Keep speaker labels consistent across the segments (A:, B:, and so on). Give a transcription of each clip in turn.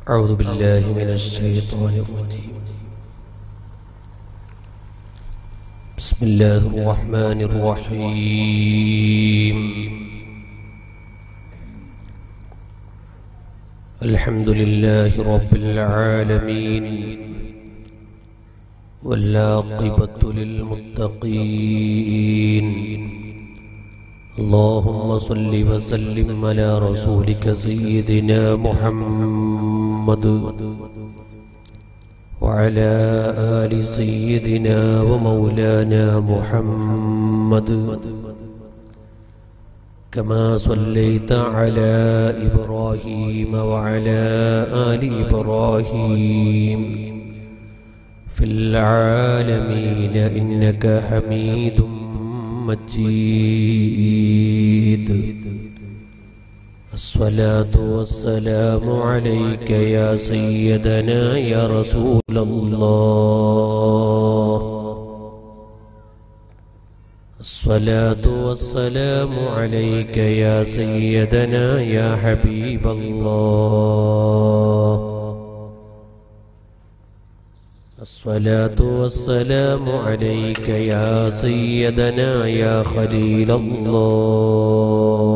A: أعوذ بالله من الشيطان الرجيم بسم الله الرحمن الرحيم الحمد لله رب العالمين والعاقبة للمتقين اللهم صل وسلم على رسولك سيدنا محمد وعلى آل سيدنا ومولانا محمد كما صليت على إبراهيم وعلى آل إبراهيم في العالمين إنك حميد مجيد الصلاة والسلام عليك يا سيدنا يا رسول الله الصلاة والسلام عليك يا سيدنا يا حبيب الله الصلاة والسلام عليك يا سيدنا يا خليل الله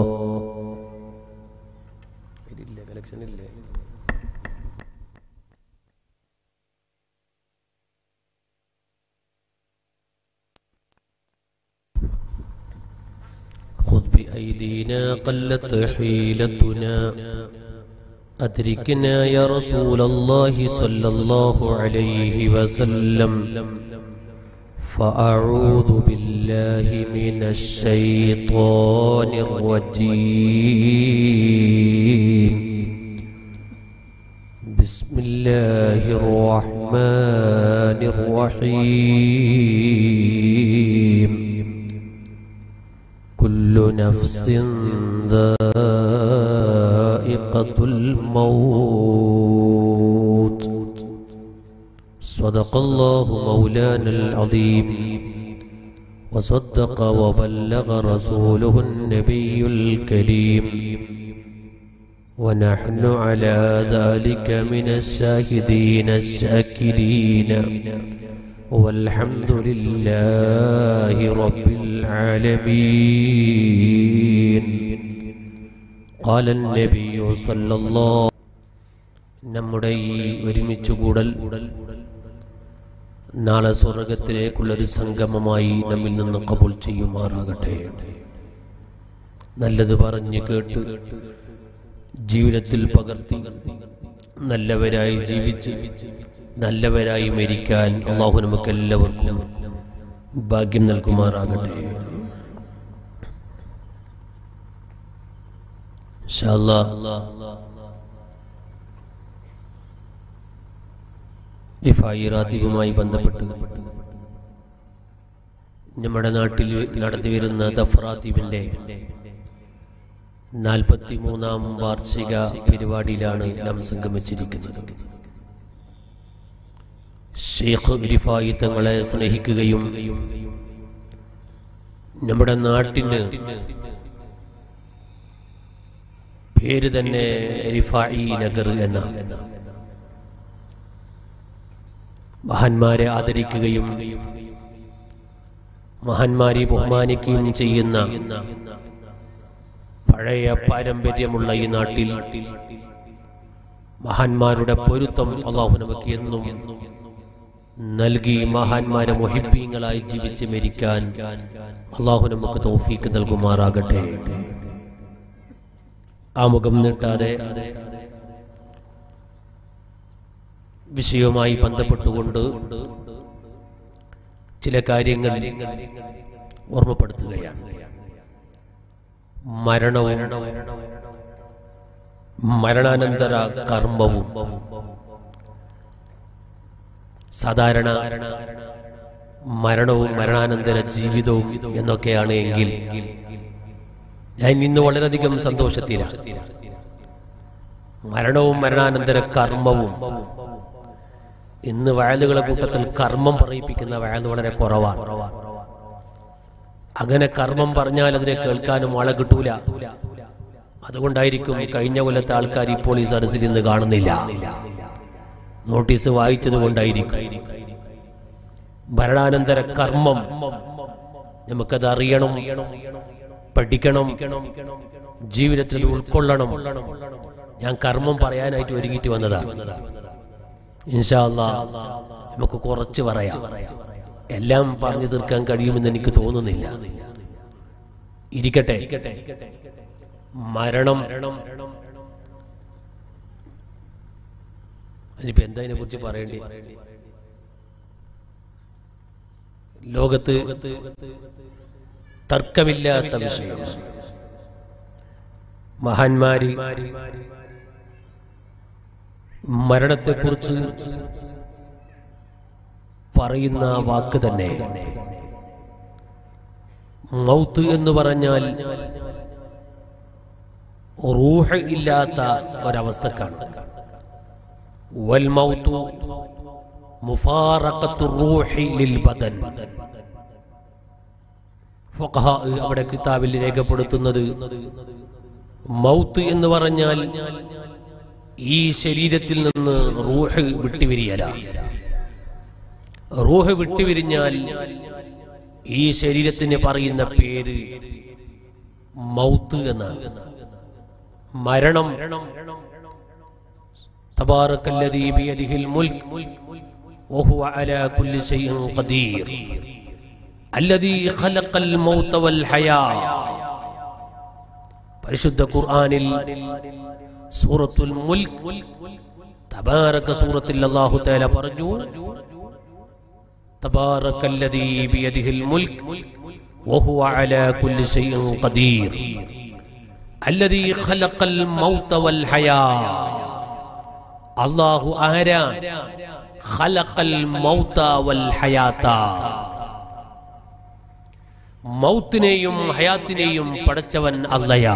A: خذ بأيدينا قلت حيلتنا أدركنا يا رسول الله صلى الله عليه وسلم فأعوذ بالله من الشيطان الرجيم بسم الله الرحمن الرحيم كل نفس ذائقة الموت صدق الله مولانا العظيم وصدق وبلغ رسوله النبي الكريم ونحن على ذلك من الشاهدين الشاكرين والحمد لله رب العالمين قال النبي صلى الله നമ്മുടെ ഈ ഒരുമിച്ച് കൂടൽ നാളെ സ്വർഗത്തിലേക്കുള്ളൊരു സംഗമമായി നമ്മിൽ നിന്ന് കബൂൽ ചെയ്യുമാറാകട്ടെ നല്ലത് പറഞ്ഞ് കേട്ട് ജീവിതത്തിൽ പകർത്തി നല്ലവരായി ജീവിച്ച് നല്ലവരായി മരിക്കാൻ അള്ളാഹു നമുക്ക് എല്ലാവർക്കും ഭാഗ്യം നൽകുമാറാകട്ടെ റാത്തീബുമായി ബന്ധപ്പെട്ട് നമ്മുടെ നാട്ടിൽ നടത്തിവരുന്ന ദഫ്രാത്തീബിന്റെ നാൽപ്പത്തി മൂന്നാം വാർഷിക പരിപാടിയിലാണ് നാം സംഗമിച്ചിരിക്കുന്നത് ഷെയ്ഖ് ഇരിഫായി തങ്ങളെ സ്നേഹിക്കുകയും നമ്മുടെ നാട്ടിന് പേര് തന്നെ റിഫായി നഗർ എന്ന മഹാന്മാരെ ആദരിക്കുകയും മഹാന്മാരെ ബഹുമാനിക്കുകയും ചെയ്യുന്ന പഴയ പാരമ്പര്യമുള്ള ഈ നാട്ടിൽ മഹാന്മാരുടെ പൊരുത്തം അള്ളാഹു നമുക്ക് എന്നും നൽകി മഹാന്മാരെ മൊഹിബീങ്ങളായി ജീവിച്ച് മരിക്കാൻ അള്ളാഹു നമുക്ക് തൗഫീക്ക് നൽകുമാറാകട്ടെ ആമുഖം നീട്ടാതെ വിഷയവുമായി ബന്ധപ്പെട്ടുകൊണ്ട് ചില കാര്യങ്ങൾ ഓർമ്മപ്പെടുത്തുകയാണ് മരണവും മരണാനന്തര കർമ്മവും സാധാരണ മരണവും മരണാനന്തര ജീവിതവും എന്നൊക്കെയാണ് എങ്കിൽ ഞാൻ ഇന്ന് വളരെയധികം സന്തോഷത്തിലാണ് മരണവും മരണാനന്തര കർമ്മവും ഇന്ന് വയലുകളെ കൂട്ടത്തിൽ കർമ്മം പറയിപ്പിക്കുന്ന വയൽ വളരെ കുറവാണ് അങ്ങനെ കർമ്മം പറഞ്ഞാൽ അതിനെ കേൾക്കാനും ആളെ കിട്ടൂല അതുകൊണ്ടായിരിക്കും കഴിഞ്ഞ കൊല്ലത്തെ ആൾക്കാർ ഇപ്പോൾ ഈ സദസ്സിൽ ഇന്ന് കാണുന്നില്ല നോട്ടീസ് വായിച്ചത് കൊണ്ടായിരിക്കും ഭരണാനന്തര കർമ്മം നമുക്കത് അറിയണം പഠിക്കണം ജീവിതത്തിൽ അത് ഉൾക്കൊള്ളണം ഞാൻ കർമ്മം പറയാനായിട്ട് ഒരുങ്ങിയിട്ട് വന്നതാ ഇൻഷാ അല്ലാ നമുക്ക് കുറച്ച് പറയാം എല്ലാം പറഞ്ഞു തീർക്കാൻ കഴിയുമെന്ന് എനിക്ക് തോന്നുന്നില്ല ഇരിക്കട്ടെ മരണം അതിനിപ്പോ എന്താ ഇതിനെ കുറിച്ച് പറയേണ്ടി ലോകത്ത് തർക്കമില്ലാത്ത വിഷയം മഹാന്മാര് മരണത്തെക്കുറിച്ച് പറയുന്ന വാക്ക് തന്നെ മൗത്ത് എന്ന് പറഞ്ഞാൽ റൂഹ് ഇല്ലാത്ത ഒരവസ്ഥക്കാണ് വൽ മൗത്തു മുഫാറഖത്തു റൂഹി ലിൽ ബദൻ ഫുഖഹാ അവിടെ കിതാബിൽ രേഖപ്പെടുത്തുന്നത് മൗത്ത് എന്ന് പറഞ്ഞാൽ ഈ ശരീരത്തിൽ നിന്ന് റൂഹ് വിട്ടുപിരിയല റൂഹ് വിട്ടുപിരിഞ്ഞാൽ ഈ ശരീരത്തിന് പറയുന്ന പേര് മൗത്ത് എന്നാണ് മരണം تبارك الذي بيده الملك وهو على كل شيء قدير الذي خلق الموت والحياة പരിശുദ്ധ ഖുർആനിൽ സൂറത്തുൽ മുൽക്ക് തബാരക സൂറത്തിൽ അല്ലാഹു തആല പറഞ്ഞു തബാരകല്ലദീ ബിയദിഹിൽ മുൽക്ക് വഹുവ അലാ കുല്ലി ശൈഇൻ ഖദീർ അല്ലദീ ഖലഖൽ മൗത വൽ ഹയാ അല്ലാഹു ആരാ ഖലഖൽ മൗത വൽ ഹയാത മൗത്തിനെയും ഹയാത്തിനെയും പടച്ചവൻ അല്ലയാ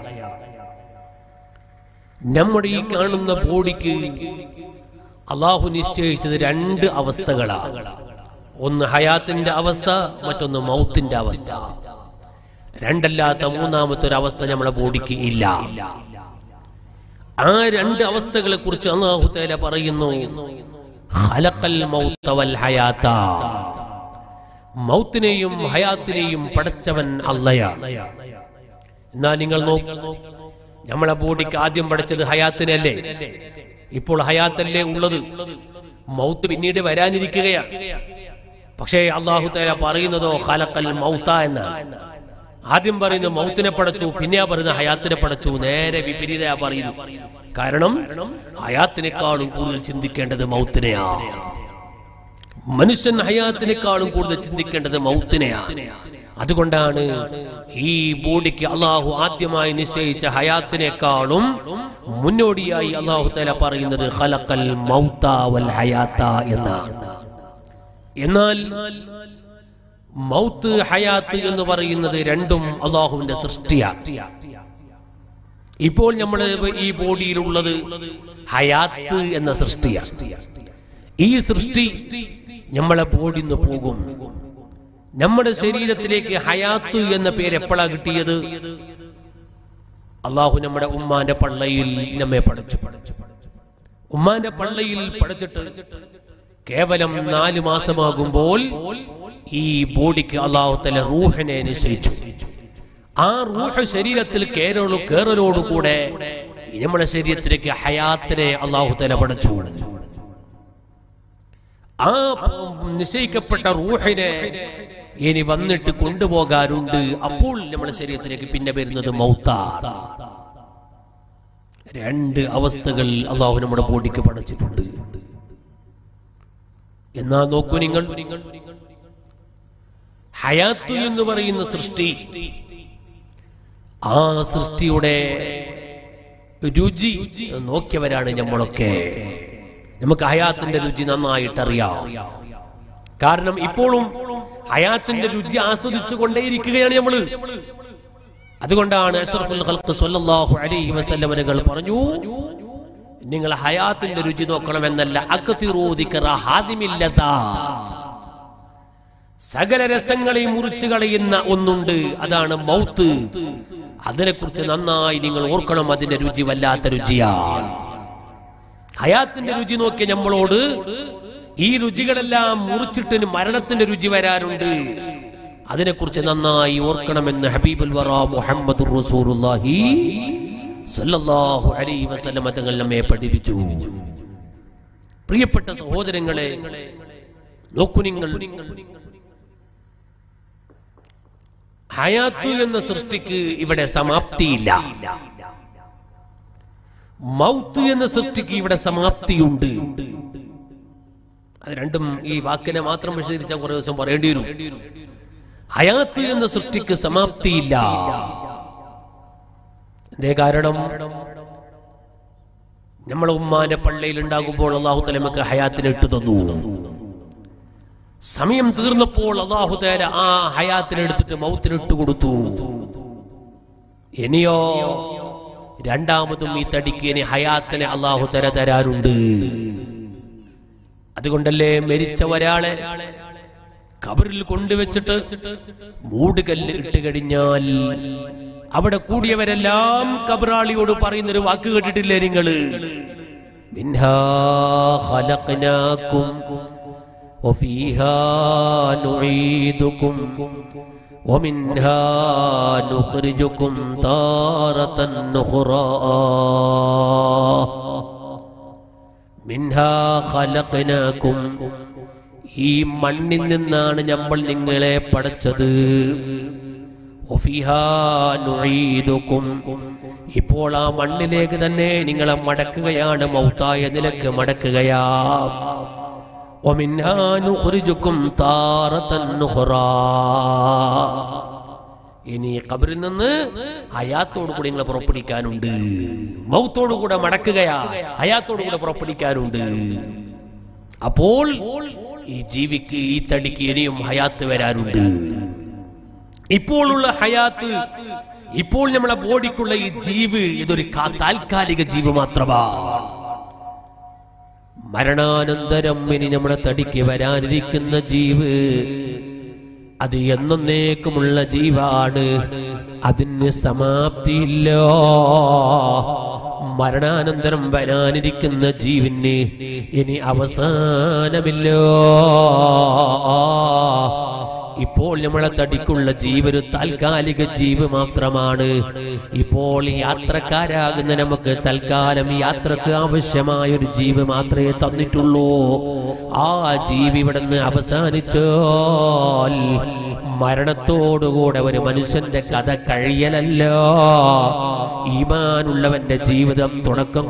A: നമ്മുടെ ഈ കാണുന്ന ബോഡിക്ക് അള്ളാഹു നിശ്ചയിച്ചത് രണ്ട് അവസ്ഥകളാണ് ഒന്ന് ഹയാത്തിന്റെ അവസ്ഥ മറ്റൊന്ന് മൗത്തിന്റെ അവസ്ഥ രണ്ടല്ലാത്ത മൂന്നാമത്തെ ഒരു അവസ്ഥ നമ്മളെ ബോഡിക്ക് ഇല്ല ആ രണ്ട് അവസ്ഥകളെ കുറിച്ച് അള്ളാഹു തേല പറയുന്നു ഖലഖൽ മൗത വൽ ഹയാത്ത മൗത്തിനെയും ഹയാത്തിനെയും പടച്ചവൻ അല്ലയാ എന്നാ നിങ്ങൾ നോക്കൂ നമ്മളെ ബോഡിക്ക് ആദ്യം പഠിച്ചത് ഹയാത്തിനല്ലേ ഇപ്പോൾ ഹയാത്തല്ലേ ഉള്ളത് മൗത്ത് പിന്നീട് വരാനിരിക്കുകയാ പക്ഷേ അള്ളാഹു തേല പറയുന്നതോ ഖലഖൽ മൗത്ത എന്നാണ് ആദ്യം പറയുന്ന മൗത്തിനെ പടച്ചു പിന്നെയാ പറയുന്ന ഹയാത്തിനെ പടച്ചു നേരെ വിപരീതയാ പറയുന്നു കാരണം ഹയാത്തിനേക്കാളും കൂടുതൽ ചിന്തിക്കേണ്ടത് മൗത്തിനെയാണ് മനുഷ്യൻ ഹയാത്തിനേക്കാളും കൂടുതൽ ചിന്തിക്കേണ്ടത് മൗത്തിനെയാണ് അതുകൊണ്ടാണ് ഈ ബോഡിക്ക് അള്ളാഹു ആദ്യമായി നിശ്ചയിച്ച ഹയാത്തിനേക്കാളും മുന്നോടിയായി അള്ളാഹു തല പറയുന്നത് ഖലഖൽ മൗത്ത വൽ ഹയാത്ത എന്നാണ് എന്നാൽ മൗത്ത് ഹയാത്ത് എന്ന് പറയുന്നത് രണ്ടും അള്ളാഹുവിന്റെ സൃഷ്ടിയാണ് ഇപ്പോൾ നമ്മൾ ഈ ബോഡിയിലുള്ളത് ഹയാത്ത് എന്ന സൃഷ്ടിയാണ് ഈ സൃഷ്ടി നമ്മളെ ബോഡിന്ന് പോകും നമ്മുടെ ശരീരത്തിലേക്ക് ഹയാത്ത് എന്ന പേര് എപ്പോഴാ കിട്ടിയത് അള്ളാഹു നമ്മുടെ ഉമ്മാന്റെ പള്ളയിൽ നമ്മെ പഠിച്ചു ഉമ്മാന്റെ പള്ളയിൽ പഠിച്ചിട്ട് കേവലം നാല് മാസമാകുമ്പോൾ ഈ ബോഡിക്ക് അള്ളാഹു തല റൂഹിനെ നിശ്ചയിച്ചു ആ റൂഹ് ശരീരത്തിൽ കേരള കേറലോടുകൂടെ നമ്മുടെ ശരീരത്തിലേക്ക് ഹയാത്തിനെ അള്ളാഹു തല പഠിച്ചു ആ നിശ്ചയിക്കപ്പെട്ട റൂഹിനെ ഇനി വന്നിട്ട് കൊണ്ടുപോകാറുണ്ട് അപ്പോൾ നമ്മുടെ ശരീരത്തിലേക്ക് പിന്നെ വരുന്നത് മൗത്ത രണ്ട് അവസ്ഥകൾ അള്ളാഹു നമ്മുടെ ബോഡിക്ക് പഠിച്ചിട്ടുണ്ട് എന്നാ നോക്കൂ നിങ്ങൾ ഹയാത്ത് എന്ന് പറയുന്ന സൃഷ്ടി ആ സൃഷ്ടിയുടെ രുചി നോക്കിയവരാണ് നമ്മളൊക്കെ നമുക്ക് ഹയാത്തിന്റെ രുചി നന്നായിട്ട് അറിയാം കാരണം ഇപ്പോഴും ഹയാത്തിന്റെ രുചി ആസ്വദിച്ചു കൊണ്ടേയിരിക്കുകയാണ് നമ്മള് അതുകൊണ്ടാണ് അഷ്റഫുൽ ഖൽഖ് സ്വല്ലല്ലാഹു അലൈഹി വസല്ലമകൾ പറഞ്ഞു നിങ്ങൾ ഹയാത്തിന്റെ രുചി നോക്കണമെന്നല്ല അക്തിറൂ ദിക്റ ഹാദിമില്ലതാ സകല രസങ്ങളെയും മുറിച്ചു കളയുന്ന ഒന്നുണ്ട് അതാണ് മൗത്ത് അതിനെക്കുറിച്ച് നന്നായി നിങ്ങൾ ഓർക്കണം അതിന്റെ രുചി വല്ലാത്ത രുചിയാണ് ഹയാത്തിന്റെ രുചി നോക്കിയ നമ്മളോട് ഈ രുചികളെല്ലാം മുറിച്ചിട്ട് മരണത്തിന്റെ രുചി വരാറുണ്ട് അതിനെക്കുറിച്ച് നന്നായി ഓർക്കണമെന്ന് ഹബീബുൽ വറ മുഹമ്മദ് റസൂലുള്ളാഹി സല്ലല്ലാഹു അലൈഹി വസല്ലം തങ്ങൾ നമ്മെ പഠിപ്പിച്ചു പ്രിയപ്പെട്ട സഹോദരങ്ങളെ നോക്കൂ നിങ്ങൾ ഹയാത്തു എന്ന സൃഷ്ടിക്ക് ഇവിടെ സമാപ്തിയില്ല മൗത്ത് എന്ന സൃഷ്ടിക്ക് ഇവിടെ സമാപ്തിയുണ്ട് അത് രണ്ടും ഈ വാക്കിനെ മാത്രം വിശദീകരിച്ചാൽ കുറെ ദിവസം പറയേണ്ടി വരും ഹയാത്ത് എന്ന സൃഷ്ടിക്ക് സമാപ്തിയില്ല എന്തേ കാരണം നമ്മളെ ഉമ്മാന്റെ പള്ളിയിൽ ഉണ്ടാകുമ്പോൾ അള്ളാഹു തലമക്ക് ഹയാത്തിന് ഇട്ടു തന്നു സമയം തീർന്നപ്പോൾ അള്ളാഹു തേല ആ ഹയാത്തിന് എടുത്തിട്ട് മൗത്തിന് ഇട്ട് കൊടുത്തു ഇനിയോ രണ്ടാമതും ഈ തടിക്ക് ഇനി ഹയാത്തിനെ അള്ളാഹു തര തരാറുണ്ട് അതുകൊണ്ടല്ലേ മരിച്ച ഒരാളെ കബറിൽ കൊണ്ടുവച്ചിട്ട് മൂടുകല്ല് ഇട്ട് കഴിഞ്ഞാൽ അവിടെ കൂടിയവരെല്ലാം കബറാളിയോട് പറയുന്നൊരു വാക്ക് കേട്ടിട്ടില്ലേ നിങ്ങള് മിൻഹാ ഖലഖ്നാകും وفيها نعيدكم ومنها نخرجكم تارة أخرى منها خلقناكم ഈ മണ്ണിൽ നിന്നാണ് നമ്മൾ നിങ്ങളെ പടച്ചത് വഫീഹാ നുഈദുക്കും. ഇപ്പോൾ ആ മണ്ണിലേക്ക് തന്നെ നിങ്ങളെ മടക്കുകയാണ് മൗത്തായ നിലക്ക് മടക്കുകയാ ومنها نخرجكم تارة أخرى ഇനി കബറിൽ നിന്ന് ഹയാത്തോടു കൂടി നിങ്ങളെ പുറപ്പെടുവിക്കാനുണ്ട് മൗത്തോടു കൂടെ മടക്കുകയാ ഹയാത്തോടു കൂടെ പുറപ്പെടുവിക്കാനുണ്ട് അപ്പോൾ ഈ ജീവിക്ക് ഈ തടിക്ക് ഇനിയും ഹയാത്ത് വരാനുണ്ട് ഇപ്പോഴുള്ള ഹയാത്ത് ഇപ്പോൾ നമ്മളെ ബോഡിക്കുള്ള ഈ ജീവ് ഇതൊരു കാ- താൽക്കാലിക ജീവ് മാത്രമാണ് മരണാനന്തരം ഇനി നമ്മുടെ തടിക്ക് വരാനിരിക്കുന്ന ജീവ് അത് എന്നേക്കുമുള്ള ജീവാണ് അതിന് സമാപ്തിയില്ല മരണാനന്തരം വരാനിരിക്കുന്ന ജീവന് ഇനി അവസാനമില്ല ഇപ്പോൾ നമ്മളെ തടിക്കുള്ള ജീവന് താൽക്കാലിക ജീവ് മാത്രമാണ് ഇപ്പോൾ യാത്രക്കാരാകുന്ന നമുക്ക് തൽക്കാലം യാത്രക്ക് ആവശ്യമായ ഒരു ജീവ് മാത്രമേ തന്നിട്ടുള്ളൂ ആ ജീവി ഇവിടെ നിന്ന് അവസാനിച്ചാൽ മരണത്തോടുകൂടെ ഒരു മനുഷ്യന്റെ കഥ കഴിയലല്ല ഈമാനുള്ളവന്റെ ജീവിതം തുടക്കം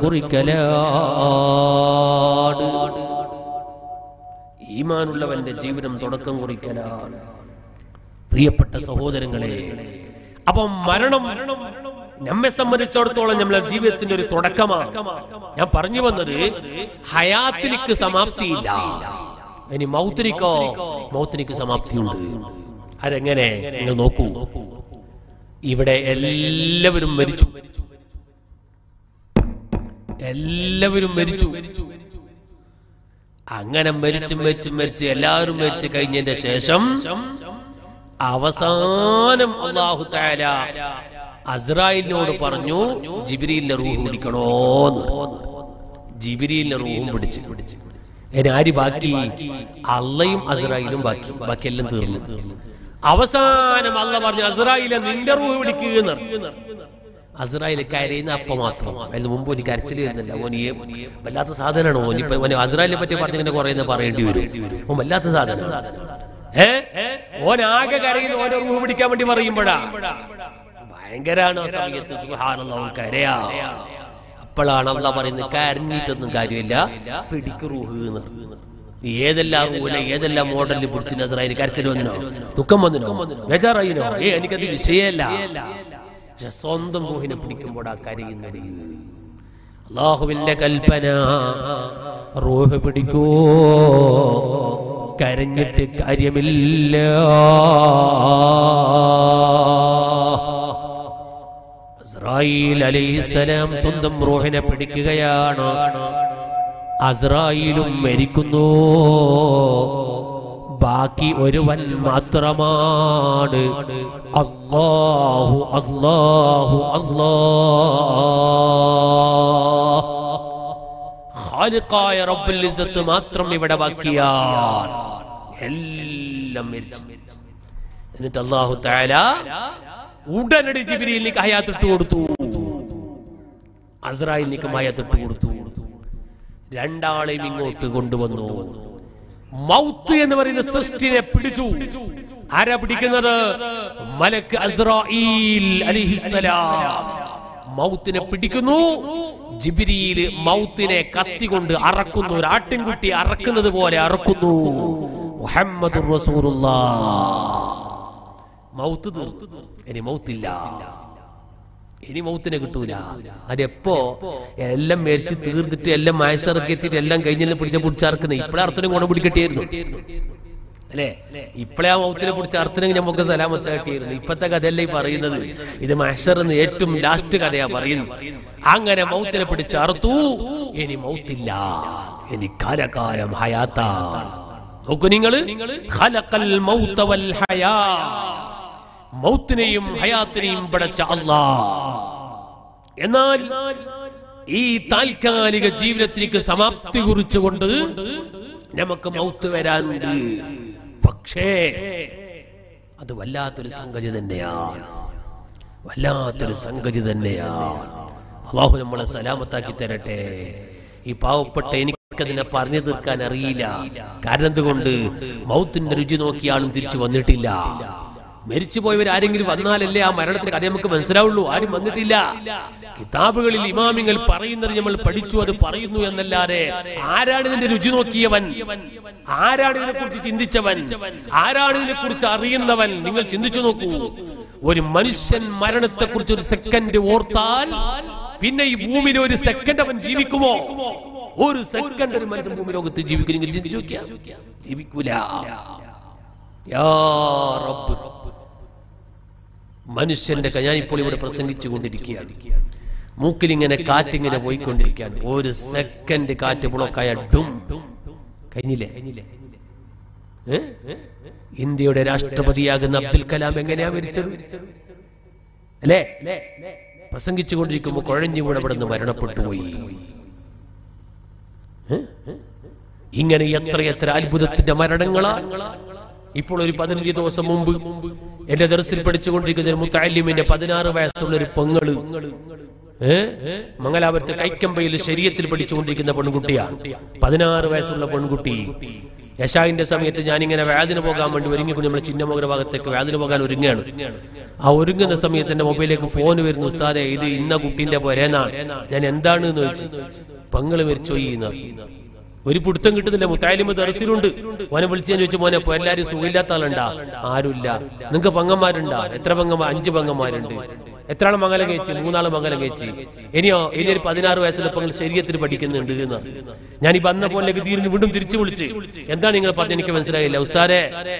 A: കുറിക്കലാണ് ഈമാനുള്ളവന്റെ ജീവിതം തുടക്കം കുറിക്കലാണ് പ്രിയപ്പെട്ട സഹോദരങ്ങളെ അപ്പം മരണം നമ്മെ സംബന്ധിച്ചിടത്തോളം നമ്മളെ ജീവിതത്തിന്റെ ഒരു തുടക്കമാണ് ഞാൻ പറഞ്ഞു വന്നത് ഹയാത്തിലേക്ക് സമാപ്തിയില്ല ഇനി മൗത്തിനിക്കോ മൗത്തിനിക്ക് സമാപ്തിയുണ്ട് അതെങ്ങനെ നിങ്ങൾ നോക്കൂ ഇവിടെ എല്ലാവരും മരിച്ചു എല്ലാവരും മരിച്ചു അങ്ങനെ മരിച്ചും മരിച്ചും മരിച്ച് എല്ലാവരും മരിച്ചു കഴിഞ്ഞതിന്റെ ശേഷം അവസാനം അള്ളാഹു താല അസ്രായിലിനോട് പറഞ്ഞു ജിബിരിയിലെ റൂഹ് പിടിക്കണോന്ന് ജിബിരിയിലെ റൂഹും പിടിച്ച് പിടിച്ച് ഇനി ആര് ബാക്കി അള്ളയും അസ്രായിലും ബാക്കി ബാക്കി എല്ലാം തീർന്നു അവസാനം അള്ള പറഞ്ഞു അസ്രായിലെ നിന്റെ റൂഹ് പിടിക്കുക എന്ന് പറഞ്ഞു. അസ്രായേൽ കരയുന്ന അപ്പ മാത്രം അതിന് മുമ്പ് എനിക്ക് കരച്ചിൽ വരുന്നില്ല ഓൻ ഈ വല്ലാത്ത സാധനമാണ് ഓൻ ഇപ്പൊ ഓന് അസ്രായേലിനെ പറ്റി പറഞ്ഞിങ്ങനെ കുറെ പറയേണ്ടി വരും ഓൻ വല്ലാത്ത സാധനം ഏ ഓൻ ആകെ കരയുന്ന ഓരോ റൂഹ് പിടിക്കാൻ വേണ്ടി പറയുമ്പോഴാ ഭയങ്കരാണ് ആ സമയത്ത് സുബ്ഹാനല്ലാഹ് ഓൻ കരയാ അപ്പോഴാണ് അല്ല പറയുന്നത് കരഞ്ഞിട്ടൊന്നും കാര്യമില്ല പിടിക്ക് റൂഹ് എന്ന് ഏതെല്ലാം റൂഹിലെ ഏതെല്ലാം മോഡലിൽ പിടിച്ച് നസറായി കരച്ചിൽ വന്നിനോ ദുഃഖം വന്നിനോ ബേജാറായിനോ ഏ എനിക്കത് വിഷയമല്ല പക്ഷെ സ്വന്തം റൂഹിനെ പിടിക്കുമ്പോഴാ കരയുന്നത് അള്ളാഹുവിന്റെ കൽപ്പന റൂഹ് പിടിക്കൂ കരഞ്ഞിട്ട് കാര്യമില്ല അസ്രായിൽ അലൈഹിസ്സലാം സ്വന്തം റൂഹിനെ പിടിക്കുകയാണ് അസ്രായിലും മരിക്കുന്നു ബാക്കി ഒരുവൻ മാത്രമാണ് അല്ലാഹു അല്ലാഹു അല്ലാഹ് ഖാലിഖായ റബ്ബുൽ ഇസ്സത്ത് മാത്രം ഇവിടെ ബാക്കിയാണ് എല്ലാം മരിച്ചു എന്നിട്ട് അല്ലാഹു തആല ഉടനടി ജിബ്രീലിന് ഹയാത്തിട്ട് കൊടുത്തു അസ്രായിലിന് ഹയാത്തിട്ട് കൊടുത്തു രണ്ടാളെയും ഇങ്ങോട്ട് കൊണ്ടുവന്നു മൗത്ത് എന്ന് പറയുന്ന സൃഷ്ടിനെ പിടിച്ചു ആരാ പിടിക്കുന്നത് മലക്ക് അസ്രായിൽ അലിഹിസലാം മൗത്തിനെ പിടിക്കുന്നു ജിബിരിയില് മൗത്തിനെ കത്തി കൊണ്ട് അറക്കുന്നു ഒരു ആട്ടിൻകുട്ടി അറക്കുന്നത് പോലെ അറക്കുന്നു മുഹമ്മദ് മൗത്ത് തീർത്തു ഇനി മൗത്തില്ല ഇനി മൗത്തിനെ കിട്ടൂല അതെപ്പോ എല്ലാം മേടിച്ച് തീർത്തിട്ട് എല്ലാം മായസറക്കി എത്തിയിട്ട് എല്ലാം കഴിഞ്ഞെല്ലാം പിടിച്ച പിടിച്ചറക്കുന്നത് ഇപ്പഴേ അർത്ഥനം ഗുണം പിടിക്കട്ടിയായിരുന്നു അല്ലേ ഇപ്പഴേ ആ മൗത്തിനെ പിടിച്ച അർത്ഥനം നമുക്ക് സലാമത്ത് കിട്ടിയിരുന്നു ഇപ്പത്തെ കഥയല്ല ഈ പറയുന്നത് ഇത് മഹഷറിന്ന് ഏറ്റവും ലാസ്റ്റ് കഥയാ പറയുന്നു അങ്ങനെ മൗത്തിനെ പിടിച്ച് അറുത്തു ഇനി മൗത്തില്ല ഇനി കാലകാലം ഹയാത്താ നോക്കൂ നിങ്ങള് ഖലഖൽ മൗത വൽ ഹയാ മൗത്തിനെയും ഹയാത്തിനെയും പടച്ച അല്ലാ എന്നാൽ ഈ താൽക്കാലിക ജീവിതത്തിലേക്ക് സമാപ്തി കുറിച്ചുകൊണ്ട് നമുക്ക് മൗത്ത് വരാനുണ്ട് പക്ഷേ അത് വല്ലാത്തൊരു സംഗതി തന്നെയാണ് വല്ലാത്തൊരു സംഗതി തന്നെയാണ് അള്ളാഹു നമ്മളെ സലാമത്താക്കി തരട്ടെ ഈ പാവപ്പെട്ട എനിക്കതിനെ പറഞ്ഞു തീർക്കാൻ അറിയില്ല കാരണം എന്തുകൊണ്ട് മൗത്തിന്റെ രുചി നോക്കിയാളും തിരിച്ചു വന്നിട്ടില്ല മരിച്ചുപോയവർ ആരെങ്കിലും വന്നാലല്ലേ ആ മരണത്തിന്റെ കഥ നമുക്ക് മനസ്സിലാവുള്ളൂ ആരും വന്നിട്ടില്ല കിതാബുകളിൽ ഇമാമിങ്ങൾ പറയുന്നത് നമ്മൾ പഠിച്ചു അത് പറയുന്നു എന്നല്ലാതെ ആരാണ് ഇതിന്റെ രുചി നോക്കിയവൻ ആരാണ് ഇതിനെ കുറിച്ച് ചിന്തിച്ചവൻ ആരാണ് ഇതിനെ കുറിച്ച് അറിയുന്നവൻ നിങ്ങൾ ചിന്തിച്ചു നോക്കൂ ഒരു മനുഷ്യൻ മരണത്തെ കുറിച്ച് ഒരു സെക്കൻഡ് ഓർത്താൽ പിന്നെ ഈ ഭൂമിയിൽ ഒരു സെക്കൻഡ് അവൻ ജീവിക്കുമോ ഒരു സെക്കൻഡ് ഒരു മനുഷ്യൻ ഭൂമി ലോകത്ത് ജീവിക്കുന്നെങ്കിൽ ചിന്തിച്ചു നോക്കിയാ ജീവിക്കൂല യാ റബ്ബ് മനുഷ്യന്റെ ക- ഞാനിപ്പോൾ ഇവിടെ പ്രസംഗിച്ചു കൊണ്ടിരിക്കുകയാണ് മൂക്കിലിങ്ങനെ കാറ്റിങ്ങനെ പോയിക്കൊണ്ടിരിക്കുകയാണ് ഒരു സെക്കൻഡ് കാറ്റ് ബ്ലോക്കായ ഡും കഴിഞ്ഞില്ലേ ഏ? ഇന്ത്യയുടെ രാഷ്ട്രപതിയാകുന്ന അബ്ദുൽ കലാം എങ്ങനെയാ മരിച്ചത് അല്ലേ പ്രസംഗിച്ചു കൊണ്ടിരിക്കുമ്പോൾ കുഴഞ്ഞു വീണ് അവിടെ നിന്ന് മരണപ്പെട്ടു പോയി ഏ? ഇങ്ങനെ എത്രയെത്ര അത്ഭുതത്തിന്റെ മരണങ്ങളാണ് ഇപ്പോൾ ഒരു പതിനഞ്ച് ദിവസം മുമ്പ് എന്റെ ദർസിൽ പഠിച്ചുകൊണ്ടിരിക്കുന്ന ഒരു മുത്താലിമിന്റെ പതിനാറ് വയസ്സുള്ള ഒരു പെങ്ങള് ഏ മംഗലാപുരത്ത് കൈക്കമ്പയിൽ ശരീരത്തിൽ പഠിച്ചുകൊണ്ടിരിക്കുന്ന പെൺകുട്ടിയാണ് പതിനാറ് വയസ്സുള്ള പെൺകുട്ടി യശാവിന്റെ സമയത്ത് ഞാനിങ്ങനെ വേദന പോകാൻ വേണ്ടി ഒരുങ്ങിക്കൊണ്ട് നമ്മുടെ ചിന്നമോഗ്ര ഭാഗത്തേക്ക് വേദന പോകാൻ ഒരുങ്ങുകയാണ് ആ ഒരുങ്ങുന്ന സമയത്ത് എന്റെ മൊബൈലിലേക്ക് ഫോൺ വരുന്നു ഉസ്താദെ ഇത് ഇന്ന കുട്ടീന്റെ പോരേനാ ഞാൻ എന്താണ് എന്ന് ചോദിച്ചു പെങ്ങള് മരിച്ചോയി എന്ന് ഒരു പിടുത്തം കിട്ടുന്നില്ല മുത്തായാലും ദർസിലുണ്ട് മോനെ വിളിച്ച് ഞാൻ ചോദിച്ചു മോനെ ഇപ്പൊ എല്ലാരും സുഖമില്ലാത്ത ആളുണ്ടാ ആരുമില്ല നിങ്ങൾക്ക് പങ്ങന്മാരുണ്ടാ എത്ര പങ്ങന്മാർ അഞ്ച് പങ്ങന്മാരുണ്ട് എത്ര ആള് മംഗലം കഴിച്ച് മൂന്നാള് മംഗലം കഴിച്ച് ഇനിയോ ഇനി ഒരു പതിനാറ് വയസ്സുള്ള പെങ്ങൾ ശരീരത്തിൽ പഠിക്കുന്നുണ്ട് എന്ന് ഞാൻ ഈ വന്ന പോലേക്ക് തീരിന് വീണ്ടും തിരിച്ചു വിളിച്ച് എന്താണ് നിങ്ങൾ പറഞ്ഞ എനിക്ക് മനസ്സിലായില്ല ഉസ്താരെ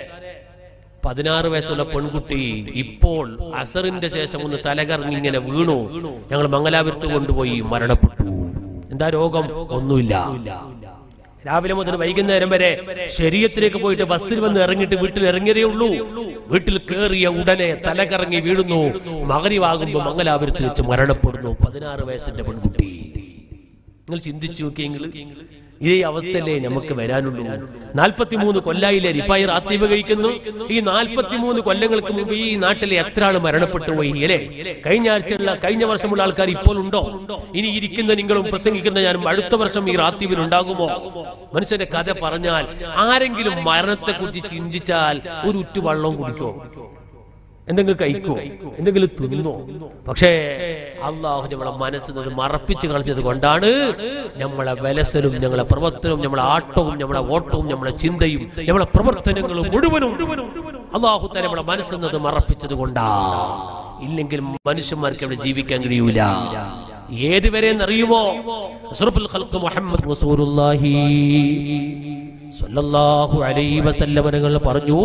A: പതിനാറ് വയസ്സുള്ള പെൺകുട്ടി ഇപ്പോൾ അസറിന്റെ ശേഷം ഒന്ന് തലകറങ്ങി ഇങ്ങനെ വീണു ഞങ്ങൾ മംഗലാപുരത്ത് കൊണ്ടുപോയി മരണപ്പെട്ടു എന്താ രോഗം ഒന്നുമില്ല രാവിലെ മുതൽ വൈകുന്നേരം വരെ ശരീരത്തിലേക്ക് പോയിട്ട് ബസ്സിൽ വന്ന് ഇറങ്ങിയിട്ട് വീട്ടിൽ ഇറങ്ങിയതേ ഉള്ളൂ വീട്ടിൽ കേറിയ ഉടനെ തലകറങ്ങി വീഴുന്നു മകരിവാകുമ്പോ മംഗലാപുരത്ത് വെച്ച് മരണപ്പെടുന്നു പതിനാറ് വയസ്സിന്റെ പെൺകുട്ടി നിങ്ങൾ ചിന്തിച്ചു നോക്കിയെങ്കിൽ ഇതേ അവസ്ഥയല്ലേ നമുക്ക് വരാനുള്ളൂ നാൽപ്പത്തിമൂന്ന് കൊല്ലായിലെ റിഫൈർ ആത്തീവ് കഴിക്കുന്നു ഈ നാൽപ്പത്തിമൂന്ന് കൊല്ലങ്ങൾക്ക് മുമ്പ് ഈ നാട്ടിലെ എത്ര ആൾ മരണപ്പെട്ടു പോയി അല്ലേ കഴിഞ്ഞ ആഴ്ചയുള്ള കഴിഞ്ഞ വർഷമുള്ള ആൾക്കാർ ഇപ്പോൾ ഉണ്ടോ ഇനി ഇരിക്കുന്ന നിങ്ങളും പ്രസംഗിക്കുന്ന ഞാനും അടുത്ത വർഷം ഈ റാത്തീവിൽ ഉണ്ടാകുമോ മനുഷ്യന്റെ കഥ പറഞ്ഞാൽ ആരെങ്കിലും മരണത്തെ കുറിച്ച് ചിന്തിച്ചാൽ ഒരു ഉറ്റു വെള്ളവും കുടിക്കോ എന്തെങ്കിലും കഴിക്കോ എന്തെങ്കിലും തിന്നോ പക്ഷേ അള്ളാഹു നമ്മളെ മനസ്സിൽ മറപ്പിച്ചു കളഞ്ഞത് കൊണ്ടാണ് നമ്മളെ വലസലും ഞങ്ങളെ പ്രവർത്തനവും നമ്മളെ ആട്ടവും നമ്മളെ ഓട്ടവും നമ്മളെ ചിന്തയും നമ്മളെ പ്രവർത്തനങ്ങളും മുഴുവനും അള്ളാഹു തന്നെ നമ്മളെ മനസ്സിൽ മറപ്പിച്ചത് കൊണ്ടാ ഇല്ലെങ്കിൽ മനുഷ്യന്മാർക്ക് അവിടെ ജീവിക്കാൻ കഴിയൂല ഏതുവരെ എന്നറിയുമോ അഷ്റഫുൽ ഖൽഖ് മുഹമ്മദ് റസൂലുള്ളാഹി സ്വല്ലല്ലാഹു അലൈഹി വസല്ലം തങ്ങൾ പറഞ്ഞു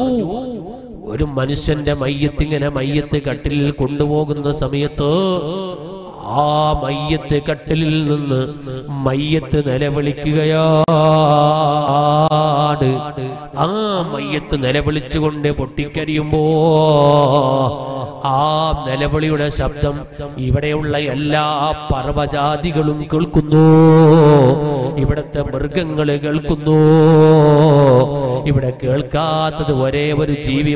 A: ഒരു മനുഷ്യന്റെ മയ്യത്ത് ഇങ്ങനെ മയ്യത്ത് കട്ടിലിൽ കൊണ്ടുപോകുന്ന സമയത്ത് ആ മയ്യത്ത് കട്ടിലിൽ നിന്ന് മയ്യത്ത് നിലവിളിക്കുകയാണ് ആ മയ്യത്ത് നിലവിളിച്ചുകൊണ്ട് പൊട്ടിക്കരിയുമ്പോ ആ നിലവിളിയുടെ ശബ്ദം ഇവിടെയുള്ള എല്ലാ പർവജാതികളും കേൾക്കുന്നു ഇവിടത്തെ മൃഗങ്ങൾ കേൾക്കുന്നു ഇവിടെ കേൾക്കാത്തത് ഒരേ ഒരു ജീവി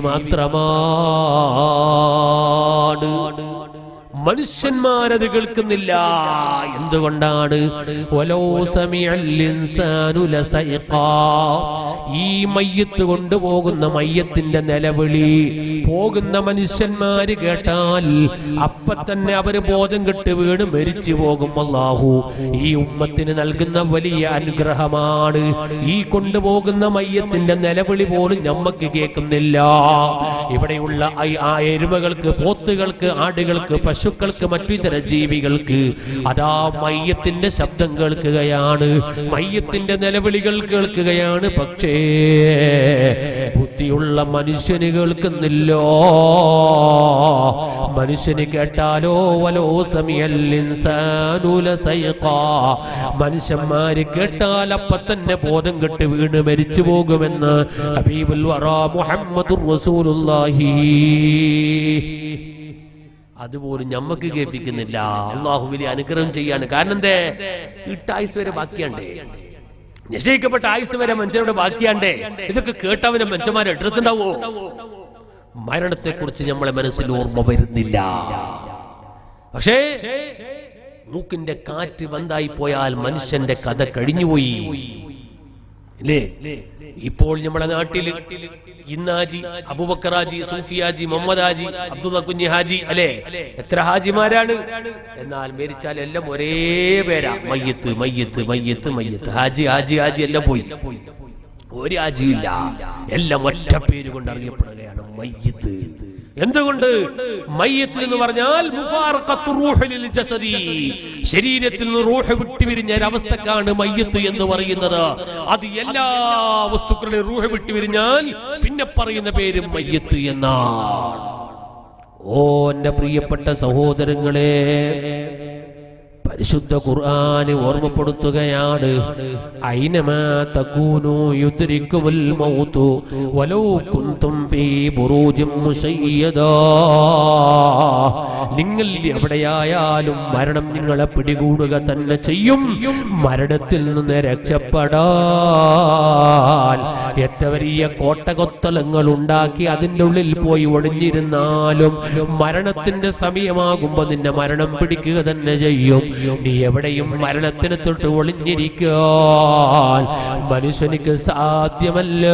A: മാത്രമാണ് മനുഷ്യന്മാരത് കേൾക്കുന്നില്ല എന്തുകൊണ്ടാണ് വലോ സമിഅൽ ഇൻസാനു ലസൈഖാ. ഈ മയ്യത്ത് കൊണ്ടുപോകുന്ന മയ്യത്തിന്റെ നിലവിളി പോകുന്ന മനുഷ്യന്മാര് കേട്ടാൽ അപ്പൊ തന്നെ അവര് ബോധം കെട്ട് വീണ് മരിച്ചു പോകും അല്ലാഹു ഈ ഉമ്മത്തിന് നൽകുന്ന വലിയ അനുഗ്രഹമാണ് ഈ കൊണ്ടുപോകുന്ന മയ്യത്തിന്റെ നിലവിളി പോലും ഞമ്മക്ക് കേൾക്കുന്നില്ല ഇവിടെയുള്ള ഐ- ആ എരുമകൾക്ക് പോത്തുകൾക്ക് ആടുകൾക്ക് പശുക്കൾക്ക് മറ്റിതര ജീവികൾക്ക് അതാ മയ്യത്തിന്റെ ശബ്ദം കേൾക്കുകയാണ് മയ്യത്തിന്റെ നിലവിളികൾ കേൾക്കുകയാണ് പക്ഷേ ബുദ്ധിയുള്ള മനുഷ്യന് കേൾക്കുന്നില്ലോ മനുഷ്യന് കേട്ടാലോ വലോ സമിയൽ ഇൻസാനു ലസൈഖാ. മനുഷ്യന്മാര് കേട്ടാൽ അപ്പൊ തന്നെ ബോധം കെട്ട് വീണ് മരിച്ചു പോകുമെന്ന് ഹബീബുൽ വറാ മുഹമ്മദുർ റസൂലുള്ളാഹി അതുപോലും ഞമ്മക്ക് കേൾപ്പിക്കുന്നില്ല അള്ളാഹു വലിയ അനുഗ്രഹം ചെയ്യാണ് കാരണം എന്തേ ഇട്ടായുസ് വരെ ബാക്കിയാണ്ടേ നിശ്ചയിക്കപ്പെട്ട ആയുസ് വരെ മനുഷ്യരുടെ ബാക്കിയാണ്ടേ ഇതൊക്കെ കേട്ടവനെ മനുഷ്യന്മാരെ അഡ്രസ് ഉണ്ടാവോ മരണത്തെ കുറിച്ച് നമ്മളെ മനസ്സിൽ ഓർമ്മ വരുന്നില്ല പക്ഷേ മൂക്കിന്റെ കാറ്റ് വന്തായി പോയാൽ മനുഷ്യന്റെ കഥ കഴിഞ്ഞുപോയി ഇല്ലേ ഇപ്പോൾ നമ്മുടെ നാട്ടില് ഇന്നാജി അബുബക്കറാജി സൂഫിയാജി മുഹമ്മദാജി അബ്ദുള്ള കുഞ്ഞി ഹാജി അല്ലേ എത്ര ഹാജിമാരാണ് എന്നാൽ മരിച്ചാൽ എല്ലാം ഒരേ പേരാ മയ്യത്ത് മയ്യത്ത് മയ്യത്ത് മയ്യത്ത് ഹാജി ഹാജി ഹാജി എല്ലാം പോയി ഒരു ഹാജിയില്ല എല്ലാം ഒറ്റ പേര് കൊണ്ട് അറിയപ്പെടുകയാണ് മയ്യത്ത് എന്തുകൊണ്ട് മയ്യത്ത് എന്ന് പറഞ്ഞാൽ മുഫാറഖത്തു റൂഹി ലിൽ ജസദി. ശരീരത്തിൽ നിന്ന് റൂഹ് വിട്ടുപിരിഞ്ഞ ഒരവസ്ഥക്കാണ് മയ്യത്ത് എന്ന് പറയുന്നത് അത് എല്ലാ വസ്തുക്കളുടെയും റൂഹ് വിട്ടുപിരിഞ്ഞാൽ പിന്നെ പറയുന്ന പേര് മയ്യത്ത് എന്നാണ് ഓ എന്റെ പ്രിയപ്പെട്ട സഹോദരങ്ങളെ പരിശുദ്ധ ഖുർആന് ഓർമ്മപ്പെടുത്തുകയാണ് ഐനമാ തകൂനു യുദ്രിക്കുമുൽ മൗതു വലൗ കുന്തും ഫീ ബുറൂജിൻ മുശയ്യദാ നിങ്ങൾ എവിടെയായാലും മരണം നിങ്ങളെ പിടികൂടുക തന്നെ ചെയ്യും മരണത്തിൽ നിന്ന് രക്ഷപ്പെടാൻ എത്ര വലിയ കോട്ടകൊത്തളങ്ങൾ ഉണ്ടാക്കി അതിന്റെ ഉള്ളിൽ പോയി ഒളിഞ്ഞിരുന്നാലും മരണത്തിന്റെ സമയമാകുമ്പോ നിന്നെ മരണം പിടിക്കുക തന്നെ ചെയ്യും നീ എവിടെയും മരണത്തിന് തൊട്ട് ഒളിഞ്ഞിരിക്കാൻ മനുഷ്യനിക്ക് സാധ്യമല്ല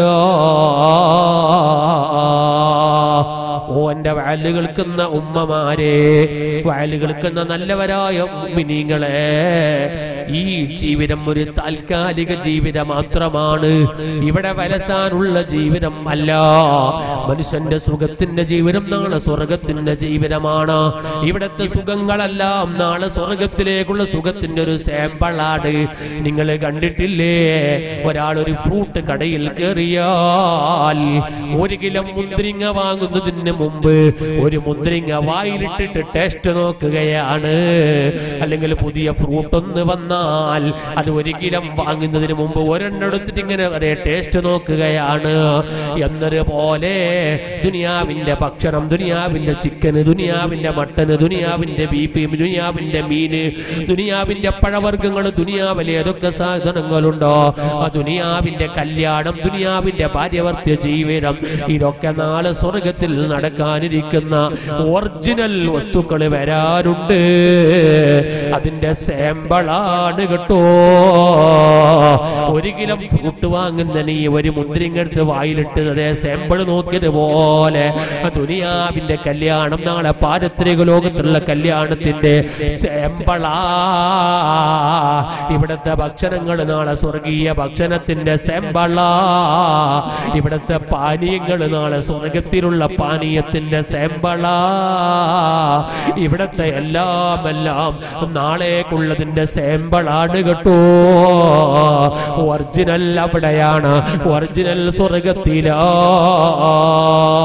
A: ഓ എന്റെ വയല് കേൾക്കുന്ന ഉമ്മമാരെ വയല് കേൾക്കുന്ന നല്ലവരായ മിനിങ്ങളെ ഈ ജീവിതം ഒരു താൽക്കാലിക ജീവിതം മാത്രമാണ് ഇവിടെ വലസാനുള്ള ജീവിതം അല്ല മനുഷ്യന്റെ സുഖത്തിന്റെ ജീവിതം നാളെ സ്വർഗത്തിന്റെ ജീവിതമാണ് ഇവിടത്തെ സുഖങ്ങളെല്ലാം നാളെ സ്വർഗത്തിലേക്കുള്ള സുഖത്തിന്റെ ഒരു സാമ്പിളാണ് നിങ്ങൾ കണ്ടിട്ടില്ലേ ഒരാൾ ഒരു ഫ്രൂട്ട് കടയിൽ കയറിയാൽ ഒരു കിലോ മുന്തിരിങ്ങ വാങ്ങുന്നതിന് മുമ്പ് ഒരു മുന്തിരിങ്ങ വായിലിട്ടിട്ട് ടേസ്റ്റ് നോക്കുകയാണ് അല്ലെങ്കിൽ പുതിയ ഫ്രൂട്ട് ഒന്ന് വന്നാൽ അത് ഒരു കിലോ വാങ്ങുന്നതിന് മുമ്പ് ഒരെണ്ണെടുത്തിട്ട് ഇങ്ങനെ അതേ ടേസ്റ്റ് നോക്കുകയാണ് എന്നതുപോലെ ദുനിയാവിന്റെ ഭക്ഷണം ദുനിയാവിന്റെ ചിക്കന് ദുനിയാവിന്റെ മട്ടന് ദുനിയാവിന്റെ ബീഫ് ദുനിയാവിന്റെ മീന് ദുനിയാവിന്റെ പഴവർഗ്ഗങ്ങൾ ദുനിയാവിലെ ഏതൊക്കെ സാധനങ്ങളുണ്ടോ ആ ദുനിയാവിന്റെ കല്യാണം ദുനിയാവിന്റെ ഭാര്യവർത്തിയ ജീവിതം ഇതൊക്കെ നാളെ സ്വർഗത്തിൽ നടക്കാനിരിക്കുന്ന ഒറിജിനൽ വസ്തുക്കൾ വരാറുണ്ട് അതിന്റെ സാമ്പിളാണ് കേട്ടോ ഒരു കിലോ ഫ്രൂട്ട് വാങ്ങുന്ന നീ ഒരു മുന്തിരിങ്ങടുത്ത് വായിലിട്ട് അതേ സാമ്പിൾ നോക്കിയതുപോലെ ആ ദുനിയാവിന്റെ കല്യാണം നാളെ പാരത്രിക ലോകത്തുള്ള കല്യാണത്തിന്റെ സാമ്പിളാ ഇവിടുത്തെ ഭക്ഷണങ്ങൾ നാളെ സ്വർഗീയ ഭക്ഷണത്തിന്റെ സാമ്പിളാ ഇവിടുത്തെ പാനീയങ്ങൾ നാളെ സ്വർഗത്തിലുള്ള പാനീയത്തിന്റെ സാമ്പിളാ ഇവിടത്തെ എല്ലാം എല്ലാം നാളേക്കുള്ളതിന്റെ സാമ്പിളാണ് കേട്ടോ ഒറിജിനൽ അവിടെയാണ് ഒറിജിനൽ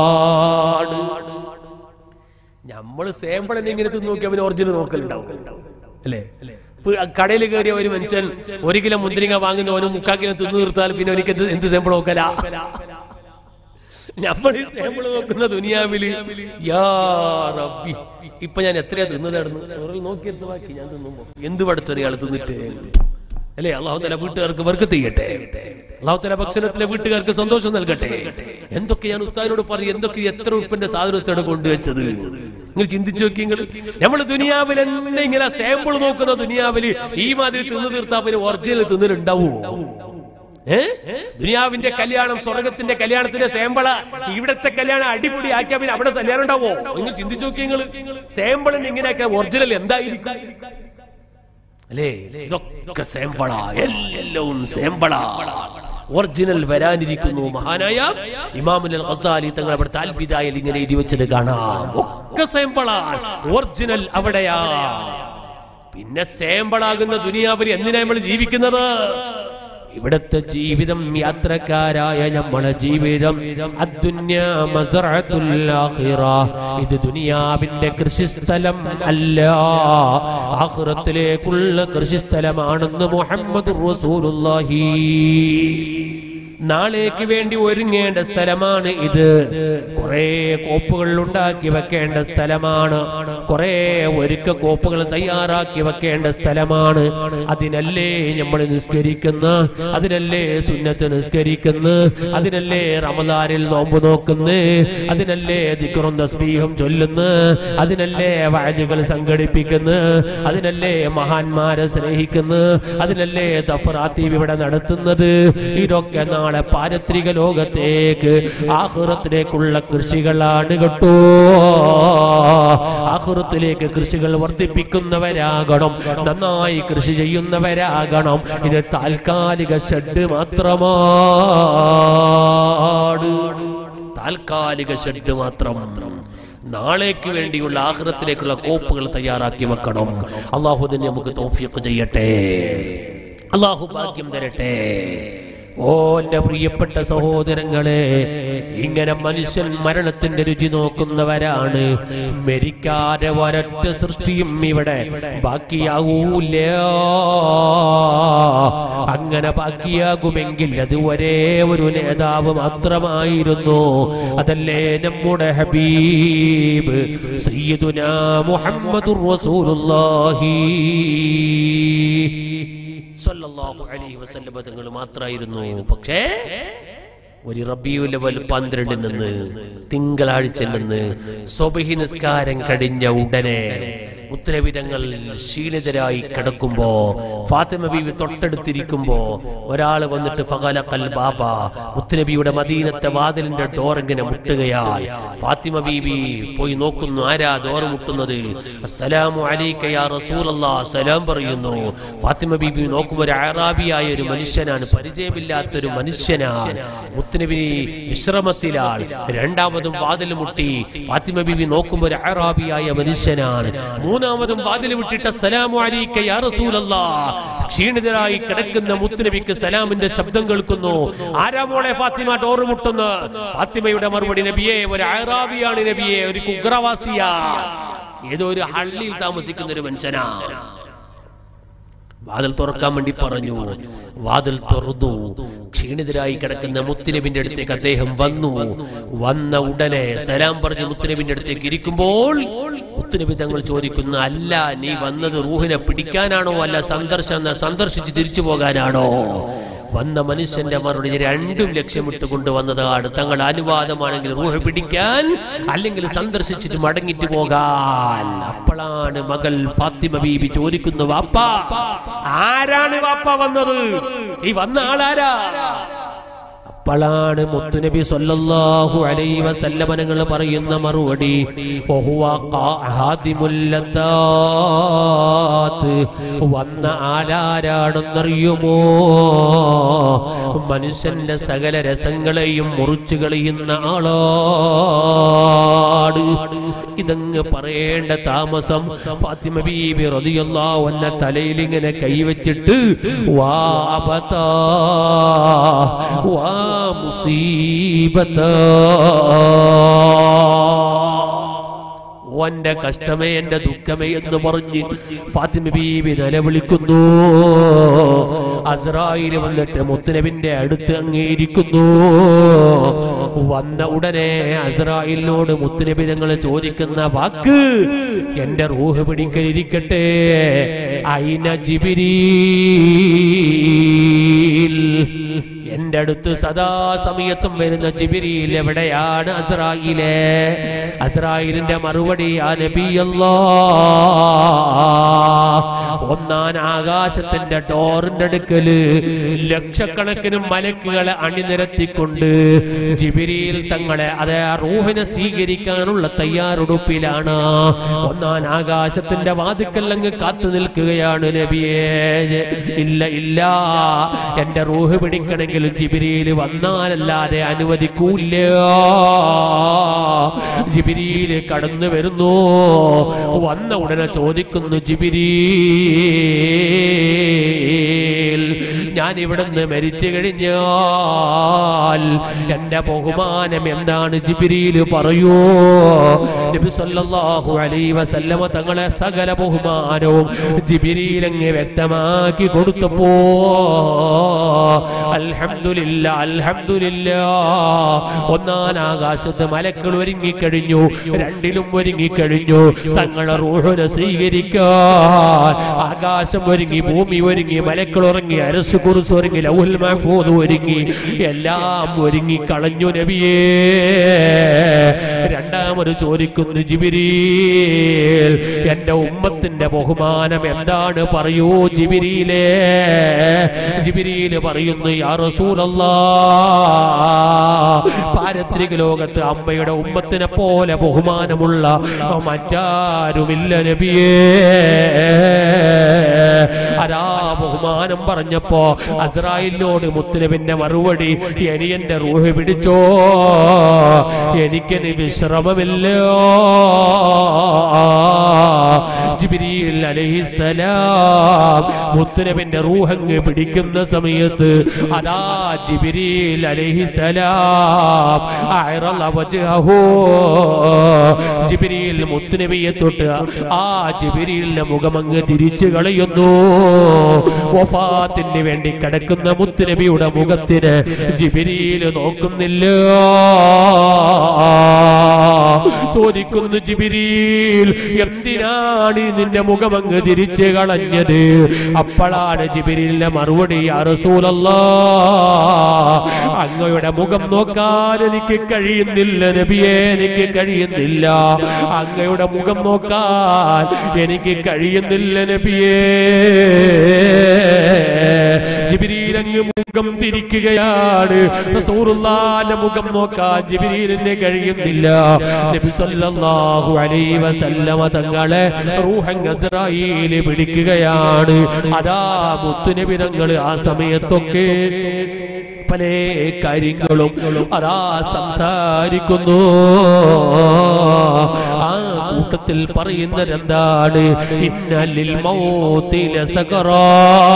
A: സ്വർഗത്തിലാണ് നമ്മൾ സാമ്പിൾ ഇങ്ങനെ നോക്കി അവന് ഒറിജിനൽ നോക്കലുണ്ടാവും അല്ലേ കടയിൽ കയറിയ ഒരു മനുഷ്യൻ ഒരു കിലോ മുന്തിരിങ്ങ വാങ്ങുന്ന ഓനും മുക്കാ കിലോ തിന്നു തീർത്താൽ പിന്നെ എനിക്ക് എന്ത് എന്ത് സാമ്പിൾ നോക്കലാ നമ്മൾ സാമ്പിൾ നോക്കുന്ന ദുനിയാവില് യാ റബ്ബി ഇപ്പൊ ഞാൻ എത്രയാ തിന്നതായിരുന്നു നോക്കിയെടുത്ത് ബാക്കി ഞാൻ തിന്നുമ്പോ എന്ത് പഠിച്ചത് ഇയാൾ തിന്നിട്ട് അല്ലേ അള്ളാഹു തല വീട്ടുകാർക്ക് വർക്കത്ത് ചെയ്യട്ടെ അള്ളാഹു തല ഭക്ഷണത്തിലെ വീട്ടുകാർക്ക് സന്തോഷം നൽകട്ടെ എന്തൊക്കെയാണ് ഉസ്താദിനോട് പറയും എന്തൊക്കെ എത്ര ഉറുപ്പിന്റെ സാധനം ഉസ്താദ് കൊണ്ടുവച്ചത് നിങ്ങൾ ചിന്തിച്ചു നോക്കി നിങ്ങൾ നമ്മൾ ദുനിയാവിൽ തന്നെ ഇങ്ങനെ സാമ്പിൾ നോക്കുന്ന ദുനിയാവിൽ ഈ മാതിരി തിന്നു തീർത്താ പിന്നെ ഒറിജിനൽ തിന്നിട്ടുണ്ടാവോ ഏ ദുനിയാവിന്റെ കല്യാണം സ്വർഗത്തിന്റെ കല്യാണത്തിന്റെ സാമ്പിള ഇവിടത്തെ കല്യാണം അടിപൊളി ആക്കിയാ പിന്നെ അവിടെ കല്യാണം ഉണ്ടാവോ നിങ്ങൾ ചിന്തിച്ചു നോക്കി നിങ്ങൾ സാമ്പിളിന് ഇങ്ങനെയൊക്കെ ഒറിജിനൽ എന്തായിരിക്കും അല്ലേ ഇതൊക്കെ സാമ്പിളാ എല്ലാം സാമ്പിളാ ഒറിജിനൽ വരാനിരിക്കുന്നു മഹാനായ ഇമാമുൽ ഖസാലി തങ്ങൾ അവിടെ താൽബിദായിൽ ഇങ്ങനെ എഴുതി വെച്ചത് കാണാം ഒക്കെ സാമ്പിളാണ് ഒറിജിനൽ അവിടെയാ പിന്നെ സാമ്പിളാകുന്ന ദുനിയാവിൽ എന്തിനാ നമ്മൾ ജീവിക്കുന്നത് ഇവിടത്തെ ജീവിതം യാത്രക്കാരായ നമ്മളെ ജീവിതം അദ്ദുന്യാ മസ്റഅത്തുൽ ആഖിറ ഇത് ദുനിയാവിന്റെ കൃഷിസ്ഥലം അല്ല ആഖിറത്തിലേക്കുള്ള കൃഷിസ്ഥലമാണെന്ന് മുഹമ്മദ് റസൂലുള്ളാഹി നാളേക്ക് വേണ്ടി ഒരുങ്ങേണ്ട സ്ഥലമാണ് ഇത് കുറെ കോപ്പുകൾ ഉണ്ടാക്കി വെക്കേണ്ട സ്ഥലമാണ് കുറെ ഒരുക്ക കോപ്പുകൾ തയ്യാറാക്കി വെക്കേണ്ട സ്ഥലമാണ് അതിനല്ലേ നമ്മൾ നിസ്കരിക്കുന്ന അതിനല്ലേ സുന്നത്ത് നിസ്കരിക്കുന്ന അതിനല്ലേ റമദാനിൽ നോമ്പ് നോക്കുന്ന അതിനല്ലേ ദിക്റും തസ്ബീഹും ചൊല്ലുന്ന അതിനല്ലേ വാജുകൾ സംഘടിപ്പിക്കുന്ന അതിനല്ലേ മഹാന്മാരെ സ്നേഹിക്കുന്ന അതിനല്ലേ തഫറാത്തീവ് ഇവിടെ നടത്തുന്നത് ഇതൊക്കെ നാളെ പാരത്രിക ലോകത്തേക്ക് ആഹുറത്തിലേക്കുള്ള കൃഷികളാണ് കേട്ടോ ആഹുറത്തിലേക്ക് കൃഷികൾ വർദ്ധിപ്പിക്കുന്നവരാകണം നന്നായി കൃഷി ചെയ്യുന്നവരാകണം ഇത് താൽക്കാലിക ഷെഡ് മാത്രമാണ് താൽക്കാലിക ഷെഡ് മാത്രം നാളേക്ക് വേണ്ടിയുള്ള ആഹ്റത്തിലേക്കുള്ള കോപ്പുകൾ തയ്യാറാക്കി വെക്കണം അള്ളാഹു തന്നെ നമുക്ക് തോഫിയൊക്കെ ചെയ്യട്ടെ അള്ളാഹു ഭാഗ്യം തരട്ടെ ഓ എന്റെ പ്രിയപ്പെട്ട സഹോദരങ്ങളെ ഇങ്ങനെ മനുഷ്യൻ മരണത്തിന്റെ രുചി നോക്കുന്നവരാണ് മരിക്കാതെ ഒരൊറ്റ സൃഷ്ടിയും ഇവിടെ ബാക്കിയാവൂല അങ്ങനെ ബാക്കിയാകുമെങ്കിൽ അത് ഒരേ ഒരു നേതാവ് മാത്രമായിരുന്നു അതല്ലേ നമ്മുടെ ഹബീബ് സയ്യിദുനാ മുഹമ്മദുർ റസൂലുള്ളാഹി സല്ലല്ലാഹു അലൈഹി വസല്ലം തങ്ങൾ മാത്രമായിരുന്നു പക്ഷേ ഒരു റബിയുലവൽ പന്ത്രണ്ടിൽ നിന്ന് തിങ്കളാഴ്ചയിൽ നിന്ന് സ്വബഹി നിസ്കാരം കഴിഞ്ഞ ഉടനെ ഉത്തരവിധങ്ങൾ ക്ഷീണിതരായി കിടക്കുമ്പോ ഫാത്തിമ ബീവി തൊട്ടടുത്തിരിക്കുമ്പോ ഒരാൾ വന്നിട്ട് ഫഗല കൽ ബാബ മുത്തുനബിയുടെ മദീനത്തെ വാതിലിന്റെ ഡോർ ഇങ്ങനെ മുട്ടുകയായി ഫാത്തിമ ബീവി പോയി നോക്കുന്നു ആരാ ഡോർ മുട്ടുന്നത് അസ്സലാമു അലൈക യാ റസൂലല്ലാ സലാം പറയുന്നു ഫാത്തിമ ബീബി നോക്കുമ്പോൾ ഒരു അറാബിയായ ഒരു മനുഷ്യനാണ് പരിചയമില്ലാത്തൊരു മനുഷ്യനാണ് മുത്തുനബി വിശ്രമത്തിലാൾ രണ്ടാമതും വാതിൽ മുട്ടി ഫാത്തിമ ബീബി നോക്കുമ്പോൾ ഒരു അറാബിയായ മനുഷ്യനാണ് മൂന്നാമതും വാതിൽ വിട്ടിട്ട് സലാമു അലൈക യാ റസൂലല്ലാ ക്ഷീണിതരായി കിടക്കുന്ന മുത്തുനബിക്ക് സലാമിന്റെ ശബ്ദം കേൾക്കുന്നു ആരാ മോളെ ഫാത്തിമ ഡോറ് മുട്ടുന്നു ഫാത്തിമയുടെ മറുപടി നബിയെ ഒരു അറാബിയാണ് നബിയെ ഒരു കുഗ്രവാസിയാ ഏതോ ഒരു ഹള്ളിയിൽ താമസിക്കുന്ന ഒരു മനുഷ്യനാ വാതിൽ തുറക്കാൻ വേണ്ടി പറഞ്ഞു വാതിൽ തുറന്നു ക്ഷീണിതരായി കിടക്കുന്ന മുത്തുനബിന്റെ അടുത്തേക്ക് അദ്ദേഹം വന്നു വന്ന ഉടനെ സലാം പറഞ്ഞ് മുത്തുനബിന്റെ അടുത്തേക്ക് ഇരിക്കുമ്പോൾ മുത്തുനബി തങ്ങൾ ചോദിക്കുന്ന അല്ല നീ വന്നത് റൂഹിനെ പിടിക്കാനാണോ അല്ല സന്ദർശന സന്ദർശിച്ച് തിരിച്ചു പോകാനാണോ വന്ന മനുഷ്യന്റെ മറുപടി രണ്ടും ലക്ഷ്യമിട്ട് കൊണ്ടുവന്നതാണ് തങ്ങൾ അനുവാദമാണെങ്കിൽ റൂഹ് പിടിക്കാൻ അല്ലെങ്കിൽ സന്ദർശിച്ചിട്ട് മടങ്ങിട്ട് പോകാൻ അപ്പോഴാണ് മകൾ ഫാത്തിമ ബീബി ചോദിക്കുന്നു വാപ്പ ആരാണ് വാപ്പ വന്നത് ഈ വന്ന ആളാരാ അപ്പോഴാണ് മുത്തുനബി സല്ലല്ലാഹു അലൈഹി വസല്ലമനങ്ങൾ പറയുന്ന മറുപടി വഹുവ ഖാദിമുൽ ലദ്ദാത്ത് വന്ന ആരാരാണെന്നറിയുമോ മനുഷ്യന്റെ സകല രസങ്ങളെയും മുറിച്ചു കളയുന്ന ആളാട് ഇതങ്ങ് പറയേണ്ട താമസം ഫാത്തിമ ബീബി റളിയല്ലാഹു അൻഹ തലയിൽ ഇങ്ങനെ കൈവച്ചിട്ട് വാ അബതാ വാ മുസീബത ഓന്റെ കഷ്ടമേ എന്റെ ദുഃഖമേ എന്ന് പറഞ്ഞ് ഫാത്തിമ ബീബി നിലവിളിക്കുന്നു അസ്രായിൽ വന്നിട്ട് മുത്തുനബിന്റെ അടുത്ത് അങ്ങേരിക്കുന്നു വന്ന ഉടനെ അസ്രായിലിനോട് മുത്തുനബി ഞങ്ങൾ ചോദിക്കുന്ന വാക്ക് എന്റെ റൂഹ് പിടിക്കലിരിക്കട്ടെ അയിന ജിബിരീൽ എന്റെ അടുത്ത് സദാ സമയത്തും വരുന്ന ജിബിരിയിൽ എവിടെയാണ് അസ്രായിലെ അസ്രായിലിന്റെ മറുപടി ആ നബിയല്ലോ ഒന്നാം ആകാശത്തിന്റെ ഡോറിന്റെ അടുക്കല് ലക്ഷക്കണക്കിന് മലക്കുകളെ അണിനിരത്തിക്കൊണ്ട് ജിബിരിയിൽ തങ്ങളെ അതേ ആ റൂഹിനെ സ്വീകരിക്കാനുള്ള തയ്യാറെടുപ്പിലാണ് ഒന്നാം ആകാശത്തിന്റെ വാതുക്കൽ അങ്ങ് കാത്തു നിൽക്കുകയാണ് നബിയെ ഇല്ല ഇല്ല എന്റെ റൂഹ് പിടിക്കണമെങ്കിൽ ജിബിരിയിൽ വന്നാലല്ലാതെ അനുവദിക്കൂല്ല ജിബിരിയിൽ കടന്നു വരുന്നു വന്ന ഉടനെ ചോദിക്കുന്നു ജിബിരീൽ ഞാൻ ഇവിടുന്ന് മരിച്ചു കഴിഞ്ഞാൽ എന്റെ ബഹുമാനം എന്താണ് ജിബിരിയിൽ പറയൂ നബി സല്ലല്ലാഹു അലൈഹി വസല്ലമ തങ്ങളെ സകല ബഹുമാനവും ജിബിരിയിൽ അങ്ങ് വ്യക്തമാക്കി കൊടുത്തപ്പോ അൽഹംദുലില്ല അൽഹംദുലില്ല ഒന്നാം ആകാശത്ത് മലക്കൾ ഒരുങ്ങിക്കഴിഞ്ഞു രണ്ടിലും ഒരുങ്ങിക്കഴിഞ്ഞു തങ്ങളെ റൂഹിനെ സ്വീകരിക്കാൻ ആകാശം ഒരുങ്ങി ഭൂമി ഒരുങ്ങി മലക്കൾ ഉറങ്ങി അരസ് കുറിസ് ഒരുങ്ങി ലൗഹുൽ മഹ്ഫൂദ് ഒരുങ്ങി എല്ലാം ഒരുങ്ങി കളഞ്ഞു നബിയേ രണ്ടാമത് ചോദിക്കുന്നു ജിബിരീൽ എന്റെ ഉമ്മത്തിന്റെ ബഹുമാനം എന്താണ് പറയൂ ജിബിരിയിലേ ജിബിരിയിൽ പറയുന്നു യാ റസൂലല്ലാ പാരത്രിക ലോകത്ത് അമ്മയുടെ ഉമ്മത്തിനെ പോലെ ബഹുമാനമുള്ള മറ്റാരുമില്ല നബിയേ അതാ ബഹുമാനം പറഞ്ഞപ്പോ അസ്രായിലിനോട് മുത്തുനബിന്റെ മറുപടി ഇനി എന്റെ റൂഹ് പിടിച്ചോ എനിക്കിനി വിശ്രമമില്ല ജിബ്രീൽ അലൈഹിസ്സലാം മുത്തുനബിന്റെ റൂഹങ്ങ് പിടിക്കുന്ന സമയത്ത് അതാ ജിബ്രീൽ അലൈഹിസ്സലാം അയറള വജ്ഹഹു ജിബ്രീൽ മുത്തുനബിയെ തൊട്ട് ആ ജിബ്രീലിന്റെ മുഖമങ്ങ് തിരിച്ചു കളയുന്നു വഫാത്തിന് വേണ്ടി കിടക്കുന്ന മുത്തുനബിയുടെ മുഖത്തിന് ജിബിരിയിൽ നോക്കുന്നില്ല ചോദിക്കുന്നു ജിബിരിയിൽ എന്തിനാണ് ഈ നിന്റെ മുഖമങ്ങ് തിരിച്ചു കളഞ്ഞത് അപ്പോഴാണ് ജിബിരിലിന്റെ മറുപടി "യാ റസൂലല്ലാ അങ്ങയുടെ മുഖം നോക്കാൻ എനിക്ക് കഴിയുന്നില്ല നബിയെ എനിക്ക് കഴിയുന്നില്ല അങ്ങയുടെ മുഖം നോക്കാൻ എനിക്ക് കഴിയുന്നില്ല നബിയേ ജിബിരിയിൽ അങ്ങ് മുഖം തിരിക്കുകയാണ് റസൂലുള്ളാന്റെ മുഖം നോക്കാൻ ജിബിരിലിന് കഴിയുന്നില്ല നബി സല്ലല്ലാഹു അലൈഹി വസല്ലമ തങ്ങളെ റൂഹൻ അസ്രായീൽ പിടിക്കുകയാണ് അതാ മുത്തുനബി തങ്ങൾ ആ സമയത്തൊക്കെ പല കാര്യങ്ങളും അതാ സംസാരിക്കുന്നു ആ കൂട്ടത്തിൽ പറയുന്നത് എന്താണ് ഇന്നലിൽ മൗത്തില സകറാ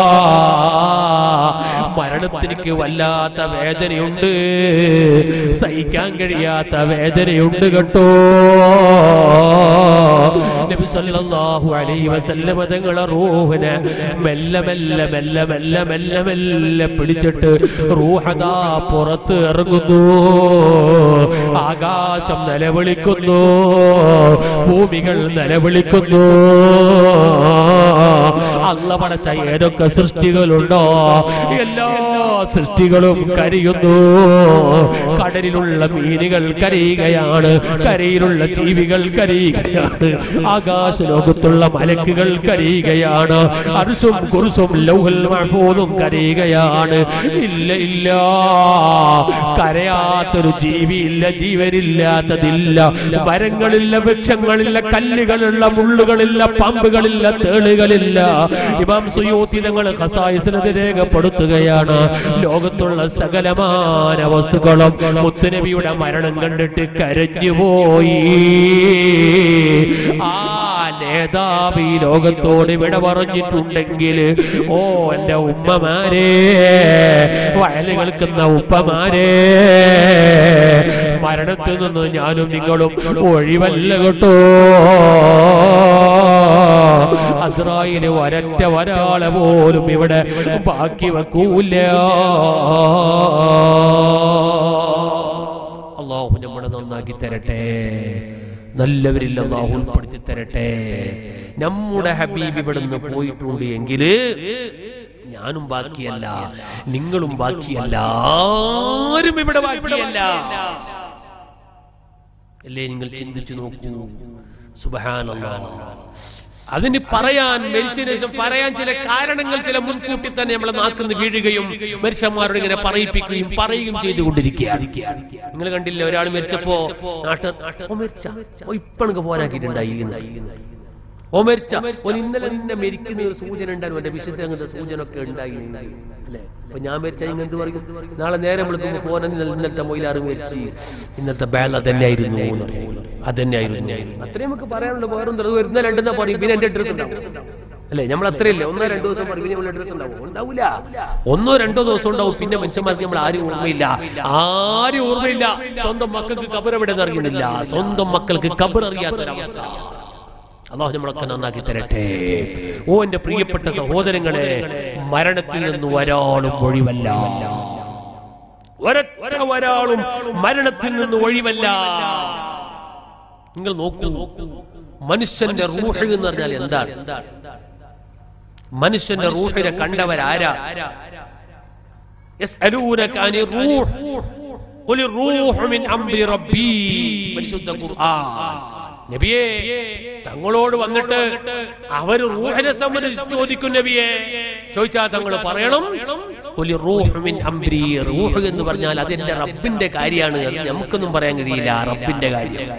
A: മരണത്തിനിക്ക് വല്ലാത്ത വേദനയുണ്ട് സഹിക്കാൻ കഴിയാത്ത വേദനയുണ്ട് കേട്ടോ നബി സല്ലല്ലാഹു അലൈഹി വസല്ലമ തങ്ങളെ റൂഹിനെ മെല്ലെ മെല്ലെ മെല്ലെ മെല്ലെ മെല്ലെ മെല്ലെ പിടിച്ചിട്ട് റൂഹദാ പുറത്ത് ഇറങ്ങുന്നു ആകാശം നിലവിളിക്കുന്നു ഭൂമികൾ നിലവിളിക്കുന്നു അല്ല പടച്ച ഏതൊക്കെ സൃഷ്ടികളുണ്ടോ എല്ലാ സൃഷ്ടികളും കരയുന്നു കടലിലുള്ള മീനുകൾ കരയുകയാണ് കരയിലുള്ള ജീവികൾ കരയുകയാണ് ആകാശ ലോകത്തുള്ള മലക്കുകൾ കരയുകയാണ് അർഷും കുറുസും ലൗഹൽ മഹ്ഫൂദും കരയുകയാണ് ഇല്ല ഇല്ല കരയാത്തൊരു ജീവിയില്ല ജീവനില്ലാത്തതില്ല മരങ്ങളില്ല വൃക്ഷങ്ങളില്ല കല്ലുകളില്ല മുള്ളുകളില്ല പാമ്പുകളില്ല തേളുകളില്ല ഇമാം സുയൂത്തി തങ്ങൾ ഖസായിസിനത് രേഖപ്പെടുത്തുകയാണ് ലോകത്തുള്ള സകലമാന വസ്തുക്കളും മുത്തുനബിയുടെ മരണം കണ്ടിട്ട് കരഞ്ഞുപോയി ആ നേതാവ് ഈ ലോകത്തോട് വിട പറഞ്ഞിട്ടുണ്ടെങ്കിൽ ഓ എന്റെ ഉമ്മമാരെ വയല് കേൾക്കുന്ന ഉപ്പമാരെ മരണത്തിൽ നിന്ന് ഞാനും നിങ്ങളും ഒഴിവല്ല കേട്ടോ അസ്രായില് ഒരറ്റ ഒരാളെ പോലും ഇവിടെ ബാക്കി വെക്കൂല അള്ളാഹു നമ്മളെ നന്നാക്കി തരട്ടെ നല്ലവരിൽ അള്ളാഹു ഉൾപ്പെടുത്തി തരട്ടെ നമ്മുടെ ഹബീബ് ഇവിടുന്ന് പോയിട്ടുണ്ട് എങ്കില് ഞാനും ബാക്കിയല്ല നിങ്ങളും ബാക്കിയല്ല ആരും ഇവിടെ ബാക്കിയല്ല അല്ലേ നിങ്ങൾ ചിന്തിച്ചു നോക്കൂ സുബഹാനല്ലാഹ് അതിന് പറയാൻ മരിച്ചതിന് ശേഷം പറയാൻ ചില കാരണങ്ങൾ ചില മുൻകൂട്ടി തന്നെ നമ്മളെ നാക്കുന്ന വീഴുകയും മരിച്ചന്മാരോട് ഇങ്ങനെ പറയിപ്പിക്കുകയും പറയുകയും ചെയ്തുകൊണ്ടിരിക്കുകയാണ് നിങ്ങൾ കണ്ടില്ല ഒരാൾ മരിച്ചപ്പോ നാട്ട് ഓ മരിച്ച ഓ ഇപ്പണക്ക് പോരാക്കിയിട്ടുണ്ടായി ഓ മരിച്ച ഓൻ ഇന്നലെ നിന്നെ മരിക്കുന്ന ഒരു സൂചന ഉണ്ടായിരുന്നു എന്റെ വിശുദ്ധ അങ്ങനത്തെ സൂചന ഒക്കെ ഉണ്ടായി അല്ലെ അപ്പൊ ഞാൻ മരിച്ച ഇങ്ങനെ എന്ത് പറയും നാളെ നേരെ വിളിക്കുമ്പോ ഫോൻ ഇന്നലത്തെ മൊയിലാറ് മരിച്ച് ഇന്നത്തെ ബാൽ അതന്നെയായിരുന്നു എന്ന് പറയും. അതന്നെയായിരുന്നു അത്രയും നമുക്ക് പറയാനുള്ള വേറെ ഇന്നലെ രണ്ടെന്നാ പറയും പിന്നെ എന്റെ ഡ്രസ് ഉണ്ടാവും അല്ലെ നമ്മൾ അത്രയല്ലേ ഒന്നോ രണ്ടോ ദിവസം പറയും പിന്നെ നമ്മളെ ഡ്രസ് ഉണ്ടാവും ഉണ്ടാവില്ല ഒന്നോ രണ്ടോ ദിവസം ഉണ്ടാവും പിന്നെ മനുഷ്യന്മാർക്ക് നമ്മൾ ആരും ഓർമ്മയില്ല ആരും ഓർമ്മയില്ല സ്വന്തം മക്കൾക്ക് കബർ എവിടെ അറിയുന്നില്ല സ്വന്തം മക്കൾക്ക് കബർ അറിയാത്തൊരവസ്ഥ അള്ളാഹു നമ്മളൊക്കെ നന്നാക്കി തരട്ടെ ഓ എന്റെ പ്രിയപ്പെട്ട സഹോദരങ്ങളെ മരണത്തിൽ നിന്ന് ഒരാളും ഒഴിവല്ല ഒരൊറ്റ ഒരാളും മരണത്തിൽ നിന്ന് ഒഴിവല്ല നിങ്ങൾ നോക്കൂ മനുഷ്യന്റെ റൂഹ് എന്ന് പറഞ്ഞാൽ എന്താണ് മനുഷ്യന്റെ റൂഹിനെ കണ്ടവരാരാ يسألونك عن الروح قل الروح من أمر ربي പരിശുദ്ധ ഖുർആൻ നബിയെ തങ്ങളോട് വന്നിട്ട് അവര് റൂഹിനെ സംബന്ധിച്ച് ചോദിക്കും നബിയെ ചോദിച്ചാൽ തങ്ങൾ പറയണം "ഖുലി റൂഹു മിൻ അംരി." റൂഹ് എന്ന് പറഞ്ഞാൽ അത് എന്റെ റബ്ബിന്റെ കാര്യമാണ് അത് നമുക്കൊന്നും പറയാൻ കഴിയില്ല ആ റബ്ബിന്റെ കാര്യം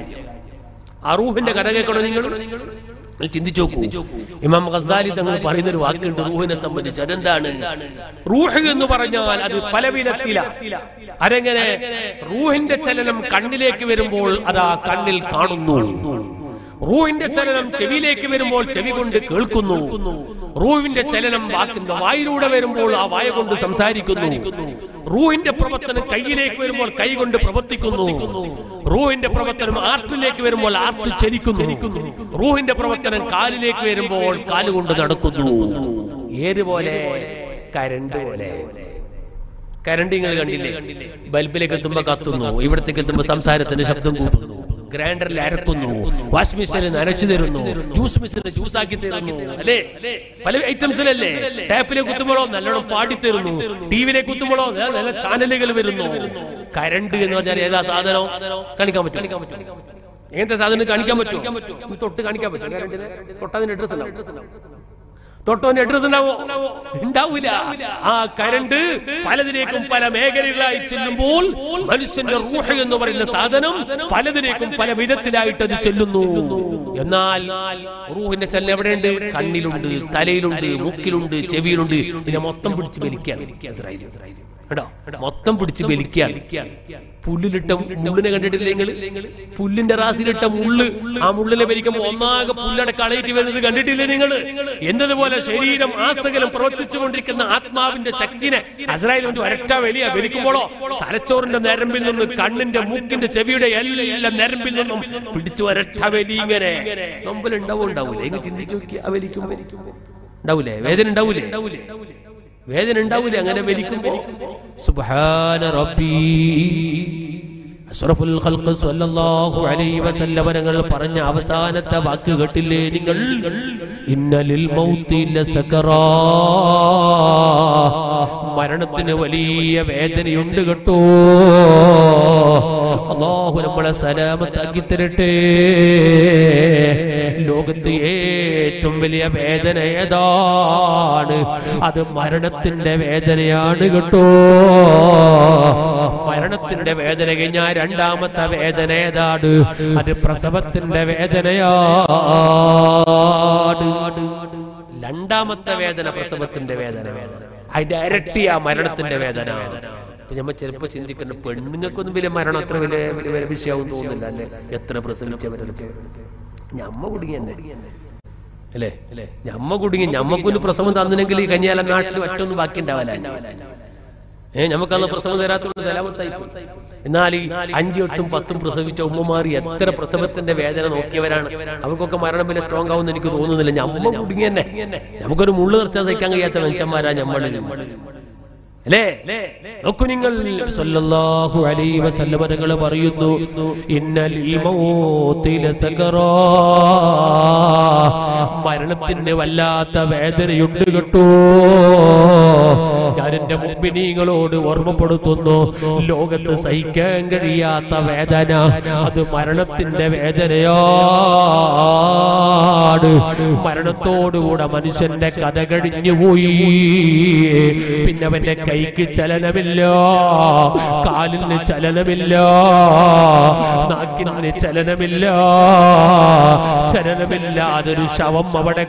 A: ആ റൂഹിന്റെ കഥ കേൾക്കണോ നിങ്ങൾ നിങ്ങൾ ചിന്തിച്ചു നോക്കൂ ഇമാം ഖസാലി തങ്ങൾ പറയുന്ന ഒരു വാക്കുണ്ട് റൂഹിനെ സംബന്ധിച്ച് അതെന്താണ് റൂഹ് എന്ന് പറഞ്ഞാൽ അത് പല വിധത്തില അതെങ്ങനെ റൂഹിന്റെ ചലനം കണ്ണിലേക്ക് വരുമ്പോൾ അതാ കണ്ണിൽ കാണുന്നു റൂഹിന്റെ ചലനം ചെവിയിലേക്ക് വരുമ്പോൾ ചെവി കൊണ്ട് കേൾക്കുന്നു റൂഹിന്റെ ചലനം വാക്കുന്ന വായിലൂടെ വരുമ്പോൾ ആ വായ കൊണ്ട് സംസാരിക്കുന്നു റൂഹിന്റെ പ്രവർത്തനം കൈയിലേക്ക് വരുമ്പോൾ കൈ കൊണ്ട് പ്രവർത്തിക്കുന്നു റൂഹിന്റെ പ്രവർത്തനം ആർട്ടിലേക്ക് വരുമ്പോൾ ആർട്ട് ചലിക്കുന്നു റൂഹിന്റെ പ്രവർത്തനം കാലിലേക്ക് വരുമ്പോൾ കാലുകൊണ്ട് നടക്കുന്നു ഏതുപോലെ കരണ്ട് പോലെ കരണ്ട് നിങ്ങൾ കണ്ടില്ലേ ബൽബിലേക്ക് എത്തുമ്പോ കത്തുന്നു ഇവിടത്തേക്ക് എത്തുമ്പോ സംസാരത്തിന്റെ ശബ്ദം കൂട്ടുന്നു ഗ്രൈൻഡറിൽ അരക്കുന്നു വാഷ് മെഷീനിൽ നനച്ചു തരുന്നു ജ്യൂസ് മെഷീനിൽ ജ്യൂസ് ആക്കി തരുന്നു അല്ലേ പല ഐറ്റംസിലല്ലേ ടാപ്പിലേക്ക് കുത്തുമ്പോഴോ നല്ലോണം പാടി തരുന്നു ടിവിയിലേക്ക് കുത്തുമ്പോഴോ ദേ നല്ല ചാനലുകൾ വരുന്നു കരണ്ട് എന്ന് പറഞ്ഞാൽ ഏതാ സാധനം കാണിക്കാൻ പറ്റും എങ്ങനത്തെ സാധനം കാണിക്കാൻ പറ്റും തൊട്ട് കാണിക്കാൻ പറ്റും കരണ്ടിനെ തൊട്ടതിന്റെ അഡ്രസ് ഉണ്ടാവും തൊട്ടോന്റെ അഡ്രസ് ഉണ്ടാവോ ഉണ്ടാവൂല ആ കരണ്ട് പലതിലേക്കും പല മേഖലകളായി ചെല്ലുമ്പോൾ മനുഷ്യന്റെ റൂഹ് എന്ന് പറയുന്ന സാധനം പലതിലേക്കും പല വിധത്തിലായിട്ട് അത് ചെല്ലുന്നു എന്നാൽ റൂഹിന്റെ ചെല്ലം എവിടെയുണ്ട് കണ്ണിലുണ്ട് തലയിലുണ്ട് മൂക്കിലുണ്ട് ചെവിയിലുണ്ട് ഇതിനെ മൊത്തം പിടിച്ച് വലിക്കാൻ കേട്ടോ മൊത്തം പിടിച്ച് വലിക്കാൻ പുല്ലിലിട്ട മുള്ളിനെ കണ്ടിട്ടില്ലേ നിങ്ങൾ പുല്ലിന്റെ റാസിലിട്ട മുള്ള് ആ മുള്ളിനെ വലിക്കുമ്പോൾ ഒന്നാകെ പുല്ലട കളയിട്ട് വരുന്നത് കണ്ടിട്ടില്ലേ നിങ്ങൾ എന്നതുപോലെ ശരീരം ആസകലം പ്രവർത്തിച്ചുകൊണ്ടിരിക്കുന്ന ആത്മാവിന്റെ ശക്തിനെ അസ്രായേൽ കൊണ്ട് ഒരറ്റ വലിയ വലിക്കുമ്പോഴോ തലച്ചോറിന്റെ നരമ്പിൽ നിന്ന് കണ്ണിന്റെ മൂക്കിന്റെ ചെവിയുടെ എല്ലാ നരമ്പിൽ നിന്നും പിടിച്ചു ഒരറ്റ വലി ഇങ്ങനെ നമ്പൽ ഉണ്ടാവും ഉണ്ടാവൂലേ എങ്കിൽ ചിന്തിച്ചു നോക്കി ആ വലിക്കുമ്പോ ഉണ്ടാവൂലേ വേദന ഉണ്ടാവൂലേ വേദന ഉണ്ടാവൂലേ അങ്ങനെ വലിക്കുമ്പോ സുബ്ഹാന റബ്ബി അഷ്റഫുൽ ഖൽഖ് സ്വല്ലല്ലാഹു അലൈഹി വസല്ലം തങ്ങൾ പറഞ്ഞ അവസാനത്തെ വാക്ക് കേട്ടില്ലേ നിങ്ങൾ ഇന്നലിൽ മൗത്തി ലസകറാ മരണത്തിന് വലിയ വേദനയുണ്ട് കേട്ടോ അള്ളാഹു നമ്മളെ സലാമത്താക്കി തരട്ടെ ലോകത്ത് ഏറ്റവും വലിയ വേദന ഏതാണ് അത് മരണത്തിന്റെ വേദനയാണ് കേട്ടോ മരണത്തിന്റെ വേദന കഴിഞ്ഞാൽ രണ്ടാമത്തെ വേദന ഏതാണ് അത് പ്രസവത്തിന്റെ വേദനയാണ് രണ്ടാമത്തെ വേദന പ്രസവത്തിന്റെ വേദന അതിന്റെ ഇരട്ടിയാ മരണത്തിന്റെ വേദന അപ്പൊ നമ്മൾ ചിലപ്പോ ചിന്തിക്കുന്ന പെണ്ണുങ്ങൾക്കൊന്നും വലിയ മരണം അത്ര വലിയ വലിയ വലിയ വിഷയവും തോന്നുന്നില്ല അല്ലെ എത്ര പ്രസവിച്ചവരൊക്കെ ഞമ്മ കുടുങ്ങി തന്നെ അല്ലേ അല്ലേ ഞമ്മ കുടുങ്ങി ഞമ്മക്കൊരു പ്രസവം തന്നില്ലെങ്കിൽ ഈ കന്യാല നാട്ടിൽ ഒറ്റൊന്നും ബാക്കി ഉണ്ടാവില്ല ഏ നമുക്കന്ന് പ്രസവം തരാത്തോണ്ട് സലാമത്തായി പോയി. എന്നാൽ ഈ അഞ്ചും എട്ടും പത്തും പ്രസവിച്ച ഉമ്മമാർ എത്ര പ്രസവത്തിന്റെ വേദന നോക്കിയവരാണ് അവർക്കൊക്കെ മരണം പിന്നെ സ്ട്രോങ് ആവുമെന്ന് എനിക്ക് തോന്നുന്നില്ല ഞമ്മ കുടുങ്ങി തന്നെ നമുക്കൊരു മുള്ളു നിർച്ചാൻ സഹിക്കാൻ കഴിയാത്ത മനുഷ്യന്മാരാ ഞമ്മള് അല്ലേ നോക്കൂ നിങ്ങൾ സല്ലല്ലാഹു അലൈഹി വസല്ലമ തങ്ങൾ പറയുന്നു ഇന്നൽ മൗതി ലസകറാ മരണത്തിന് വല്ലാത്ത വേദനയുണ്ട് കേട്ടോ ഞാൻ എന്റെ മുമ്പിനീങ്ങളോട് ഓർമ്മപ്പെടുത്തുന്നു ലോകത്ത് സഹിക്കാൻ കഴിയാത്ത വേദന അത് മരണത്തിന്റെ വേദനയാണ് മരണത്തോടുകൂടെ മനുഷ്യന്റെ കഥ കഴിഞ്ഞു പോയി പിന്നെ അവന്റെ കൈക്ക് ചലനമില്ല കാലിന് ചലനമില്ല നാക്കിന് ചലനമില്ല ചലനമില്ലാതൊരു ശവം അവിടെ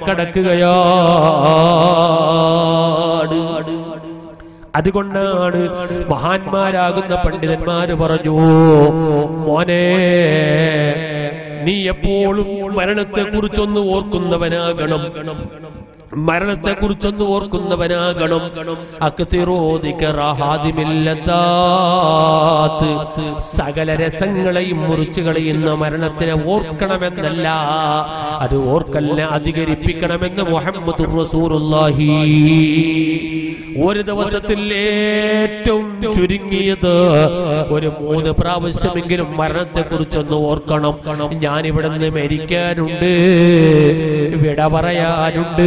A: കിടക്കുകയാണ് അതുകൊണ്ടാണ് മഹാന്മാരാകുന്ന പണ്ഡിതന്മാര് പറഞ്ഞു മോനെ നീ എപ്പോഴും മരണത്തെ കുറിച്ചൊന്ന് ഓർക്കുന്നവനാകണം മരണത്തെ കുറിച്ചൊന്ന് ഓർക്കുന്നവനാകണം അക്തിറോദിക റാഹാദിമില്ലതാത്ത് സകല രസങ്ങളെയും മുറിച്ചു കളയുന്ന മരണത്തിനെ ഓർക്കണമെന്നല്ല അത് ഓർക്കല്ല അധികരിപ്പിക്കണമെന്ന് മുഹമ്മദ് റസൂറുല്ലാഹി ഒരു ദിവസത്തിൽ ഏറ്റവും ചുരുങ്ങിയത് ഒരു മൂന്ന് പ്രാവശ്യമെങ്കിലും മരണത്തെ കുറിച്ചൊന്ന് ഓർക്കണം ഞാൻ ഇവിടെ നിന്ന് മരിക്കാനുണ്ട് വിട പറയാനുണ്ട്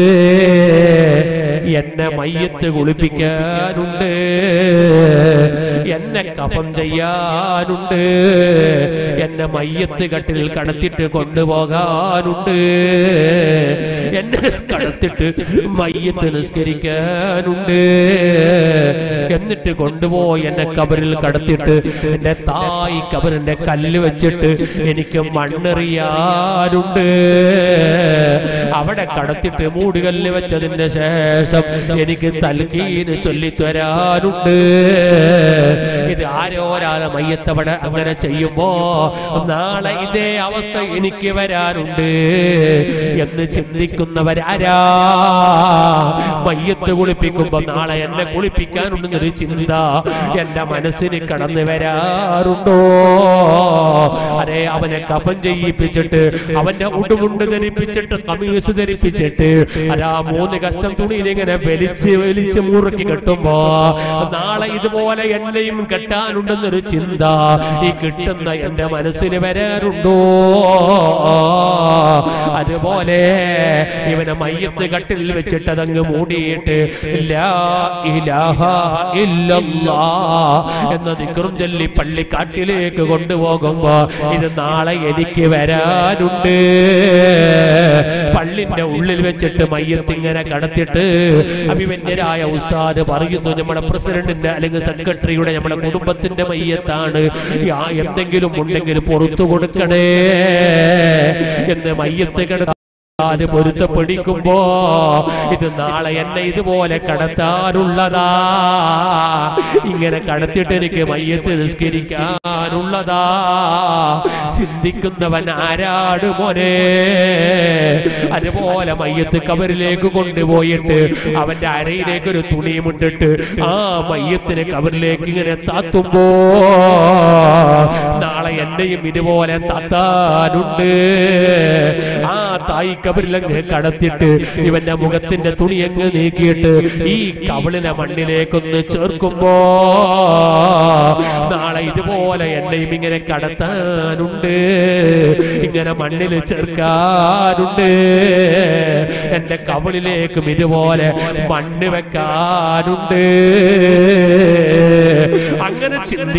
A: എന്നെ മയ്യത്ത് കുളിപ്പിക്കാനുണ്ട് എന്നെ കഫം ചെയ്യാനുണ്ട് എന്നെ മയ്യത്ത് കട്ടിൽ കടത്തിട്ട് കൊണ്ടുപോകാനുണ്ട് എന്നെ കടത്തിട്ട് മയ്യത്ത് നിസ്കരിക്കാനുണ്ട് എന്നിട്ട് കൊണ്ടുപോയി എന്നെ കബറിൽ കടത്തിട്ട് എന്റെ തായി കബറിന്റെ കല്ല് വെച്ചിട്ട് എനിക്ക് മണ്ണെറിയാനുണ്ട് അവിടെ കടത്തിട്ട് മൂടുകല്ല് വെച്ചതിന്റെ ശേഷം എനിക്ക് തൽക്കീന് ചൊല്ലിത്തരാനുണ്ട് ഇത് ആരോരാളെ മയ്യത്തവിടെ അങ്ങനെ ചെയ്യുമ്പോ നാളെ ഇതേ അവസ്ഥ എനിക്ക് വരാനുണ്ട് എന്ന് ചിന്തിക്കുന്നവരാരാ മയ്യത്ത് കുളിപ്പിക്കുമ്പോ നാളെ എന്നെ കുളിപ്പിക്കാനുണ്ടെന്നൊരു ചിന്ത എന്റെ മനസ്സിന് കടന്നു വരാറുണ്ടോ അതെ അവനെ കഫൻ ചെയ്യിപ്പിച്ചിട്ട് അവന്റെ ഉടുമുണ്ട് ധരിപ്പിച്ചിട്ട് കമീസ് ധരിപ്പിച്ചിട്ട് അതാ മൂന്ന് കഷ്ടം തുണിയിൽ ഇങ്ങനെ വലിച്ച് വലിച്ച് മുറുക്കി കെട്ടുമ്പോ നാളെ ഇതുപോലെ എന്നെയും കെട്ടാനുണ്ടെന്നൊരു ചിന്ത ഈ കിട്ടുന്ന എന്റെ മനസ്സിന് വരാറുണ്ടോ അതുപോലെ ഇവനെ മയ്യത്ത് കട്ടിൽ വെച്ചിട്ട് അതങ്ങ് മൂടിയിട്ട് ലാ ഇലാഹ ഇല്ലല്ലാ എന്ന ദിക്റും ചൊല്ലി പള്ളിക്കാട്ടിലേക്ക് കൊണ്ടുപോകുമ്പോ ഇത് നാളെ എനിക്ക് വരാനുണ്ട് പള്ളിന്റെ ഉള്ളിൽ വെച്ചിട്ട് മയ്യത്ത് ഇങ്ങനെ കടത്തിട്ട് അഭിമന്യരായ ഉസ്താദ് പറയുന്നു നമ്മുടെ പ്രസിഡന്റിന്റെ അല്ലെങ്കിൽ സെക്രട്ടറിയുടെ നമ്മുടെ കുടുംബത്തിന്റെ മയ്യത്താണ് യാ എന്തെങ്കിലും ഉണ്ടെങ്കിൽ പുറത്തു കൊടുക്കണേ എന്ന് മയ്യത്ത് കിട അത് പൊരുത്തപ്പെടിക്കുമ്പോ ഇത് നാളെ എന്നെ ഇതുപോലെ കടത്താനുള്ളതാ ഇങ്ങനെ കടത്തിട്ട് എനിക്ക് മയ്യത്ത് നിസ്കരിക്കാനുള്ളതാ ചിന്തിക്കുന്നവൻ ആരാട് മോനെ അതുപോലെ മയ്യത്ത് കബറിലേക്ക് കൊണ്ടുപോയിട്ട് അവന്റെ അരയിലേക്ക് ഒരു തുണിയും ഇട്ടിട്ട് ആ മയ്യത്തിന് കബറിലേക്ക് ഇങ്ങനെ താത്തുമ്പോ നാളെ എന്നെയും ഇതുപോലെ താത്താനുണ്ട് ആ തായി കബറിലങ്ങ് കടത്തിട്ട് ഇവന്റെ മുഖത്തിന്റെ തുണി അങ്ങ് നീക്കിയിട്ട് ഈ കവളിനെ മണ്ണിലേക്കൊന്ന് ചേർക്കുമ്പോ നാളെ ഇതുപോലെ എന്നെയും ഇങ്ങനെ കടത്താനുണ്ട് ഇങ്ങനെ മണ്ണിൽ ചേർക്കാനുണ്ട് എന്റെ കവളിലേക്കും ഇതുപോലെ മണ്ണ് വെക്കാനുണ്ട് അങ്ങനെ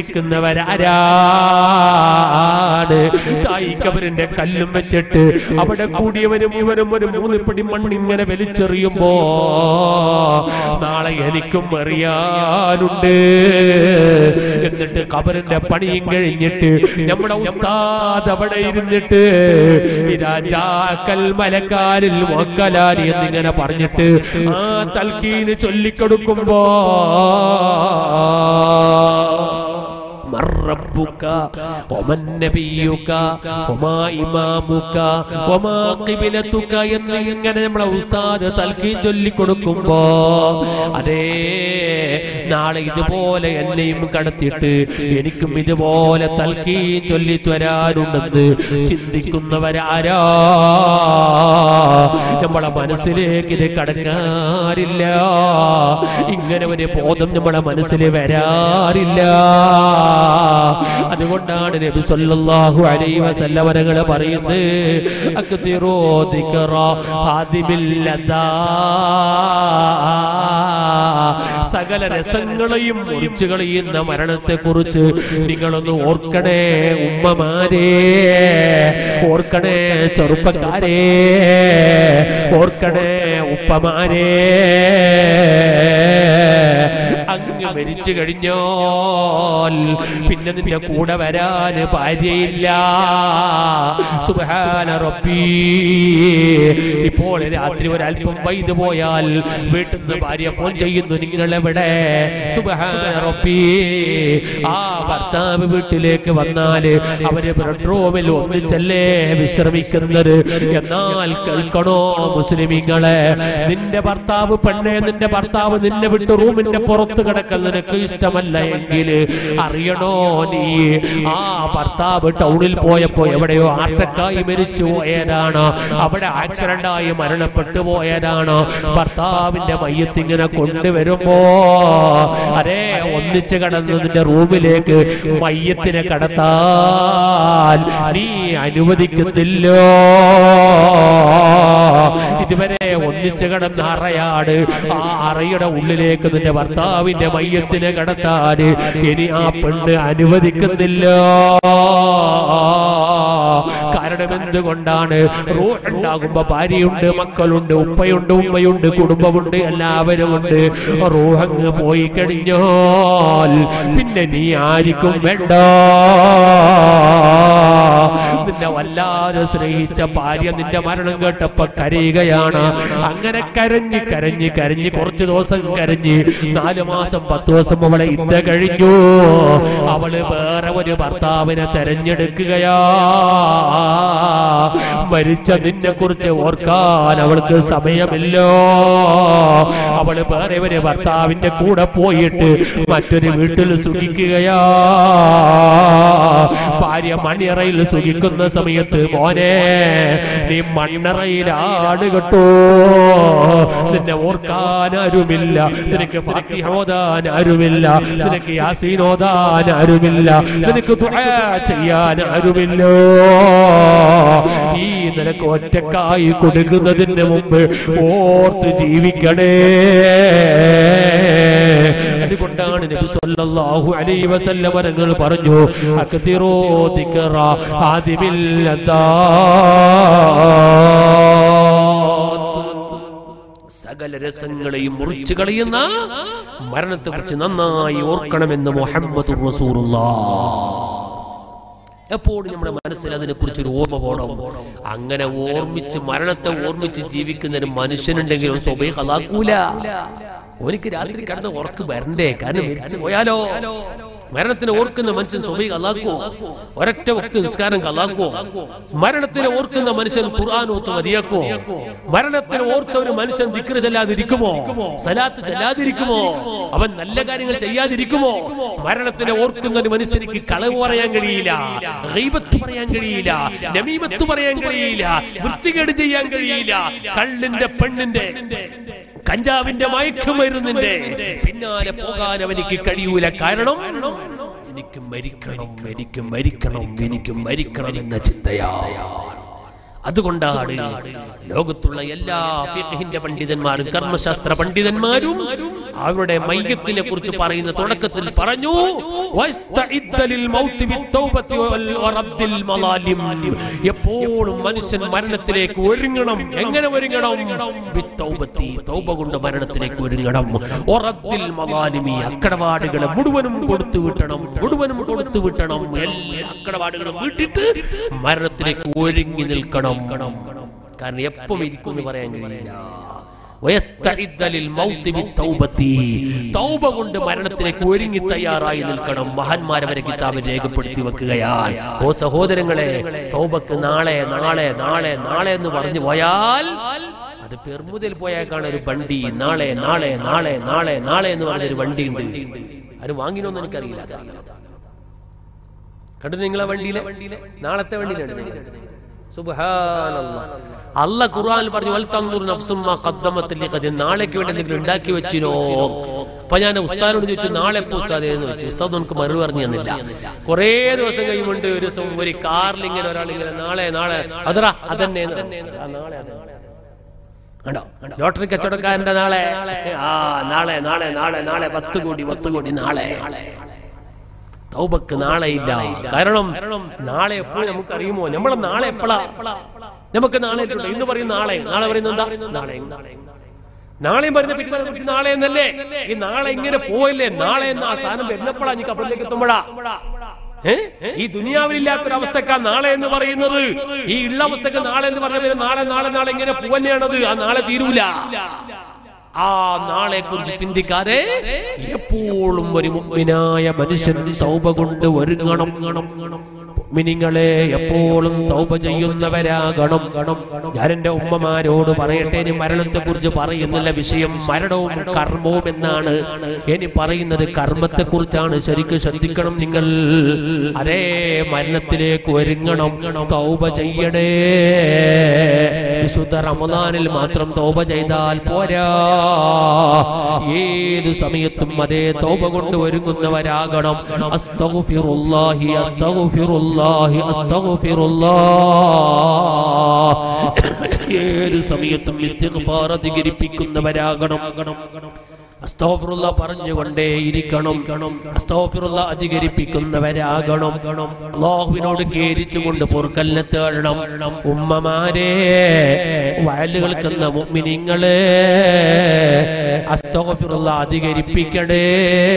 A: ചിന്തിക്കുന്നവരാരാണ് തായി കബറിന്റെ കല്ലും വെച്ചിട്ട് അവിടെ കൂടിയവരും ഇവരും ഒരു മൂന്നിപ്പടി മണ്ണിങ്ങനെ വലിച്ചെറിയുമ്പോ നാളെ എനിക്കും അറിയാനുണ്ട് എന്നിട്ട് കബറിന്റെ പണിയും കഴിഞ്ഞിട്ട് നമ്മുടെ ഉസ്താദ് അവിടെ ഇരുന്നിട്ട് രാജാക്കൽ മലക്കാരിൽ മൊക്കലാരി എന്നിങ്ങനെ പറഞ്ഞിട്ട് ആ തൽക്കീന് ചൊല്ലിക്കൊടുക്കുമ്പോ മറ റബ്ബുക വമൻ നബിയുക വമാ ഇമാമുക വമാ ഖിബ്ലതുക എന്ന് ഇങ്ങനെ നമ്മളെ ഉസ്താദ് തൽക്കീൻ ചൊല്ലി കൊടുക്കുമ്പോ അതേ നാളെ ഇതുപോലെ എന്നെയും കടത്തിയിട്ട് എനിക്കും ഇതുപോലെ തൽക്കീൻ ചൊല്ലി തരാനുണ്ടെന്ന് ചിന്തിക്കുന്നവരാരാ നമ്മളെ മനസ്സിലേക്ക് ഇത് കടക്കാറില്ല ഇങ്ങനെ ഒരു ബോധം നമ്മളെ മനസ്സിൽ വരാറില്ല അതുകൊണ്ടാണ് നബി സല്ലല്ലാഹു അലൈഹി വസല്ലം തങ്ങൾ പറയുന്നത് അക്തിറോ ദിക്റ ഹാദിമിൽ ലദാ സകല രസങ്ങളെയും മുറിച്ചു കളയുന്ന മരണത്തെ കുറിച്ച് നിങ്ങളൊന്ന് ഓർക്കണേ ഉമ്മമാരെ ഓർക്കണേ ചെറുപ്പക്കാരെ ഓർക്കണേ ഉപ്പമാരെ അങ്ങ് മരിച്ചു കഴിഞ്ഞാൽ പിന്നെ നിന്റെ കൂടെ വരാൻ ഭാര്യയില്ല സുബഹാന റബ്ബി ഇപ്പോൾ രാത്രി ഒരല്പം വൈദ്യ പോയാൽ വീട്ടിൽ നിന്ന് ഭാര്യ ഫോൺ ചെയ്യുന്നു നിങ്ങൾ എവിടെ സുബഹാന റബ്ബി ആ ഭർത്താവ് വീട്ടിലേക്ക് വന്നാല് അവര് ബെഡ്റൂമിൽ ഒന്നിച്ചല്ലേ വിശ്രമിക്കുന്നത് എന്നാൽ കേൾക്കണോ മുസ്ലിമീങ്ങളെ നിന്റെ ഭർത്താവ് പെണ്ണെ നിന്റെ ഭർത്താവ് നിന്നെ വിട്ട് റൂമിന്റെ പുറത്ത് കിടക്കൽ നിനക്ക് ഇഷ്ടമല്ല എങ്കിൽ അറിയണോ നീ ആ ഭർത്താവ് ടൗണിൽ പോയപ്പോ എവിടെയോ ആട്ടക്കായി മരിച്ചു പോയതാണ് അവിടെ ആക്സിഡന്റ് ആയി മരണപ്പെട്ടു പോയതാണ് ഭർത്താവിന്റെ മയ്യത്ത് ഇങ്ങനെ കൊണ്ടുവരുമ്പോ അരേ ഒന്നിച്ച് കടന്ന് നിന്റെ റൂമിലേക്ക് മയ്യത്തിനെ കടത്താൻ നീ അനുവദിക്കുന്നില്ലോ ഇതുവരെ ഒന്നിച്ച് കടന്ന അറയാണ് ആ അറയുടെ ഉള്ളിലേക്ക് നിന്റെ ഭർത്താവിന്റെ മയ്യത്തിനെ കടത്താൻ ഇനി ആ പെണ്ണ് അനുവദിക്കുന്നില്ല കാരണം എന്തുകൊണ്ടാണ് റൂഹുണ്ടാകുമ്പോ ഭാര്യയുണ്ട് മക്കളുണ്ട് ഉപ്പയുണ്ട് ഉമ്മയുണ്ട് കുടുംബമുണ്ട് എല്ലാവരും ഉണ്ട് റൂഹങ്ങ് പോയി കഴിഞ്ഞാൽ പിന്നെ നീ ആർക്കും വേണ്ട നിന്നെ വല്ലാതെ സ്നേഹിച്ച ഭാര്യ നിന്റെ മരണം കേട്ടപ്പോ കരയുകയാണ് അങ്ങനെ കരഞ്ഞ് കരഞ്ഞ് കരഞ്ഞ് കുറച്ച് ദിവസം കരഞ്ഞ് നാല് മാസം പത്ത് ദിവസം അവളെ ഇന്ന കഴിഞ്ഞു അവള് വേറെ ഒരു ഭർത്താവിനെ തെരഞ്ഞെടുക്കുകയാ മരിച്ച നിന്നെ കുറിച്ച് ഓർക്കാൻ അവൾക്ക് സമയമില്ലോ അവള് വേറെ ഒരു ഭർത്താവിന്റെ കൂടെ പോയിട്ട് മറ്റൊരു വീട്ടിൽ സുഖിക്കുകയാ ഭാര്യ മണിയറയിൽ സുഖിക്കുന്ന സമയത്ത് മോനെ നീ മണ്ണറയിലാണ് കേട്ടോ നിന്നെ ഓർക്കാൻ ആരുമില്ല നിനക്ക് ഫാത്തിഹ ഓതാൻ ആരുമില്ല നിനക്ക് യാസീൻ ഓതാൻ ആരുമില്ല നിനക്ക് ദുആ ചെയ്യാൻ ആരുമില്ലോ ഈ നിനക്ക് ഒറ്റക്കായി കൊടുക്കുന്നതിന് മുമ്പ് ഓർത്ത് ജീവിക്കണേ അതുകൊണ്ടാണ് നബി സല്ലല്ലാഹു അലൈഹി വസല്ലം തങ്ങൾ പറഞ്ഞു അക്തിറോ ദിക്റ ഹാദിമിൽ ലദാത്ത് സകല രസങ്ങളെയും മുറിച്ചു കളയുന്ന മരണത്തെ കുറിച്ച് നന്നായി ഓർക്കണമെന്ന് മുഹമ്മദ് എപ്പോഴും നമ്മുടെ മനസ്സിൽ അതിനെ കുറിച്ച് ഒരു ഓർമ്മ പോകണം അങ്ങനെ ഓർമ്മിച്ച് മരണത്തെ ഓർമ്മിച്ച് ജീവിക്കുന്ന ഒരു മനുഷ്യനുണ്ടെങ്കിലും സ്വഭയെ കലാക്കൂല ഒരിക്കൽ രാത്രി കിടന്ന് ഉറക്ക് വരണ്ടേ കാരണം മരിച്ചു പോയാലോ മരണത്തിനെ ഓർക്കുന്ന മനുഷ്യൻ സ്വഭയെ കലാക്കോ ഒരൊറ്റ വക്ത് നിസ്കാരം കലാക്കോ മരണത്തിനെ ഓർക്കുന്ന മനുഷ്യൻ ഖുർആൻ ഓത്ത് മതിയാക്കോ മരണത്തിനെ ഓർത്ത ഒരു മനുഷ്യൻ ദിക്റ് ചെല്ലാതിരിക്കുമോ സലാത്ത് ചെല്ലാതിരിക്കുമോ അവൻ നല്ല കാര്യങ്ങൾ ചെയ്യാതിരിക്കുമോ മരണത്തിനെ ഓർക്കുന്ന ഒരു മനുഷ്യനിക്ക് കളവ് പറയാൻ കഴിയില്ല ഗൈബത്ത് പറയാൻ കഴിയില്ല നമീമത്ത് പറയാൻ കഴിയില്ല വൃത്തികേട് ചെയ്യാൻ കഴിയില്ല കള്ളിന്റെ പെണ്ണിന്റെ കഞ്ചാവിന്റെ മയക്കുമരുന്നിന്റെ പിന്നാലെ പോകാൻ അവനിക്ക് കഴിയൂല കാരണം എനിക്ക് മരിക്കണം എനിക്ക് മരിക്കണം എനിക്ക് മരിക്കണം എന്ന ചിന്തയാ അതുകൊണ്ടാണ് ലോകത്തുള്ള എല്ലാ ഫിഖഹിന്റെ പണ്ഡിതന്മാരും കർമ്മശാസ്ത്ര പണ്ഡിതന്മാരും അവരുടെ മയ്യത്തിനെ കുറിച്ച് പറയുന്ന തുടക്കത്തിൽ പറഞ്ഞു "വസ്തഇദ്ദ ലിൽ മൗത്തി ബിത്തൗബത്തി വൽ വറദ്ദിൽ മലാലിം." എപ്പോഴും മനുഷ്യൻ മരണത്തിലേക്ക് ഒരുങ്ങണം എങ്ങനെ ഒരുങ്ങണം ബിത്തൗബത്തി തൗബ കൊണ്ട് മരണത്തിലേക്ക് ഒരുങ്ങണം വറദ്ദിൽ മലാലിമി അക്കടപാടുകളെ മുഴുവനും കൊടുത്തു വിട്ടണം മുഴുവനും കൊടുത്തു വിട്ടണം എല്ലാ അക്കടപാടുകളും വിട്ടിട്ട് മരണത്തിലേക്ക് ഒരുങ്ങി നിൽക്കണം കാരണം എപ്പം ഇരിക്കും എന്ന് പറയാൻ കഴിയില്ല വയസ്തഇദ്ദ ലിൽ മൗതി ബിത്തൗബത്തി. തൗബ കൊണ്ട് മരണത്തിലേക്ക് ഒരുങ്ങി തയ്യാറായി നിൽക്കണം മഹാന്മാരവരെ കിതാബിൽ രേഖപ്പെടുത്തി വെക്കുകയാൽ ഓ സഹോദരങ്ങളെ തൗബക്ക് നാളെ നാളെ നാളെ നാളെ എന്ന് പറഞ്ഞു പോയാൽ അത് പെർമുതിൽ പോയേക്കാണ് ഒരു വണ്ടി നാളെ നാളെ നാളെ നാളെ നാളെ എന്ന് പറഞ്ഞൊരു വണ്ടി ഉണ്ട് ആരും വാങ്ങിനോന്ന് എനിക്കറിയില്ല കണ്ടു നിങ്ങളെ വണ്ടിയിലെ നാളത്തെ വണ്ടിയിലാണ് സുബ്ഹാനല്ലാഹ്. അല്ല ഖുർആനിൽ പറഞ്ഞു വൽ തൻദുർ നഫ്സും മാ ഖദ്ദമത് ലിഗദ് നാളേക്ക് വേണ്ടി എന്തെങ്കിലും ഉണ്ടാക്കി വെച്ചിനോ അപ്പൊ ഞാൻ ഉസ്താദിനോട് ചോദിച്ചു നാളെ എപ്പോ ഉസ്താദേ എന്ന് ചോദിച്ചു ഉസ്താദ് നമുക്ക് മറുപടി പറഞ്ഞു തന്നില്ല കുറേ ദിവസം കഴിയുമുണ്ട് ഒരു ദിവസം ഒരു കാറിൽ ഇങ്ങനെ ഒരാൾ ഇങ്ങനെ നാളെ നാളെ അതറാ അതന്നെ എന്ന്. ആ, നാളെ അതെ. കണ്ടോ ലോട്ടറി കച്ചവടക്കാരന്റെ നാളെ ആ നാളെ നാളെ നാളെ നാളെ പത്ത് കോടി പത്ത് കോടി നാളെ തൗബക്ക് നാളെ ഇല്ല കാരണം നാളെ എപ്പോഴും നമുക്ക് അറിയുമോ നമ്മളെ നാളെ എപ്പോഴാ നമുക്ക് നാളെ എത്തുണ്ടോ? ഇന്ന് പറയും നാളെ നാളെ പറയുന്നത് എന്താ നാളെ നാളെയും പറയുന്ന പിറ്റേ കുറിച്ച് നാളെ എന്നല്ലേ ഈ നാളെ ഇങ്ങനെ പോയില്ലേ നാളെ എന്ന ആ സാധനം വരുന്നപ്പോഴാ നീ കപ്പലിലേക്ക് എത്തുമ്പോഴാ ഏ? ഈ ദുനിയാവിലില്ലാത്തൊരവസ്ഥക്കാ നാളെ എന്ന് പറയുന്നത് ഈ ഉള്ള അവസ്ഥക്ക് നാളെ എന്ന് പറഞ്ഞ പിന്നെ നാളെ നാളെ നാളെ ഇങ്ങനെ പോവന്നെയാണത് ആ നാളെ തീരൂല ആ നാളെ കുറിച്ച് ചിന്തിക്കാതെ എപ്പോഴും ഒരു മുമ്പിനായ മനുഷ്യൻ തൗബ കൊണ്ട് ഒരുങ്ങണം മിനിങ്ങളെ എപ്പോഴും തൗബ ചെയ്യുന്നവരാകണം ഞാൻ എന്റെ ഉമ്മമാരോട് പറയട്ടെ ഇനി മരണത്തെ കുറിച്ച് പറയുന്നില്ല വിഷയം മരണവും കർമ്മവും എന്നാണ് ഇനി പറയുന്നത് കർമ്മത്തെ കുറിച്ചാണ് ശരിക്കും ശ്രദ്ധിക്കണം നിങ്ങൾ അതേ മരണത്തിലേക്ക് ഒരുങ്ങണം തൗബ ചെയ്യണേ വിശുദ്ധ റമദാനിൽ മാത്രം തൗബ ചെയ്താൽ പോരാ ഏത് സമയത്തും അതേ തൗബ കൊണ്ട് ഒരുങ്ങുന്നവരാകണം അസ്തഗ്ഫിറുല്ലാഹി അസ്തഗ്ഫിറുല്ലാഹി അസ്തഗ്ഫിറുല്ലാഹ് ഏത് സമയത്തും ഇസ്തിഗ്ഫാർ അധികരിപ്പിക്കുന്നവരാകണം അസ്തോഫിറുള്ള പറഞ്ഞുകൊണ്ടേ ഇരിക്കണം അസ്തോഫിറുള്ള അധികരിപ്പിക്കുന്നവരാകണം അള്ളാഹുവിനോട് കേരിച്ചുകൊണ്ട് പൊറുക്കലിനെ തേടണം ഉമ്മമാരെ വയലുകൾക്കെന്ന മുഅ്മിനീങ്ങളെ അസ്തോഫിറുള്ള അധികരിപ്പിക്കണേ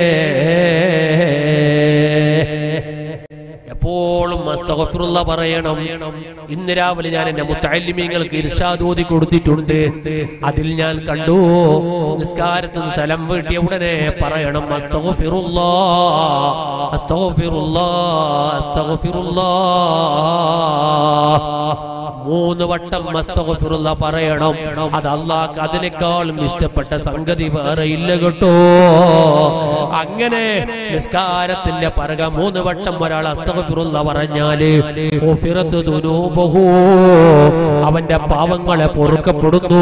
A: എപ്പോഴും അസ്തഗ്ഫിറുല്ലാ പറയണം ഇന്ന് രാവിലെ ഞാൻ എന്റെ മുത്തല്ലിമീങ്ങൾക്ക് ഇർഷാദ് ഓതി കൊടുത്തിട്ടുണ്ട് അതിൽ ഞാൻ കണ്ടു നിസ്കാരത്തിന് സ്ഥലം വീട്ടിയ ഉടനെ പറയണം അസ്തഗ്ഫിറുല്ലാ അസ്തഗ്ഫിറുല്ലാ അസ്തഗ്ഫിറുല്ലാ മൂന്ന് വട്ടം അസ്തഗ്ഫിറുല്ലാ പറയണം അത് അള്ളാഹ് അതിനേക്കാളും ഇഷ്ടപ്പെട്ട സംഗതി വേറെ ഇല്ല കേട്ടോ അങ്ങനെ നിസ്കാരത്തിന്റെ പറക മൂന്ന് വട്ടം ഒരാൾ അസ്തഗ്ഫിറുല്ലാ പറഞ്ഞാല് ഗുഫിറത്ത് ദുനൂബഹു അവന്റെ പാവങ്ങളെ പൊറുക്കപ്പെടുന്നു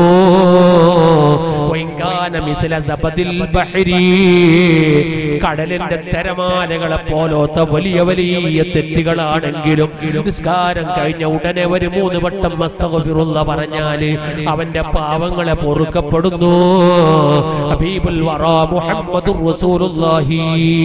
A: വൈകാന മിഥില ദബദിൽ ബഹരി കടലിന്റെ തിരമാലകളെ പോലോത്ത വലിയ വലിയ തെറ്റുകളാണെങ്കിലും നിസ്കാരം കഴിഞ്ഞ ഉടനെ ഒരു മൂന്ന് വട്ടം അസ്തഗ്ഫിറുല്ലാ പറഞ്ഞാല് അവന്റെ പാവങ്ങളെ പൊറുക്കപ്പെടുന്നു ഹബീബുൽ വറാ മുഹമ്മദുർ റസൂലുള്ളാഹി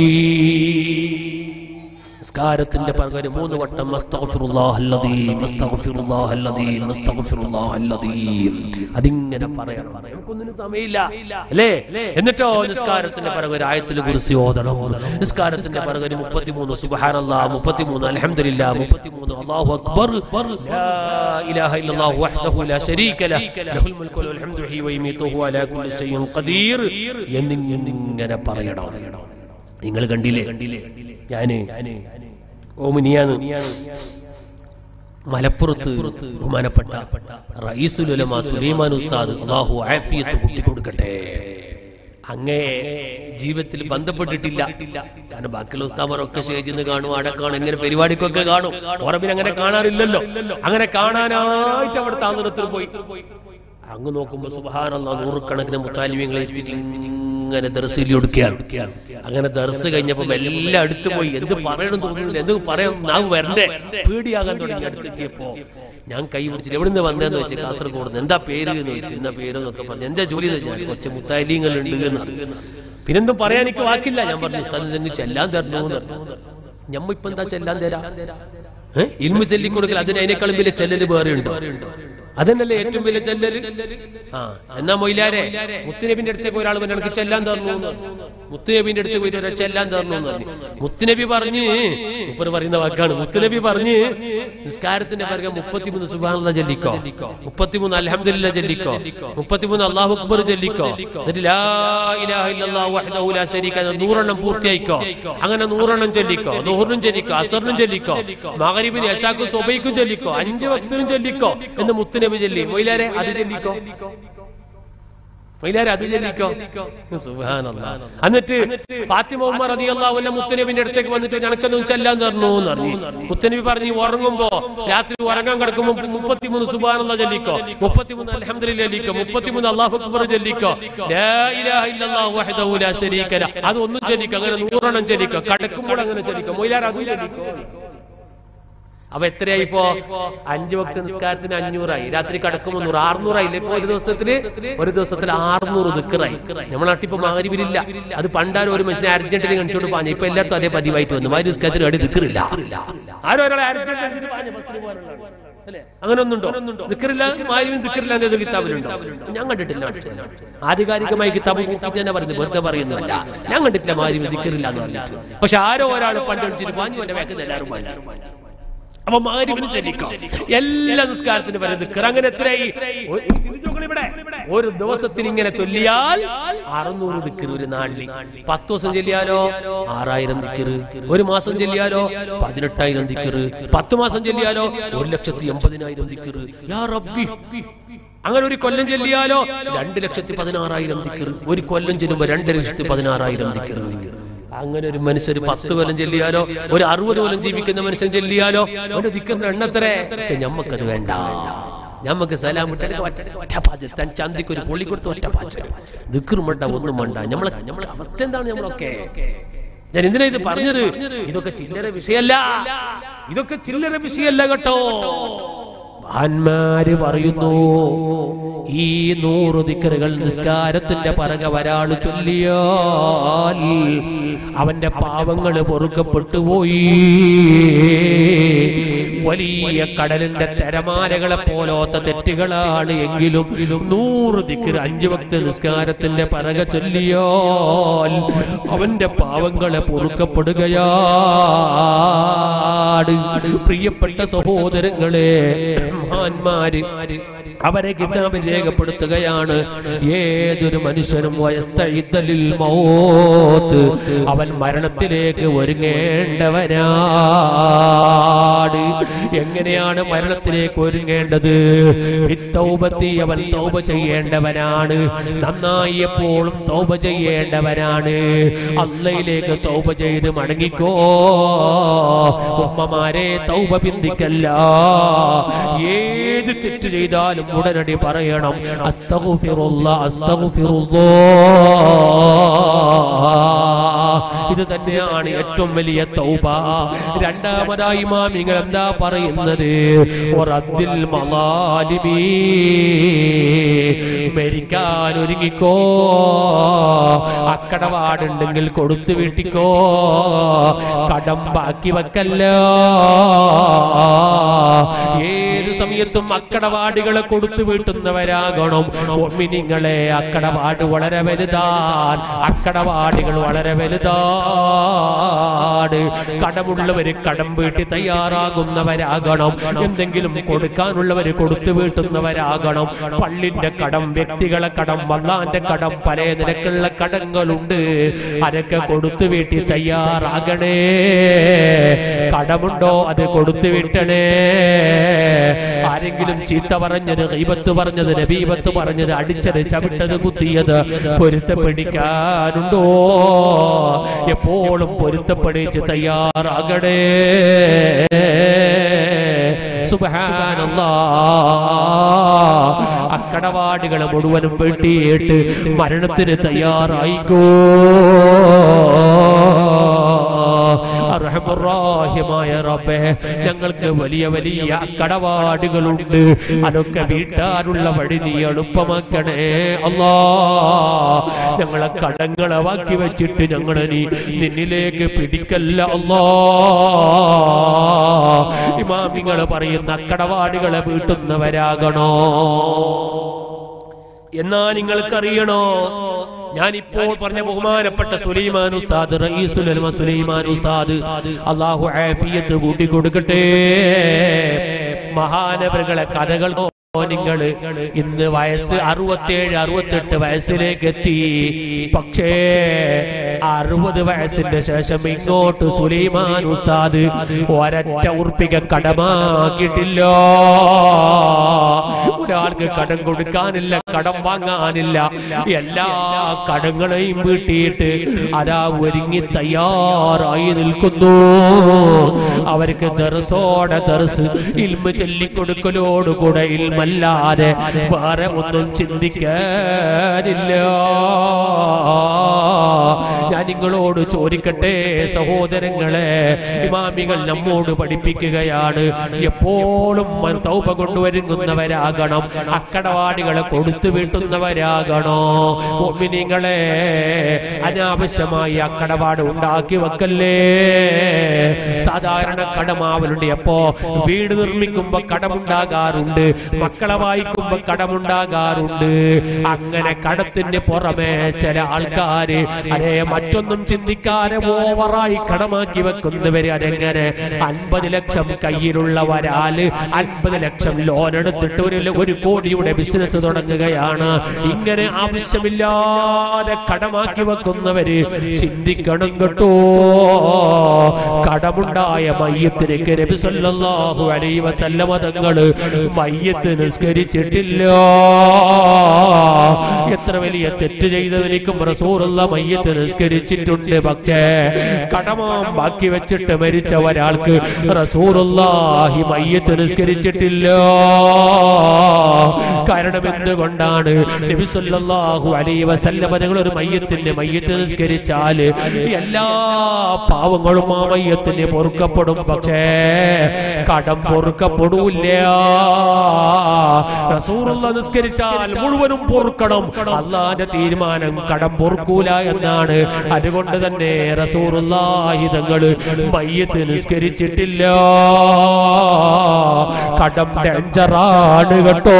A: നിസ്കാരത്തിന്റെ പകരം മൂന്ന് വട്ടം അസ്തഗ്ഫിറുല്ലാഹല്ലദീം അസ്തഗ്ഫിറുല്ലാഹല്ലദീം അസ്തഗ്ഫിറുല്ലാഹല്ലദീം അതിങ്ങനെ പറയണം നമുക്കൊന്നിനും സമയമില്ല അല്ലേ എന്നിട്ടോ നിസ്കാരത്തിന്റെ പകരം ഒരു ആയത്തിൽ കുറിച്ച് ഓതണം നിസ്കാരത്തിന്റെ പകരം മുപ്പത്തിമൂന്ന് സുബ്ഹാനല്ലാഹ് മുപ്പത്തിമൂന്ന് അൽഹംദുലില്ലാ മുപ്പത്തിമൂന്ന് അല്ലാഹു അക്ബർ ലാ ഇലാഹ ഇല്ലല്ലാഹു വഹ്ദഹു ലാ ശരീക ലഹ് ലഹുൽ മുൽക്കു വൽ ഹംദു ഹി വയമീതുഹു അലാ കുല്ലി ഷൈഇൻ ഖദീർ എന്നിങ്ങനെ പറയണം നിങ്ങൾ കണ്ടില്ലേ കണ്ടില്ലേ ഞാന് ഓമിനിയാന്ന് മലപ്പുറത്ത് ബഹുമാനപ്പെട്ട റയീസുൽ ഉലമ സുലൈമാൻ ഉസ്താദ് അല്ലാഹു ആഫിയത്ത് കൂട്ടി കൊടുക്കട്ടെ അങ്ങേ ജീവിതത്തിൽ ബന്ധപ്പെട്ടിട്ടില്ല കാരണം ബാക്കിയുള്ള ഉസ്താമാരൊക്കെ സ്റ്റേജിൽ നിന്ന് കാണും അവിടെ കാണും ഇങ്ങനെ പരിപാടിക്കൊക്കെ കാണും ഉറപ്പിന് അങ്ങനെ കാണാറില്ലല്ലോ അങ്ങനെ കാണാനായിട്ട് അവിടെ താന്തരത്തിൽ പോയി അങ്ങ് നോക്കുമ്പോ സുബഹാനല്ല നൂറുകണക്കിന് മുത്താലിമ്യങ്ങളെ എത്തിയിട്ട് ഇങ്ങനെ ദർസിൽ ഒടുക്കുകയാണ് അങ്ങനെ ദർസ് കഴിഞ്ഞപ്പോ എല്ലാം അടുത്ത് പോയി എന്ത് പറയണം തോന്നുന്നില്ല എന്ത് പറയാൻ നാവ് വരണ്ടേ പേടിയാകാൻ തുടങ്ങി അടുത്തെത്തിയപ്പോ ഞാൻ കൈ പിടിച്ചിട്ട് എവിടുന്ന് വന്നതെന്ന് വെച്ച് കാസർഗോഡ് എന്താ പേര് എന്ന് വെച്ച് എന്താ പേര് എന്നൊക്കെ പറഞ്ഞു എന്താ ജോലി എന്ന് വെച്ചാൽ കുറച്ച് മുത്താലിങ്ങൾ ഉണ്ട് എന്ന് പിന്നെന്തും പറയാൻ എനിക്ക് വാക്കില്ല ഞാൻ പറഞ്ഞു സ്ഥലം എന്തെങ്കിലും ചെല്ലാൻ തരണോ എന്ന് പറഞ്ഞു ഞമ്മ ഇപ്പൊ എന്താ ചെല്ലാൻ തരാ ഏഹ് ഇൽമു ചെല്ലിക്കൊടുക്കൽ അതിന് അതിനേക്കാളും വലിയ ചെല്ലല് വേറെ ഉണ്ട് അതന്നല്ലേ ഏറ്റവും വലിയ ചെല്ലല് ആ എന്നാ മൊയിലാരെ മുത്തുനബിന്റെ അടുത്തേക്ക് ഒരാൾ പിന്നെ എനിക്ക് ചെല്ലാൻ തന്നു എന്ന് പറഞ്ഞു. മുത്തുനബിന്റെ അടുത്ത് പോയിട്ട് ഒരാൾ ചെല്ലാൻ തന്നു എന്ന് പറഞ്ഞു മുത്തുനബി പറഞ്ഞ് ഇപ്പൊ പറയുന്ന വാക്കാണ് മുത്തുനബി പറഞ്ഞ് നിസ്കാരത്തിന്റെ പറയുക മുപ്പത്തിമൂന്ന് സുബാനുള്ള ചൊല്ലിക്കോ മുപ്പത്തിമൂന്ന് അലഹമില്ല ചൊല്ലിക്കോ മുപ്പത്തിമൂന്ന് അള്ളാഹു അക്ബർ ചൊല്ലിക്കോ എന്നിട്ട് ലാ ഇലാഹ ഇല്ലല്ലാഹു വഹ്ദഹു ലാ ശരീക ലഹു നൂറെണ്ണം പൂർത്തിയായിക്കോ അങ്ങനെ നൂറെണ്ണം ചൊല്ലിക്കോ നൂറിനും ചൊല്ലിക്കോ അസറിനും ചൊല്ലിക്കോ മകരിബിന് യശാക്കും സ്വബൈക്കും ചൊല്ലിക്കോ അഞ്ച് ഭക്തനും ചൊല്ലിക്കോ എന്ന് മുത്തുനബി ചൊല്ലി മൊയിലാരെ അത് ചൊല്ലിക്കോ മൊയിലാരെ അത് ചൊല്ലിക്കോ സുബ്ഹാനല്ലാഹ്. എന്നിട്ട് ഫാത്തിമ ഉമ്മർ റളിയല്ലാഹു അൻഹ മുത്തുനബിന്റെ അടുത്തേക്ക് വന്നിട്ട് ഞനക്കൊന്നും ചെല്ലാന്ന് പറഞ്ഞു എന്ന് പറഞ്ഞു മുത്തുനബി പറഞ്ഞു "നീ ഉറങ്ങുമ്പോ രാത്രി ഉറങ്ങാൻ കിടക്കുമ്പോ മുപ്പത്തിമൂന്ന് സുബാനുള്ള ചൊല്ലിക്കോ മുപ്പത്തിമൂന്ന് അൽഹംദുലില്ലാ ചൊല്ലിക്കോ മുപ്പത്തിമൂന്ന് അല്ലാഹു അക്ബർ ചൊല്ലിക്കോ ലാ ഇലാഹ ഇല്ലല്ലാഹു വഹ്ദഹു ലാ ശരീക ലഹ് അത് ഒന്നും ചൊല്ലിക്കോ അങ്ങനെ നൂറെണ്ണം ചൊല്ലിക്കോ കിടക്കുമ്പോൾ അങ്ങനെ ചൊല്ലിക്കോ മൊയിലാർ അതും ചൊല്ലിക്കോ അപ്പൊ എത്രയായി ഇപ്പോ അഞ്ചു വക്ത നിസ്കാരത്തിന് അഞ്ഞൂറായി രാത്രി കടക്കുമ്പോ നൂറ് അറുന്നൂറായില്ലേ ഇപ്പൊ ഒരു ദിവസത്തില് ഒരു ദിവസത്തിൽ ആറുന്നൂറ് ദിക്കറായി നമ്മളെ നാട്ടിൽ ഇപ്പൊ മകരിവിലില്ല അത് പണ്ടാരും ഒരു മനുഷ്യനെ അർജന്റീന കാണിച്ചോണ്ട് പാഞ്ഞു ഇപ്പൊ എല്ലായിടത്തും അതേ പതിവായിട്ട് വന്നു മാരി നിസ്കാരത്തിന് വേണ്ടി ദിക്കറില്ല ആരോ ഒരാളെ അർജന്റീന കാണിച്ചിട്ട് പാഞ്ഞു ബസ്സിന് പോകാനുള്ളതാണ്. അല്ലേ? അങ്ങനെ ഒന്നുണ്ടോ ദിക്കറില്ല മാരിവിന് ദിക്കറില്ല എന്നൊരു കിതാബിലുണ്ടോ ഞാൻ കണ്ടിട്ടില്ല ആധികാരികമായി കിതാബ് നോക്കിയിട്ട് തന്നെ പറയുന്നത് വെറുതെ പറയുന്നതല്ല ഞാൻ കണ്ടിട്ടില്ല മാരിവിന് ദിക്കറില്ല എന്ന് പറഞ്ഞിട്ട് പക്ഷെ ആരോ ഒരാൾ പണ്ട് അടിച്ചിട്ട് പാഞ്ഞു എന്റെ വേക്കുന്ന എല്ലാവരും പാഞ്ഞു അപ്പൊ മാരിവിന് ചൊല്ലിക്കോ എല്ലാ നിസ്കാരത്തിന് വരെ ദിക്കർ അങ്ങനെ എത്രയായി ഒരു- ഈ ചിന്തിച്ച് നോക്കണം ഇവിടെ. ഒരു ദിവസത്തിന് ഇങ്ങനെ ചൊല്ലിയാൽ അറുന്നൂറ് ദിക്കർ ഒരു നാളിൽ പത്ത് ദിവസം ചൊല്ലിയാലോ ആറായിരം ദിക്കർ ഒരു മാസം ചൊല്ലിയാലോ പതിനെട്ടായിരം ദിക്കർ പത്ത് മാസം ചൊല്ലിയാലോ ഒരു ലക്ഷത്തി എൺപതിനായിരം ദിക്കർ യാ റബ്ബി അങ്ങനെ ഒരു കൊല്ലം ചൊല്ലിയാലോ രണ്ട് ലക്ഷത്തി പതിനാറായിരം ദിക്കർ ഒരു കൊല്ലം ചെല്ലുമ്പോ രണ്ട് ലക്ഷത്തി പതിനാറായിരം ദിക്കർ അങ്ങനെ ഒരു മനുഷ്യർ പത്ത് കൊല്ലം ചെല്ലിയാലോ ഒരു അറുപത് കൊല്ലം ജീവിക്കുന്ന മനുഷ്യൻ ചെല്ലിയാലോ അവന്റെ ദിക്കറിന്റെ എണ്ണത്രേ പക്ഷെ ഞമ്മക്കത് വേണ്ട ഞമ്മക്ക് സലാം വിട്ടാൽ ഒറ്റ പാച്ച് തൻ ചന്തിക്ക് ഒരു പൊള്ളി കൊടുത്ത് ഒറ്റ പാച്ച് ദിക്കറും വേണ്ട ഒന്നും വേണ്ട നമ്മളെ നമ്മളെ അവസ്ഥ എന്താണ് നമ്മളൊക്കെ ഞാൻ എന്തിനാ ഇത് പറഞ്ഞത് ഇതൊക്കെ ചില്ലറ വിഷയല്ല ഇതൊക്കെ ചില്ലറ വിഷയല്ല കേട്ടോ മഹാന്മാര് പറയുന്നു ഈ നൂറ് ദിക്കറുകൾ നിസ്കാരത്തിന്റെ പറക വരാള് ചൊല്ലിയാൽ അവന്റെ പാവങ്ങള് പൊറുക്കപ്പെട്ടു പോയി വലിയ കടലിന്റെ തിരമാലകളെ പോലോത്ത തെറ്റുകളാണ് എങ്കിലും നൂറ് ദിക്കർ അഞ്ചു ഭക്ത നിസ്കാരത്തിന്റെ പറക ചൊല്ലിയാൽ അവന്റെ പാവങ്ങളെ പൊറുക്കപ്പെടുകയാണ് പ്രിയപ്പെട്ട സഹോദരങ്ങളെ മഹാന്മാര് അവരെ കിതാബിൽ രേഖപ്പെടുത്തുകയാണ് ഏതൊരു മനുഷ്യനും വയസ്തലിൽ മൗത്ത് അവൻ മരണത്തിലേക്ക് ഒരുങ്ങേണ്ടവനാണ് എങ്ങനെയാണ് മരണത്തിലേക്ക് ഒരുങ്ങേണ്ടത് വിത്തൗബത്തി അവൻ തൗബ ചെയ്യേണ്ടവനാണ് നന്നായി എപ്പോഴും തൗബ ചെയ്യേണ്ടവനാണ് അള്ളയിലേക്ക് തൗബ ചെയ്ത് മടങ്ങിക്കോ ഉമ്മമാരെ തൗബ പിന്തിക്കല്ല ഏത് തെറ്റ് ചെയ്താലും ഉടനടി പറയണം അസ്തഗുഫിറുള്ള അസ്തഗുഫിറുള്ളോ ഇത് തന്നെയാണ് ഏറ്റവും വലിയ തൗബ രണ്ടാമതായി മാമിങ്ങൾ എന്താ പറയുന്നത് ഒറദ്ദിൽ മലാലിമീ മരിക്കാൻ ഒരുങ്ങിക്കോ അക്കടപാടുണ്ടെങ്കിൽ കൊടുത്തു വീട്ടിക്കോ കടം ബാക്കി വെക്കല്ല ഏത് സമയത്തും അക്കടപാടുകളെ കൊടുത്തു വീട്ടുന്നവരാകണം ഒമ്മിനിങ്ങളെ അക്കടപാട് വളരെ വലുതാൻ അക്കടപാടുകൾ വളരെ വലുതാണ് കടമുള്ളവര് കടം വീട്ടി തയ്യാറാകുന്നവരാകണം എന്തെങ്കിലും കൊടുക്കാനുള്ളവര് കൊടുത്തു വീട്ടുന്നവരാകണം പള്ളിന്റെ കടം വ്യക്തികളെ കടം വള്ളാന്റെ കടം പല നിരക്കുള്ള കടങ്ങളുണ്ട് അതൊക്കെ കൊടുത്തു വീട്ടി തയ്യാറാകണേ കടമുണ്ടോ അത് കൊടുത്തു വിട്ടണേ ആരെങ്കിലും ചീത്ത പറഞ്ഞത് ഗീബത്ത് പറഞ്ഞത് നബീബത്ത് പറഞ്ഞത് അടിച്ചത് ചവിട്ടത് കുത്തിയത് പൊരുത്തപ്പെടിക്കാനുണ്ടോ എപ്പോഴും പൊരുത്തപ്പെടിച്ച് തയ്യാറാകണേ സുബ്ഹാനല്ലാ അക്കടപാടുകളെ മുഴുവനും വെട്ടിയിട്ട് മരണത്തിന് തയ്യാറായിക്കോ അർഹമുറാഹിമായ റബ്ബേ ഞങ്ങൾക്ക് വലിയ വലിയ കടപാടുകളുണ്ട് അതൊക്കെ വീട്ടാനുള്ള വഴി നീ എളുപ്പമാക്കണേ അല്ലാ ഞങ്ങളെ കടങ്ങളെ ബാക്കി വെച്ചിട്ട് ഞങ്ങളെ നീ നിന്നിലേക്ക് പിടിക്കല്ല അല്ലാ ഇമാമിങ്ങൾ പറയുന്ന കടപാടുകളെ വീട്ടുന്നവരാകണോ എന്നാ നിങ്ങൾക്കറിയണോ ഞാനിപ്പോൾ പറഞ്ഞ ബഹുമാനപ്പെട്ട സുലൈമാൻ ഉസ്താദ് റയീസുൽ ഉലമ സുലൈമാൻ ഉസ്താദ് അള്ളാഹു ആഫിയത്ത് കൂട്ടി കൊടുക്കട്ടെ മഹാനവറുകളെ കഥകൾ നിങ്ങള് ഇന്ന് വയസ്സ് അറുപത്തേഴ് അറുപത്തെട്ട് വയസ്സിലേക്ക് എത്തി പക്ഷേ അറുപത് വയസ്സിന്റെ ശേഷം ഇങ്ങോട്ട് സുലൈമാൻ ഉസ്താദ് ഒരറ്റ ഉറപ്പിക കടമാക്കിയിട്ടില്ല ഒരാൾക്ക് കടം കൊടുക്കാനില്ല കടം വാങ്ങാനില്ല എല്ലാ കടങ്ങളെയും വീട്ടിയിട്ട് അതാ ഒരുങ്ങി തയ്യാറായി നിൽക്കുന്നു അവർക്ക് ദർസോടെ ദർസ് ഇൽമ ചൊല്ലിക്കൊടുക്കലോടുകൂടെ ഇൽമല്ലാതെ വേറെ ഒന്നും ചിന്തിക്കാനില്ല ഞാൻ നിങ്ങളോട് ചോദിക്കട്ടെ സഹോദരങ്ങളെ ഇമാമികൾ നമ്മോട് പഠിപ്പിക്കുകയാണ് എപ്പോഴും തൗപ കൊണ്ടുവരുന്നവരാകണം അക്കടവാടികളെ കൊടുത്തു വീട്ടുന്നവരാകണോ നിങ്ങളെ അനാവശ്യമായി അക്കടപാട് ഉണ്ടാക്കി വെക്കല്ലേ സാധാരണ കടമാവലുണ്ട് എപ്പോ വീട് നിർമ്മിക്കുമ്പോ കടമുണ്ടാകാറുണ്ട് മക്കളെ വായിക്കുമ്പോ കടമുണ്ടാകാറുണ്ട് അങ്ങനെ കടത്തിന്റെ പുറമെ ചില ആൾക്കാര് അരേ മറ്റൊന്നും ചിന്തിക്കാതെ ഓവറായി കടമാക്കി വെക്കുന്നവര് അതെങ്ങനെ അൻപത് ലക്ഷം കയ്യിലുള്ള ഒരാള് അൻപത് ലക്ഷം ലോൺ എടുത്തിട്ട് ഒരു ഒരു കോടിയുടെ ബിസിനസ് തുടങ്ങുകയാണ് ഇങ്ങനെ ആവശ്യമില്ലാതെ കടമാക്കി വെക്കുന്നവര് ചിന്തിക്കണം കേട്ടോ കടമുണ്ടായ മയ്യത്തിലേക്ക് നബി സല്ലല്ലാഹു അലൈഹി വസല്ലമ തങ്ങള് മയ്യത്ത് നിസ്കരിച്ചിട്ടില്ല എത്ര വലിയ തെറ്റ് ചെയ്തവനിക്കും റസൂറുള്ള മയ്യത്ത് നിസ്കരിച്ചിട്ടുണ്ട് പക്ഷേ കടമാം ബാക്കി വെച്ചിട്ട് മരിച്ച ഒരാൾക്ക് റസൂറുല്ലാഹി മയ്യത്ത് നിസ്കരിച്ചിട്ടില്ല കാരണം എന്തുകൊണ്ടാണ് നബി സല്ലല്ലാഹു അലൈഹി വസല്ലമ തങ്ങൾ ഒരു മയ്യത്തിന്റെ മയ്യത്ത് നിസ്കരിച്ചാൽ എല്ലാ പാവങ്ങളും ആ മയ്യത്തിന് പൊറുക്കപ്പെടും പക്ഷേ കടം പൊറുക്കപ്പെടൂല്ല റസൂറുള്ള നിസ്കരിച്ചാൽ മുഴുവനും പൊറുക്കണം അള്ളാന്റെ തീരുമാനം കടം പൊറുക്കൂല എന്നാണ് അതുകൊണ്ട് തന്നെ റസൂറുള്ളാഹി തങ്ങള് മയ്യത്ത് നിസ്കരിച്ചിട്ടില്ല കടം ഡേഞ്ചറാണ് കേട്ടോ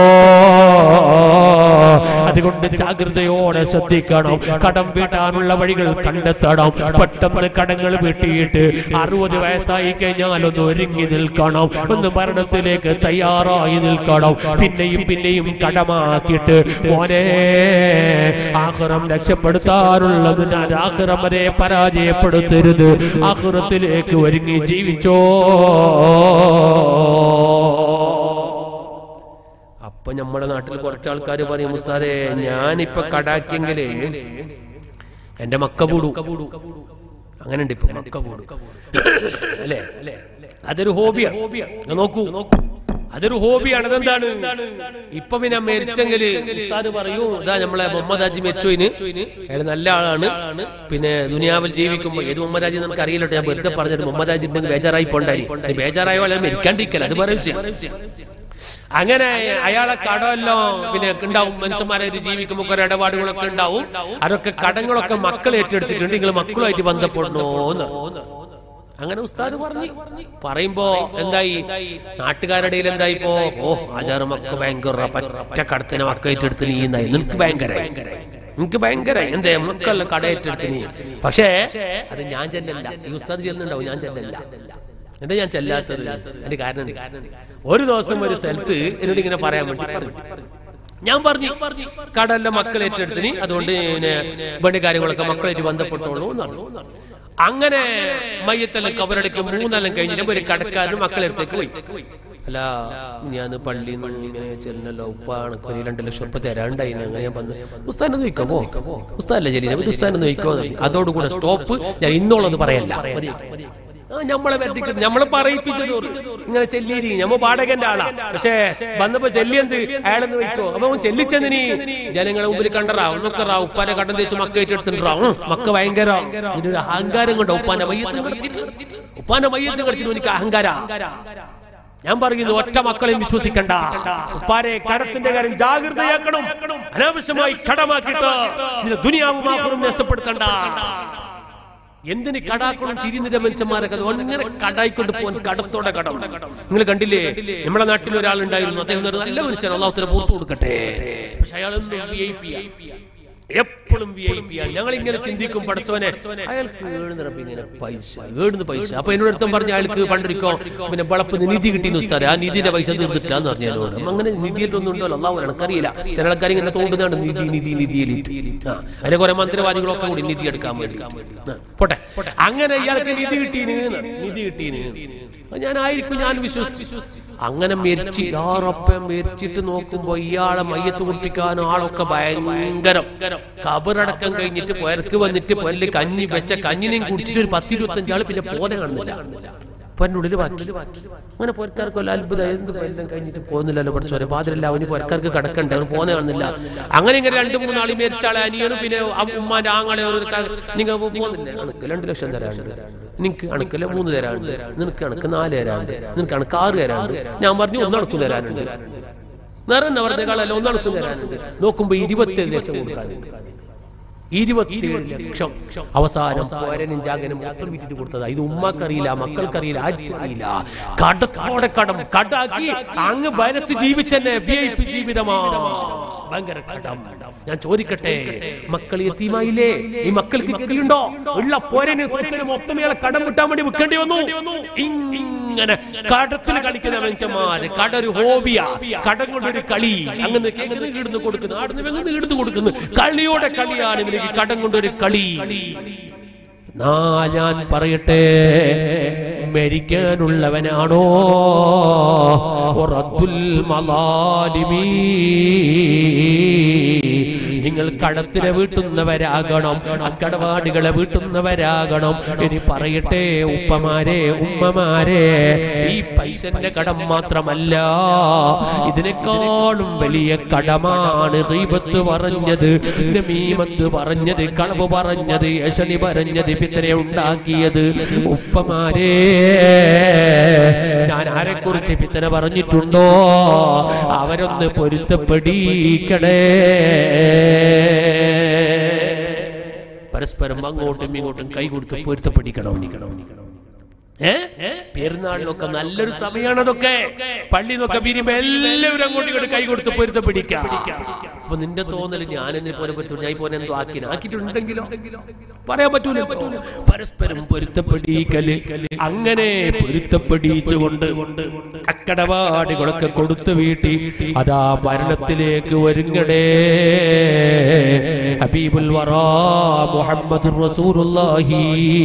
A: അതുകൊണ്ട് ജാഗ്രതയോടെ ശ്രദ്ധിക്കണം കടം വീട്ടാനുള്ള വഴികൾ കണ്ടെത്തണം പെട്ടെന്ന് കടങ്ങൾ വീട്ടിയിട്ട് അറുപത് വയസ്സായി കഴിഞ്ഞാൽ ഒന്ന് ഒരുങ്ങി നിൽക്കണം ഒന്ന് മരണത്തിലേക്ക് തയ്യാറായി നിൽക്കണം പിന്നെയും പിന്നെയും കടമാക്കിയിട്ട് മോനെ ആഹ്റം രക്ഷപ്പെടുത്താറുള്ളതിനാൽ ആഹ്റം വരെ പരാജയപ്പെടുത്തരുത് ആഹ്റത്തിലേക്ക് ഒരുങ്ങി ജീവിച്ചോ അപ്പൊ നമ്മുടെ നാട്ടിൽ കുറച്ച് ആൾക്കാർ പറയും ഉസ്താദേ ഞാനിപ്പൊ കടാക്കിയെങ്കില് എന്റെ മക്ക പൂടു അങ്ങനെ ഉണ്ട് ഇപ്പൊ മക്ക പൂടു അല്ലേ അതൊരു ഹോബിയാണ് നോക്കൂ അതൊരു ഹോബിയാണ് അതെന്താണ് ഇപ്പൊ പിന്നെ മരിച്ചെങ്കില് ഉസ്താദ് പറയൂ ഇതാ നമ്മളെ മുഹമ്മദ് ഹാജി മെച്ചോയിന് അയാൾ നല്ല ആളാണ് പിന്നെ ദുനിയാവിൽ ജീവിക്കുമ്പോ ഏത് മുഹമ്മദ് ഹാജി നമുക്ക് അറിയില്ലട്ടോ ഞാൻ വെറുതെ പറഞ്ഞത് മുഹമ്മദ് ഹാജി ഉണ്ടെങ്കിൽ ബേജാറായി പോണ്ടായി ബേജാറായോ അയാൾ മരിക്കാണ്ടിരിക്കല അത് പറയും അങ്ങനെ അയാളെ കടമല്ലോ പിന്നെ ഉണ്ടാവും മനുഷ്യന്മാരായിട്ട് ജീവിക്കുമ്പോൾ കുറെ ഇടപാടുകളൊക്കെ ഉണ്ടാവും അതൊക്കെ കടങ്ങളൊക്കെ മക്കൾ ഏറ്റെടുത്തിട്ടുണ്ട് നിങ്ങൾ മക്കളുമായിട്ട് ബന്ധപ്പെടണോ എന്ന് അങ്ങനെ ഉസ്താദ് പറഞ്ഞു പറയുമ്പോ എന്തായി നാട്ടുകാരുടെ ഇടയിൽ എന്തായി ഇപ്പോ ഓ ആചാര മക്ക ഭയങ്കര പറ്റ കടത്തിനെ മക്ക ഏറ്റെടുത്ത് നീ എന്നായി നിനക്ക് ഭയങ്കര നിനക്ക് ഭയങ്കര എന്തേ മക്കളെ കട ഏറ്റെടുത്ത് നീ പക്ഷേ അത് ഞാൻ ചെല്ലല്ല ഈ ഉസ്താദ് ചെല്ലുന്നുണ്ടാവും ഞാൻ ചെല്ലല്ല എന്താ ഞാൻ ചെല്ലാത്തത് അതിന്റെ കാരണം എന്ത്? ഒരു ദിവസം ഒരു സ്ഥലത്ത് എന്നോട് ഇങ്ങനെ പറയാൻ വേണ്ടി പറഞ്ഞു ഞാൻ പറഞ്ഞു കടലിലെ മക്കൾ ഏറ്റെടുത്തിന് അതുകൊണ്ട് പിന്നെ വേണ്ട കാര്യങ്ങളൊക്കെ മക്കളായിട്ട് ബന്ധപ്പെട്ടോളൂ എന്നാണ് അങ്ങനെ മയ്യത്തെല്ലാം കബറടക്കം മൂന്നെല്ലാം കഴിഞ്ഞിട്ട് ഒരു കടക്കാരന് മക്കളെടുത്തേക്ക് പോയി അല്ല ഞാൻ പള്ളിയിൽ നിന്ന് ഇങ്ങനെ ചെല്ലല്ലോ ഉപ്പാണ് ഒരു രണ്ട് ലക്ഷം ഉപ്പ തരാണ്ടായി അങ്ങനെ ഞാൻ പറഞ്ഞു ഉസ്താനെ നോക്കോ പോ ഉസ്താനല്ലേ ജലീന ഉസ്താനെ നോക്കോ അതോടുകൂടെ സ്റ്റോപ്പ് ഞാൻ ഇന്നോളത് പറയല്ല മതി. ആ, ഞമ്മളെ പറ്റിക്ക് നമ്മള് പറയിപ്പിച്ചത് ഓറ്. ഇങ്ങനെ ചെല്ലിരി ഞമ്മ പാടകന്റെ ആളാ പക്ഷേ വന്നപ്പോ ചെല്ലിയെന്ത് അയാളെന്ന് വെക്കോ അപ്പൊ അവൻ ചെല്ലിച്ചെന്നിനി ജനങ്ങളെ മുമ്പിൽ കണ്ടറാ ഒന്നൊക്കെ ഉപ്പാനെ കടം തേച്ച് മക്ക ഏറ്റെടുത്തിട്ടാ മക്ക ഭയങ്കര ഇതിന്റെ ഒരു അഹങ്കാരം കൊണ്ട് ഉപ്പാന്റെ മയ്യത്തും കളിച്ചിട്ട് ഉപ്പാന്റെ മയ്യത്തും കളിച്ചിട്ട് എനിക്ക് അഹങ്കാര ഞാൻ പറയുന്നു ഒറ്റ മക്കളെയും വിശ്വസിക്കണ്ട ഉപ്പാരെ കടത്തിന്റെ കാര്യം ജാഗ്രതയാക്കണം അനാവശ്യമായി കടമാക്കിയിട്ട് നിന്റെ ദുനിയാവും ആഹ്റും നഷ്ടപ്പെടുത്തണ്ട എന്തിന് കടാക്കണം തിരിനിര മനുഷ്യന്മാരൊക്കെ അങ്ങനെ കടായിക്കൊണ്ട് പോകാൻ കടത്തോടെ കടം നിങ്ങൾ കണ്ടില്ലേ നമ്മുടെ നാട്ടിൽ ഒരാളുണ്ടായിരുന്നു അദ്ദേഹം ഒരു നല്ല മനുഷ്യൻ അള്ളാഹുത്തിന് പുറത്തു കൊടുക്കട്ടെ പക്ഷെ അയാൾ വി ഐ പി എപ്പോഴും വി ഐ പി ആണ് ഞങ്ങൾ ഇങ്ങനെ ചിന്തിക്കും പഠിച്ചവനെ അയാൾക്ക് ഏഴുന്ന റബ്ബി ഇങ്ങനെ പൈസ ഏഴുന്ന പൈസ അപ്പൊ എന്നോട് അടുത്തും പറഞ്ഞ അയാൾക്ക് പണ്ടിരിക്കോ പിന്നെ വളപ്പ് നിധി കിട്ടിയെന്ന് ഉസ്താരെ ആ നിധിന്റെ പൈസ തീർന്നിട്ടില്ല എന്ന് പറഞ്ഞു എന്നോട് അങ്ങനെ നിധിയിലൊന്നും ഉണ്ടല്ലോ അള്ളാഹു എനിക്കറിയില്ല ചില ആൾക്കാർ ഇങ്ങനെ തോണ്ടുന്നുണ്ട് നിധി നിധി നിധിയിൽ ആ അതിനെ കുറെ മന്ത്രിവാദികളൊക്കെ കൂടി നിധി എടുക്കാൻ വേണ്ടി ആ, പോട്ടെ അങ്ങനെ ഇയാൾക്ക് നിധി കിട്ടീന് നിധി കിട്ടീന് അപ്പൊ ഞാൻ ആയിരിക്കും ഞാൻ വിശ്വസിച്ചു അങ്ങനെ മരിച്ച് യാറൊപ്പം മരിച്ചിട്ട് നോക്കുമ്പോ ഇയാളെ മയ്യത്ത് കുട്ടിക്കാനും ആളൊക്കെ ഭയങ്കരം കബറടക്കം കഴിഞ്ഞിട്ട് പുരക്ക് വന്നിട്ട് പൊല്ല് കഞ്ഞി വെച്ച കഞ്ഞിനെയും കുടിച്ചിട്ട് ഒരു പത്തിരുപത്തഞ്ചാള് പിന്നെ പോതെ കാണുന്നില്ല പൊന്നുള്ളിൽ ബാക്കി അങ്ങനെ പൊരക്കാർക്കല്ല അത്ഭുതം എന്ത് എല്ലാം കഴിഞ്ഞിട്ട് പോകുന്നില്ലല്ലോ പഠിച്ചോരെ പാതിരല്ല അവന് പൊരക്കാർക്ക് കിടക്കണ്ടേ അവന് പോന്നെ കാണുന്നില്ല അങ്ങനെ ഇങ്ങനെ രണ്ട് മൂന്നാളി മരിച്ചാളെ അനിയനും പിന്നെ ആ ഉമ്മാന്റെ ആങ്ങളെ ഒരു ക- നിങ്ങ പോകുന്നില്ലേ അണക്ക് രണ്ട് ലക്ഷം തരാണ്ട് നിനക്ക് അണക്കല്ല മൂന്ന് തരാണ്ട് നിനക്ക് അണക്ക് നാല് തരാണ്ട് നിനക്ക് അണക്ക് ആറ് തരാണ്ട് ഞാൻ പറഞ്ഞു ഒന്ന് അണക്ക് തരാനുണ്ട് നിറഞ്ഞ പറഞ്ഞേക്കാളല്ല ഒന്ന് അണക്ക് തരാനുണ്ട് നോക്കുമ്പോ ഇരുപത്തിയേഴ് ലക്ഷം കൊടുക്കാനുണ്ട് ഇരുപത്തിയേഴ് ലക്ഷം അവസാനം പോരനും ജാഗനും മൊത്തം വിറ്റിട്ട് കൊടുത്തതാ ഇത് ഉമ്മക്കറിയില്ല മക്കൾക്കറിയില്ല ആർക്കും അറിയില്ല കടത്തോടെ കടം കടാക്കി അങ്ങ് വരസ് ജീവിച്ചെന്നെ വി ഐ പി ജീവിതമാ ഭയങ്കര കടം ഞാൻ ചോദിക്കട്ടെ മക്കൾ എത്തിയുമായില്ലേ ഈ മക്കൾക്ക് ഗതിയുണ്ടോ ഉള്ള പോരന് സ്വത്തിന് മൊത്തം ഇയാളെ കടം വിട്ടാൻ വേണ്ടി വിൽക്കേണ്ടി വന്നു ഇങ്ങനെ കടത്തിൽ കളിക്കുന്ന മനുഷ്യന്മാര് കട ഒരു ഹോബിയാ കടം കൊണ്ടൊരു കളി അങ്ങനെ എങ്ങനെ ഇടുന്നു കൊടുക്കുന്നു ആടുന്ന് എങ്ങനെ ഇടുന്നു കൊടുക്കുന്നു കളിയോടെ കളിയാണ് ഇവർക്ക് കടം കൊണ്ടൊരു കളി നാ ഞാൻ പറയട്ടെ മരിക്കാനുള്ളവനാണോ റദ്ദുൽ മലാലിമീ നിങ്ങൾ കടത്തിനെ വീട്ടുന്നവരാകണം അക്കടപാടുകളെ വീട്ടുന്നവരാകണം ഇനി പറയട്ടെ ഉപ്പമാരെ ഉമ്മമാരെ ഈ പൈസന്റെ കടം മാത്രമല്ല ഇതിനേക്കാളും വലിയ കടമാണ് ഗീബത്ത് പറഞ്ഞത് നമീമത്ത് പറഞ്ഞത് കളവ് പറഞ്ഞത് യശനി പറഞ്ഞത് പിത്തനെ ഉണ്ടാക്കിയത് ഉപ്പമാരെ ഞാൻ ആരെ കുറിച്ച് പിത്തന പറഞ്ഞിട്ടുണ്ടോ അവരൊന്ന് പൊരുത്തപ്പെടീക്കണേ പരസ്പരം അങ്ങോട്ടും ഇങ്ങോട്ടും കൈ കൊടുത്ത് പൊരുത്തപ്പെടിക്കണം ഏ പെരുന്നാളിലൊക്കെ നല്ലൊരു സമയമാണ് അതൊക്കെ പള്ളി നിന്നൊക്കെ പിരിയുമ്പോ എല്ലാവരും അങ്ങോട്ടും ഇങ്ങോട്ടും കൈ കൊടുത്ത് പൊരുത്തപ്പെടിക്കാം അപ്പൊ നിന്റെ തോന്നൽ ഞാൻ എന്നെ പോലെ പൊരുത്തം ഞാൻ പോലെ എന്തോ ആക്കി ആക്കിയിട്ടുണ്ടെങ്കിലോ പറയാൻ പറ്റൂല പരസ്പരം പൊരുത്തപ്പെടിക്കല് അങ്ങനെ പൊരുത്തപ്പെടിച്ചുകൊണ്ട് അക്കടപാടുകളൊക്കെ കൊടുത്തു വീട്ടി അതാ മരണത്തിലേക്ക് ഒരുങ്ങടേ ഹബീബുൽ വറാ മുഹമ്മദ് റസൂലുള്ളാഹി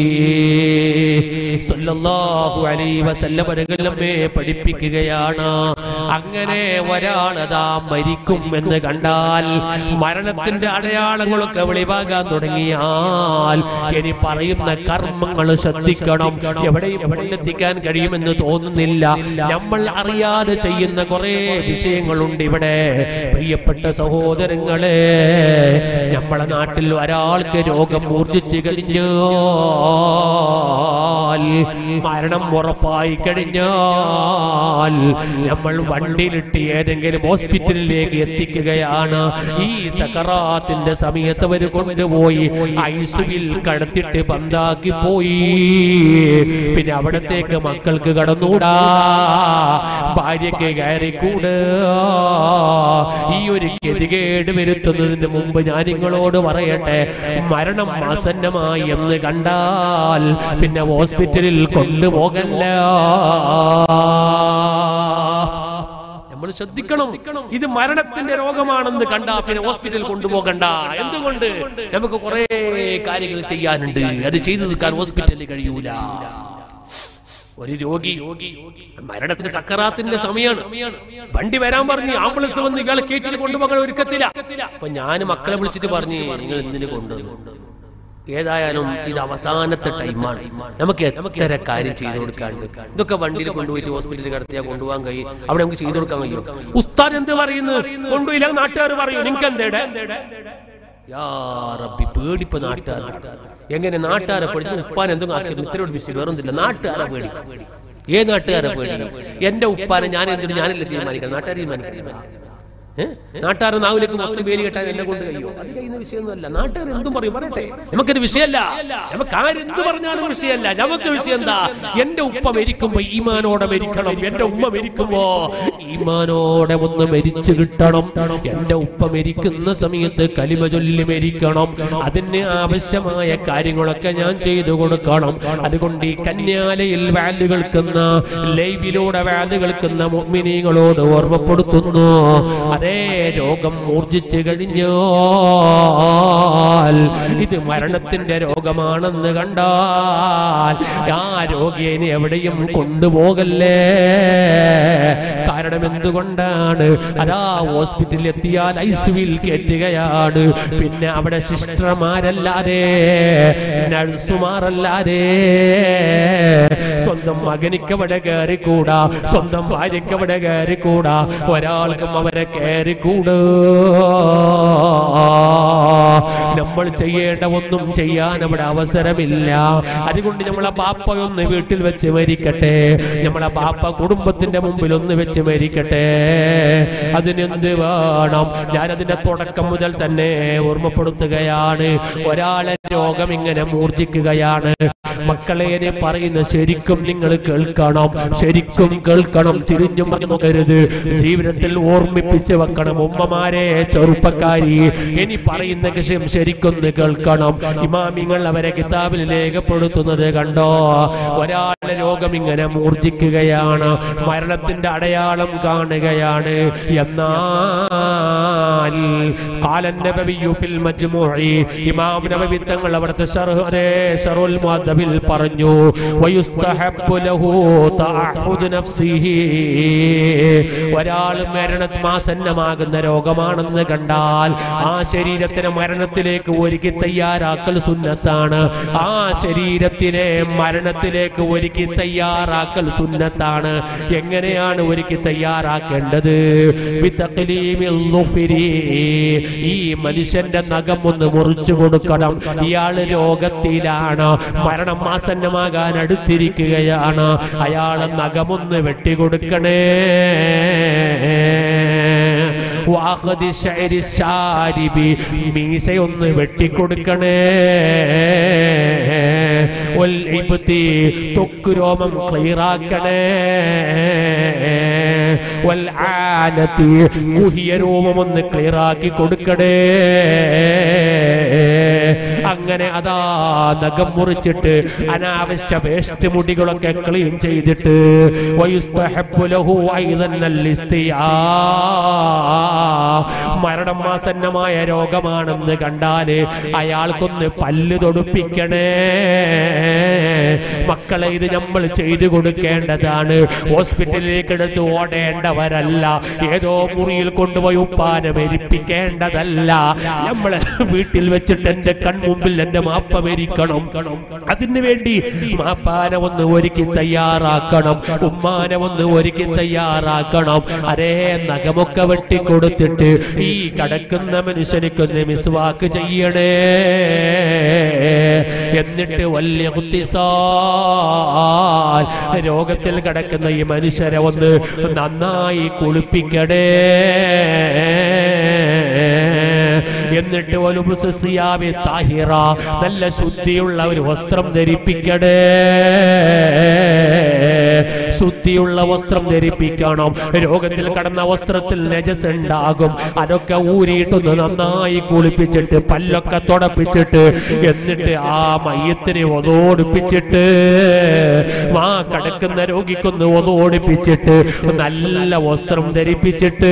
A: സല്ലല്ലാഹു അലൈഹി വസല്ലം നമ്മെ പഠിപ്പിക്കുകയാണ് അങ്ങനെ ഒരാളതാ മരിക്കും എന്ന് കണ്ടാൽ മരണത്തിന്റെ അടയാളങ്ങളൊക്കെ വെളിവാകാൻ തുടങ്ങിയാൽ ഇനി പറയുന്ന കർമ്മങ്ങൾ ശ്രദ്ധിക്കണം എവിടെയും എത്തിക്കാൻ കഴിയുമെന്ന് തോന്നുന്നില്ല നമ്മൾ അറിയാതെ ചെയ്യുന്ന കുറെ വിഷയങ്ങളുണ്ട് ഇവിടെ പ്രിയപ്പെട്ട സഹോദരങ്ങളെ നമ്മളെ നാട്ടിൽ ഒരാൾക്ക് രോഗം മൂർച്ഛിച്ചു കഴിഞ്ഞു മരണം ഉറപ്പായി കഴിഞ്ഞാൽ നമ്മൾ വണ്ടിയിലിട്ട് ഏതെങ്കിലും ഹോസ്പിറ്റലിലേക്ക് എത്തിക്കുകയാണ് ഈ സക്കറാത്തിന്റെ സമയത്ത് അവർ കൊണ്ടുപോയി ഐസുവിൽ കടത്തിട്ട് ബന്ധാക്കി പോയി പിന്നെ അവിടത്തേക്ക് മക്കൾക്ക് കടന്നൂടാ ഭാര്യയ്ക്ക് കയറിക്കൂട് ഈ ഒരു ഗതികേട് വരുത്തുന്നതിന് മുമ്പ് ഞാൻ നിങ്ങളോട് പറയട്ടെ മരണം ആസന്നമായി എന്ന് കണ്ടാൽ പിന്നെ ഹോസ്പിറ്റലിൽ കൊണ്ടുപോകല്ല നമ്മൾ ശ്രദ്ധിക്കണം ഇത് മരണത്തിന്റെ രോഗമാണെന്ന് കണ്ടാ പിന്നെ ഹോസ്പിറ്റലിൽ കൊണ്ടുപോകണ്ട എന്തുകൊണ്ട് നമുക്ക് കുറെ കാര്യങ്ങൾ ചെയ്യാനുണ്ട് അത് ചെയ്തു നിൽക്കാൻ ഹോസ്പിറ്റലിൽ കഴിയൂല ഒരു രോഗി മരണത്തിന് സക്കറാത്തിന്റെ സമയമാണ് വണ്ടി വരാൻ പറഞ്ഞു ആംബുലൻസ് വന്ന് ഇയാളെ കയറ്റിൽ കൊണ്ടുപോകാൻ ഒരുക്കത്തില്ല അപ്പൊ ഞാൻ മക്കളെ വിളിച്ചിട്ട് പറഞ്ഞു നിങ്ങൾ എന്തിനു കൊണ്ടുവന്നു ഏതായാലും ഇത് അവസാനത്തെ ടൈമാണ് നമുക്ക് എത്ര കാര്യം ചെയ്തു കൊടുക്കാണ്ട് ഇതൊക്കെ വണ്ടിയിൽ കൊണ്ടുപോയിട്ട് ഹോസ്പിറ്റലിൽ കിടത്തിയാൽ കൊണ്ടുപോകാൻ കഴിയും അവിടെ നമുക്ക് ചെയ്തു കൊടുക്കാൻ കഴിയും ഉസ്താദ് എന്ത് പറയുന്നു കൊണ്ടുപോയില്ല നാട്ടുകാർ പറയൂ നിങ്ങൾക്ക് എന്തേടെ യാ റബ്ബി പേടിപ്പ് നാട്ടുകാർ എങ്ങനെ നാട്ടുകാരെ പഠിച്ചു ഉപ്പാൻ എന്തും ആക്കി ഇത്രയോട് ബിസി വേറൊന്നില്ല നാട്ടുകാരെ പേടി ഏത് നാട്ടുകാരെ പേടി എന്റെ ഉപ്പാനെ ഞാൻ എന്തിനു ഞാനല്ലേ തീരുമാനിക്കണം നാട്ടുകാർ തീരുമാനിക്കണം നാട്ടുകാർ നാവിലേക്ക് മൊത്തം പേര് കെട്ടാൻ എന്നെ കൊണ്ട് കഴിയോ അത് കഴിയുന്ന വിഷയമൊന്നുമല്ല നാട്ടുകാർ എന്തും പറയും പറയട്ടെ നമുക്കൊരു വിഷയമല്ല നമുക്ക് ആരെന്ത് പറഞ്ഞാലും വിഷയമല്ല നമുക്ക് വിഷയം എന്താ എന്റെ ഉപ്പ മരിക്കുമ്പോ ഈമാനോടെ മരിക്കണം എന്റെ ഉമ്മ മരിക്കുമ്പോ ഈമാനോടെ ഒന്ന് മരിച്ചു കിട്ടണം എന്റെ ഉപ്പ മരിക്കുന്ന സമയത്ത് കലിമ ചൊല്ലി മരിക്കണം അതിന് ആവശ്യമായ കാര്യങ്ങളൊക്കെ ഞാൻ ചെയ്തു കൊടുക്കണം അതുകൊണ്ട് ഈ കന്യാലയിൽ വാല് കേൾക്കുന്ന ലൈവിലൂടെ വാല് കേൾക്കുന്ന മുഅ്മിനീങ്ങളോട് ഓർമ്മപ്പെടുത്തുന്നു അതേ രോഗം മൂർജിച്ചു കഴിഞ്ഞാൽ ഇത് മരണത്തിന്റെ രോഗമാണെന്ന് കണ്ടാൽ ആ രോഗിയെ ഇനി എവിടെയും കൊണ്ടുപോകല്ലേ കാരണം എന്തുകൊണ്ടാണ് അതാ ഹോസ്പിറ്റലിൽ എത്തിയാൽ ഐസുവിൽ കയറ്റുകയാണ് പിന്നെ അവിടെ സിസ്റ്റർമാരല്ലാതെ നഴ്സുമാരല്ലാതെ സ്വന്തം മകനിക്കവിടെ കയറിക്കൂടാ സ്വന്തം ഭാര്യക്കവിടെ കയറിക്കൂടാ ഒരാൾക്കും അവരെ കയറിക്കൂടാ നമ്മൾ ചെയ്യേണ്ട ഒന്നും ചെയ്യാൻ അവിടെ അവസരമില്ല അതുകൊണ്ട് നമ്മളെ ബാപ്പ ഒന്ന് വീട്ടിൽ വെച്ച് മരിക്കട്ടെ നമ്മളെ ബാപ്പ കുടുംബത്തിന്റെ മുമ്പിൽ ഒന്ന് വെച്ച് മരിക്കട്ടെ അതിനെന്ത് വേണം ഞാൻ അതിന്റെ തുടക്കം മുതൽ തന്നെ ഓർമ്മപ്പെടുത്തുകയാണ് ഒരാളെ രോഗം ഇങ്ങനെ മൂർജിക്കുകയാണ് മക്കളെ എന്നെ പറയുന്ന ശരിക്കും നിങ്ങൾ കേൾക്കണം ശരിക്കും കേൾക്കണം തിരിഞ്ഞും നോക്കരുത് ജീവിതത്തിൽ ഓർമ്മിപ്പിച്ച് വെക്കണം ഉമ്മമാരെ ചെറുപ്പക്കാരി ഇനി പറയുന്ന വിഷയം ശരിക്കൊന്ന് കേൾക്കണം ഇമാമിങ്ങൾ അവരെ കിതാബിൽ രേഖപ്പെടുത്തുന്നത് കണ്ടോ ഒരാളുടെ രോഗം ഇങ്ങനെ മൂർജിക്കുകയാണ് മരണത്തിന്റെ അടയാളം കാണുകയാണ് എന്നാൽ കാലൻ നബവിയു ഫിൽ മജ്മൂഇ ഇമാം നബവി തങ്ങൾ അവിടുത്തെ ശർഹ് അതേ ശറുൽ മുഅദ്ദബിൽ പറഞ്ഞു വയുസ്തഹബ്ബു ലഹു തഅഹുദ് നഫ്സിഹി ഒരാൾ മരണമാസന്നമാകുന്ന രോഗമാണെന്ന് കണ്ടാൽ ആ ശരീരത്തിനെ മരണത്തിലേക്ക് ഒരുക്കി തയ്യാറാക്കൽ സുന്നത്താണ് ആ ശരീരത്തിനെ മരണത്തിലേക്ക് ഒരുക്കി തയ്യാറാക്കൽ സുന്നത്താണ് എങ്ങനെയാണ് ഒരുക്കി തയ്യാറാക്കേണ്ടത് ബിത്തഖ്ലീമിൽ ളുഫ്രി. ഈ മനുഷ്യന്റെ നഖം ഒന്ന് മുറിച്ചു കൊടുക്കണം ഇയാള് രോഗത്തിലാണ് മരണം ആസന്നമാകാൻ അടുത്തിരിക്കുകയാണ് അയാളെ നഖമൊന്ന് വെട്ടിക്കൊടുക്കണേ വാഹദി ശഅരി ശാരിബി മീശയൊന്ന് വെട്ടിക്കൊടുക്കണേ വൽ ഇബ്തി തൊക്ക് രോമം ക്ലിയറാക്കണേ വൽ ആനത്തി കുഹിയ രോമം ഒന്ന് ക്ലിയറാക്കി കൊടുക്കണേ അങ്ങനെ അതാ നഖം മുറിച്ചിട്ട് അനാവശ്യ വേസ്റ്റ് മുടികളൊക്കെ ക്ലീൻ ചെയ്തിട്ട് വയുസ്തഹബ്ബു ലഹു അയ്ദൻ അൽ-ഇസ്തിയാ. മരണം ആസന്നമായ രോഗമാണെന്ന് കണ്ടാല് അയാൾക്കൊന്ന് പല്ല് തൊടുപ്പിക്കണേ മക്കളെ ഇത് നമ്മൾ ചെയ്തു കൊടുക്കേണ്ടതാണ് ഹോസ്പിറ്റലിലേക്ക് എടുത്ത് ഓടേണ്ടവരല്ല ഏതോ മുറിയിൽ കൊണ്ടുപോയി ഉപ്പാനെ മരിപ്പിക്കേണ്ടതല്ല നമ്മള് വീട്ടിൽ വെച്ചിട്ട് എന്റെ കൺമുമ്പിൽ എന്റെ മാപ്പ മരിക്കണം അതിനു വേണ്ടി മാപ്പാനെ ഒന്ന് ഒരുക്കി തയ്യാറാക്കണം ഉമ്മാനെ ഒന്ന് ഒരുക്കി തയ്യാറാക്കണം അതേ നഖമൊക്കെ വെട്ടിക്കൊടുത്തിട്ട് ഈ കടക്കുന്ന മനുഷ്യനിക്കൊന്ന് മിസ്വാക്ക് ചെയ്യണേ എന്നിട്ട് വലിയ കുത്തിസാൽ രോഗത്തിൽ കിടക്കുന്ന ഈ മനുഷ്യരെ ഒന്ന് നന്നായി കുളിപ്പിക്കണേ എന്നിട്ട് ഒലുബുസിയാവി താഹിറ നല്ല ശുദ്ധിയുള്ള ഒരു വസ്ത്രം ധരിപ്പിക്കണേ ശുദ്ധിയുള്ള വസ്ത്രം ധരിപ്പിക്കണം രോഗത്തിൽ കടന്ന വസ്ത്രത്തിൽ നജസ് ഉണ്ടാകും അതൊക്കെ ഊരിയിട്ടൊന്ന് നന്നായി കുളിപ്പിച്ചിട്ട് പല്ലൊക്കെ തുടപ്പിച്ചിട്ട് എന്നിട്ട് ആ മയ്യത്തിനെ ഒതോടിപ്പിച്ചിട്ട് ആ കിടക്കുന്ന രോഗിക്കൊന്ന് ഒതോടിപ്പിച്ചിട്ട് നല്ല വസ്ത്രം ധരിപ്പിച്ചിട്ട്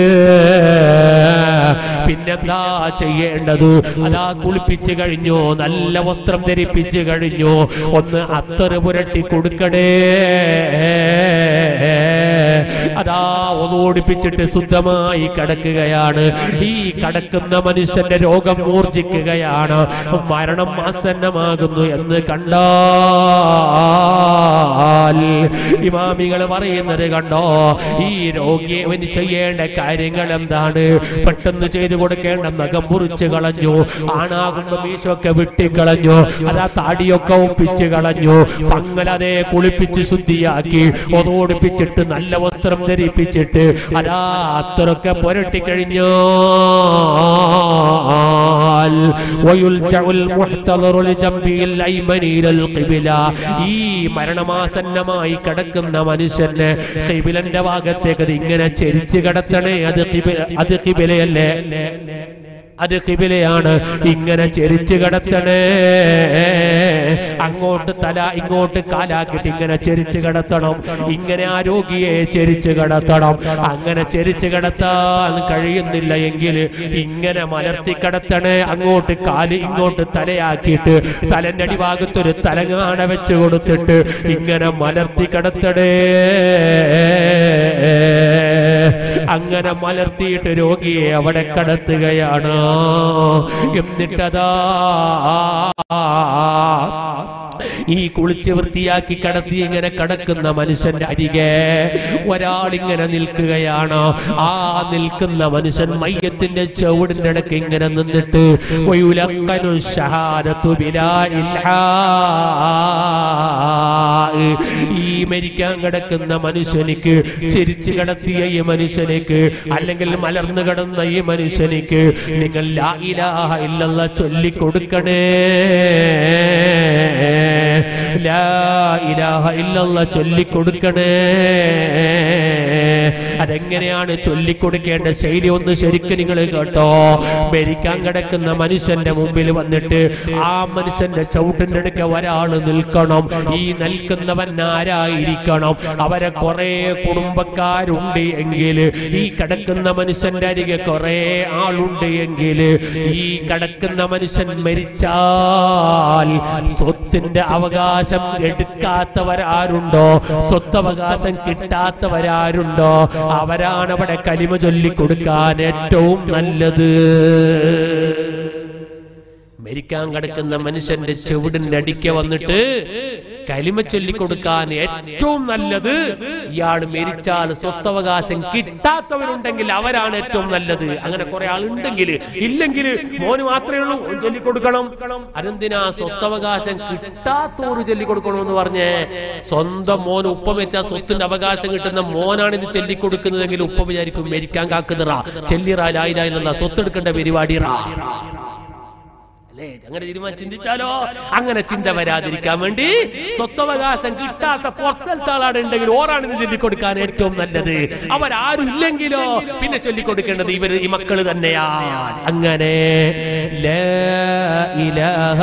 A: പിന്നെന്താ ചെയ്യേണ്ടത് അതാ കുളിപ്പിച്ച് കഴിഞ്ഞു നല്ല വസ്ത്രം ധരിപ്പിച്ച് കഴിഞ്ഞു ഒന്ന് അത്തറ് പുരട്ടി കൊടുക്കണേ അതാ ഒന്നോടിപ്പിച്ചിട്ട് ശുദ്ധമായി കിടക്കുകയാണ് ഈ കിടക്കുന്ന മനുഷ്യന്റെ രോഗം മൂർജിക്കുകയാണ് മരണം ആസന്നമാകുന്നു എന്ന് കണ്ടാൽ ഇമാമികൾ പറയുന്നത് കണ്ടോ ഈ രോഗിയെ അവന് ചെയ്യേണ്ട കാര്യങ്ങൾ എന്താണ് പെട്ടെന്ന് ചെയ്തു കൊടുക്കേണ്ട നഖം മുറിച്ച് കളഞ്ഞു ആണാകുമ്പോ മീശൊക്കെ വെട്ടിക്കളഞ്ഞു അതാ താടിയൊക്കെ ഒപ്പിച്ച് കളഞ്ഞു പങ്ങലതെ കുളിപ്പിച്ച് ശുദ്ധിയാക്കി ഒതോടിപ്പിച്ചിട്ട് നല്ല വസ്ത്രം ധരിപ്പിച്ചിട്ട് അതാ അത്രയൊക്കെ പുരട്ടി കഴിഞ്ഞു ഈ മരണമാസന്നമായി കിടക്കുന്ന മനുഷ്യന് കിബിലന്റെ ഭാഗത്തേക്ക് അത് ഇങ്ങനെ ചെരിച്ചു കിടത്തണേ അത് കിബില അത് കിബിലയല്ലേ അത് കിബിലയാണ് ഇങ്ങനെ ചെരിച്ചു കിടത്തണേ അങ്ങോട്ട് തല ഇങ്ങോട്ട് കാലാക്കിട്ട് ഇങ്ങനെ ചെരിച്ചു കിടത്തണം ഇങ്ങനെ ആ രോഗിയെ ചെരിച്ചു കിടത്തണം അങ്ങനെ ചെരിച്ചു കിടത്താൻ കഴിയുന്നില്ല എങ്കിൽ ഇങ്ങനെ മലർത്തി കിടത്തണേ അങ്ങോട്ട് കാല് ഇങ്ങോട്ട് തലയാക്കിയിട്ട് തലന്റെ അടിഭാഗത്തൊരു തലങ്ങാണ വെച്ച് കൊടുത്തിട്ട് ഇങ്ങനെ മലർത്തി കിടത്തണേ അങ്ങനെ മലർത്തിയിട്ട് രോഗിയെ അവിടെ കടത്തുകയാണ് എന്നിട്ടതാ ഈ കുളിച്ച് വൃത്തിയാക്കി കടത്തി ഇങ്ങനെ കടക്കുന്ന മനുഷ്യന്റെ അരികെ ഒരാൾ ഇങ്ങനെ നിൽക്കുകയാണ് ആ നിൽക്കുന്ന മനുഷ്യൻ മയ്യത്തിന്റെ ചുവടിന്റെ ഇടയ്ക്ക് ഇങ്ങനെ നിന്നിട്ട് വയുലക്കനു ഷഹാദത്തു ബിലാ ഇൽഹാ. ഈ മരിക്കാൻ കിടക്കുന്ന മനുഷ്യനിക്ക് ചിരിച്ചു കിടത്തിയ ഈ മനുഷ്യനിക്ക് അല്ലെങ്കിൽ മലർന്നു കിടന്ന ഈ മനുഷ്യനിക്ക് നിങ്ങൾ ലാ ഇലാഹ ഇല്ലല്ല ചൊല്ലിക്കൊടുക്കണേ ലാ ഇലാഹ ഇല്ലല്ല ചൊല്ലിക്കൊടുക്കണേ അതെങ്ങനെയാണ് ചൊല്ലിക്കൊടുക്കേണ്ട ശൈലി ഒന്ന് ശരിക്കും നിങ്ങൾ കേട്ടോ മരിക്കാൻ കിടക്കുന്ന മനുഷ്യന്റെ മുമ്പിൽ വന്നിട്ട് ആ മനുഷ്യന്റെ ചവിട്ടിന്റെ അടുക്ക ഒരാള് നിൽക്കണം ഈ നിൽക്കുന്നവൻ ആരായിരിക്കണം അവരെ കുറെ കുടുംബക്കാരുണ്ട് എങ്കിൽ ഈ കിടക്കുന്ന മനുഷ്യന്റെ അരികെ കുറെ ആളുണ്ട് എങ്കിൽ ഈ കിടക്കുന്ന മനുഷ്യൻ മരിച്ചാൽ സ്വത്തിന്റെ അവകാശം എടുക്കാത്തവരാരുണ്ടോ സ്വത്തവകാശം കിട്ടാത്തവരാരുണ്ടോ അവരാണ് അവിടെ കലിമ ചൊല്ലിക്കൊടുക്കാൻ ഏറ്റവും നല്ലത് മരിക്കാൻ കിടക്കുന്ന മനുഷ്യന്റെ ചെവിടിന്റെ അടിക്ക വന്നിട്ട് കലിമ ചൊല്ലിക്കൊടുക്കാൻ ഏറ്റവും നല്ലത് ഇയാൾ മരിച്ചാൽ സ്വത്തവകാശം കിട്ടാത്തവരുണ്ടെങ്കിൽ അവരാണ് ഏറ്റവും നല്ലത് അങ്ങനെ കുറെ ആളുണ്ടെങ്കിൽ ഇല്ലെങ്കിൽ മോന് മാത്രമേ ഉള്ളൂ ഓൻ ചൊല്ലിക്കൊടുക്കണം അതെന്തിനാ സ്വത്തവകാശം കിട്ടാത്തോറ് ചൊല്ലിക്കൊടുക്കണമെന്ന് പറഞ്ഞേ സ്വന്തം മോന് ഉപ്പ വെച്ചാൽ സ്വത്തിന്റെ അവകാശം കിട്ടുന്ന മോനാണ് ഇത് ചൊല്ലിക്കൊടുക്കുന്നതെങ്കിൽ ഉപ്പ വിചാരിക്കും മരിക്കാൻ കാക്കുന്നറ ചെല്ലിറ ലായില്ല സ്വത്തെടുക്കേണ്ട പരിപാടി റാ അല്ലേ അങ്ങനെ തീരുമാനം ചിന്തിച്ചാലോ അങ്ങനെ ചിന്ത വരാതിരിക്കാൻ വേണ്ടി സ്വത്തവകാശം കിട്ടാത്ത പുറത്തലത്തെ ആളാടുണ്ടെങ്കിൽ ഓറാണ് ഇത് ചൊല്ലിക്കൊടുക്കാൻ ഏറ്റവും നല്ലത് അവരാരും ഇല്ലെങ്കിലോ പിന്നെ ചൊല്ലിക്കൊടുക്കേണ്ടത് ഇവര് ഈ മക്കള് തന്നെയാ അങ്ങനെ ലാ ഇലാഹ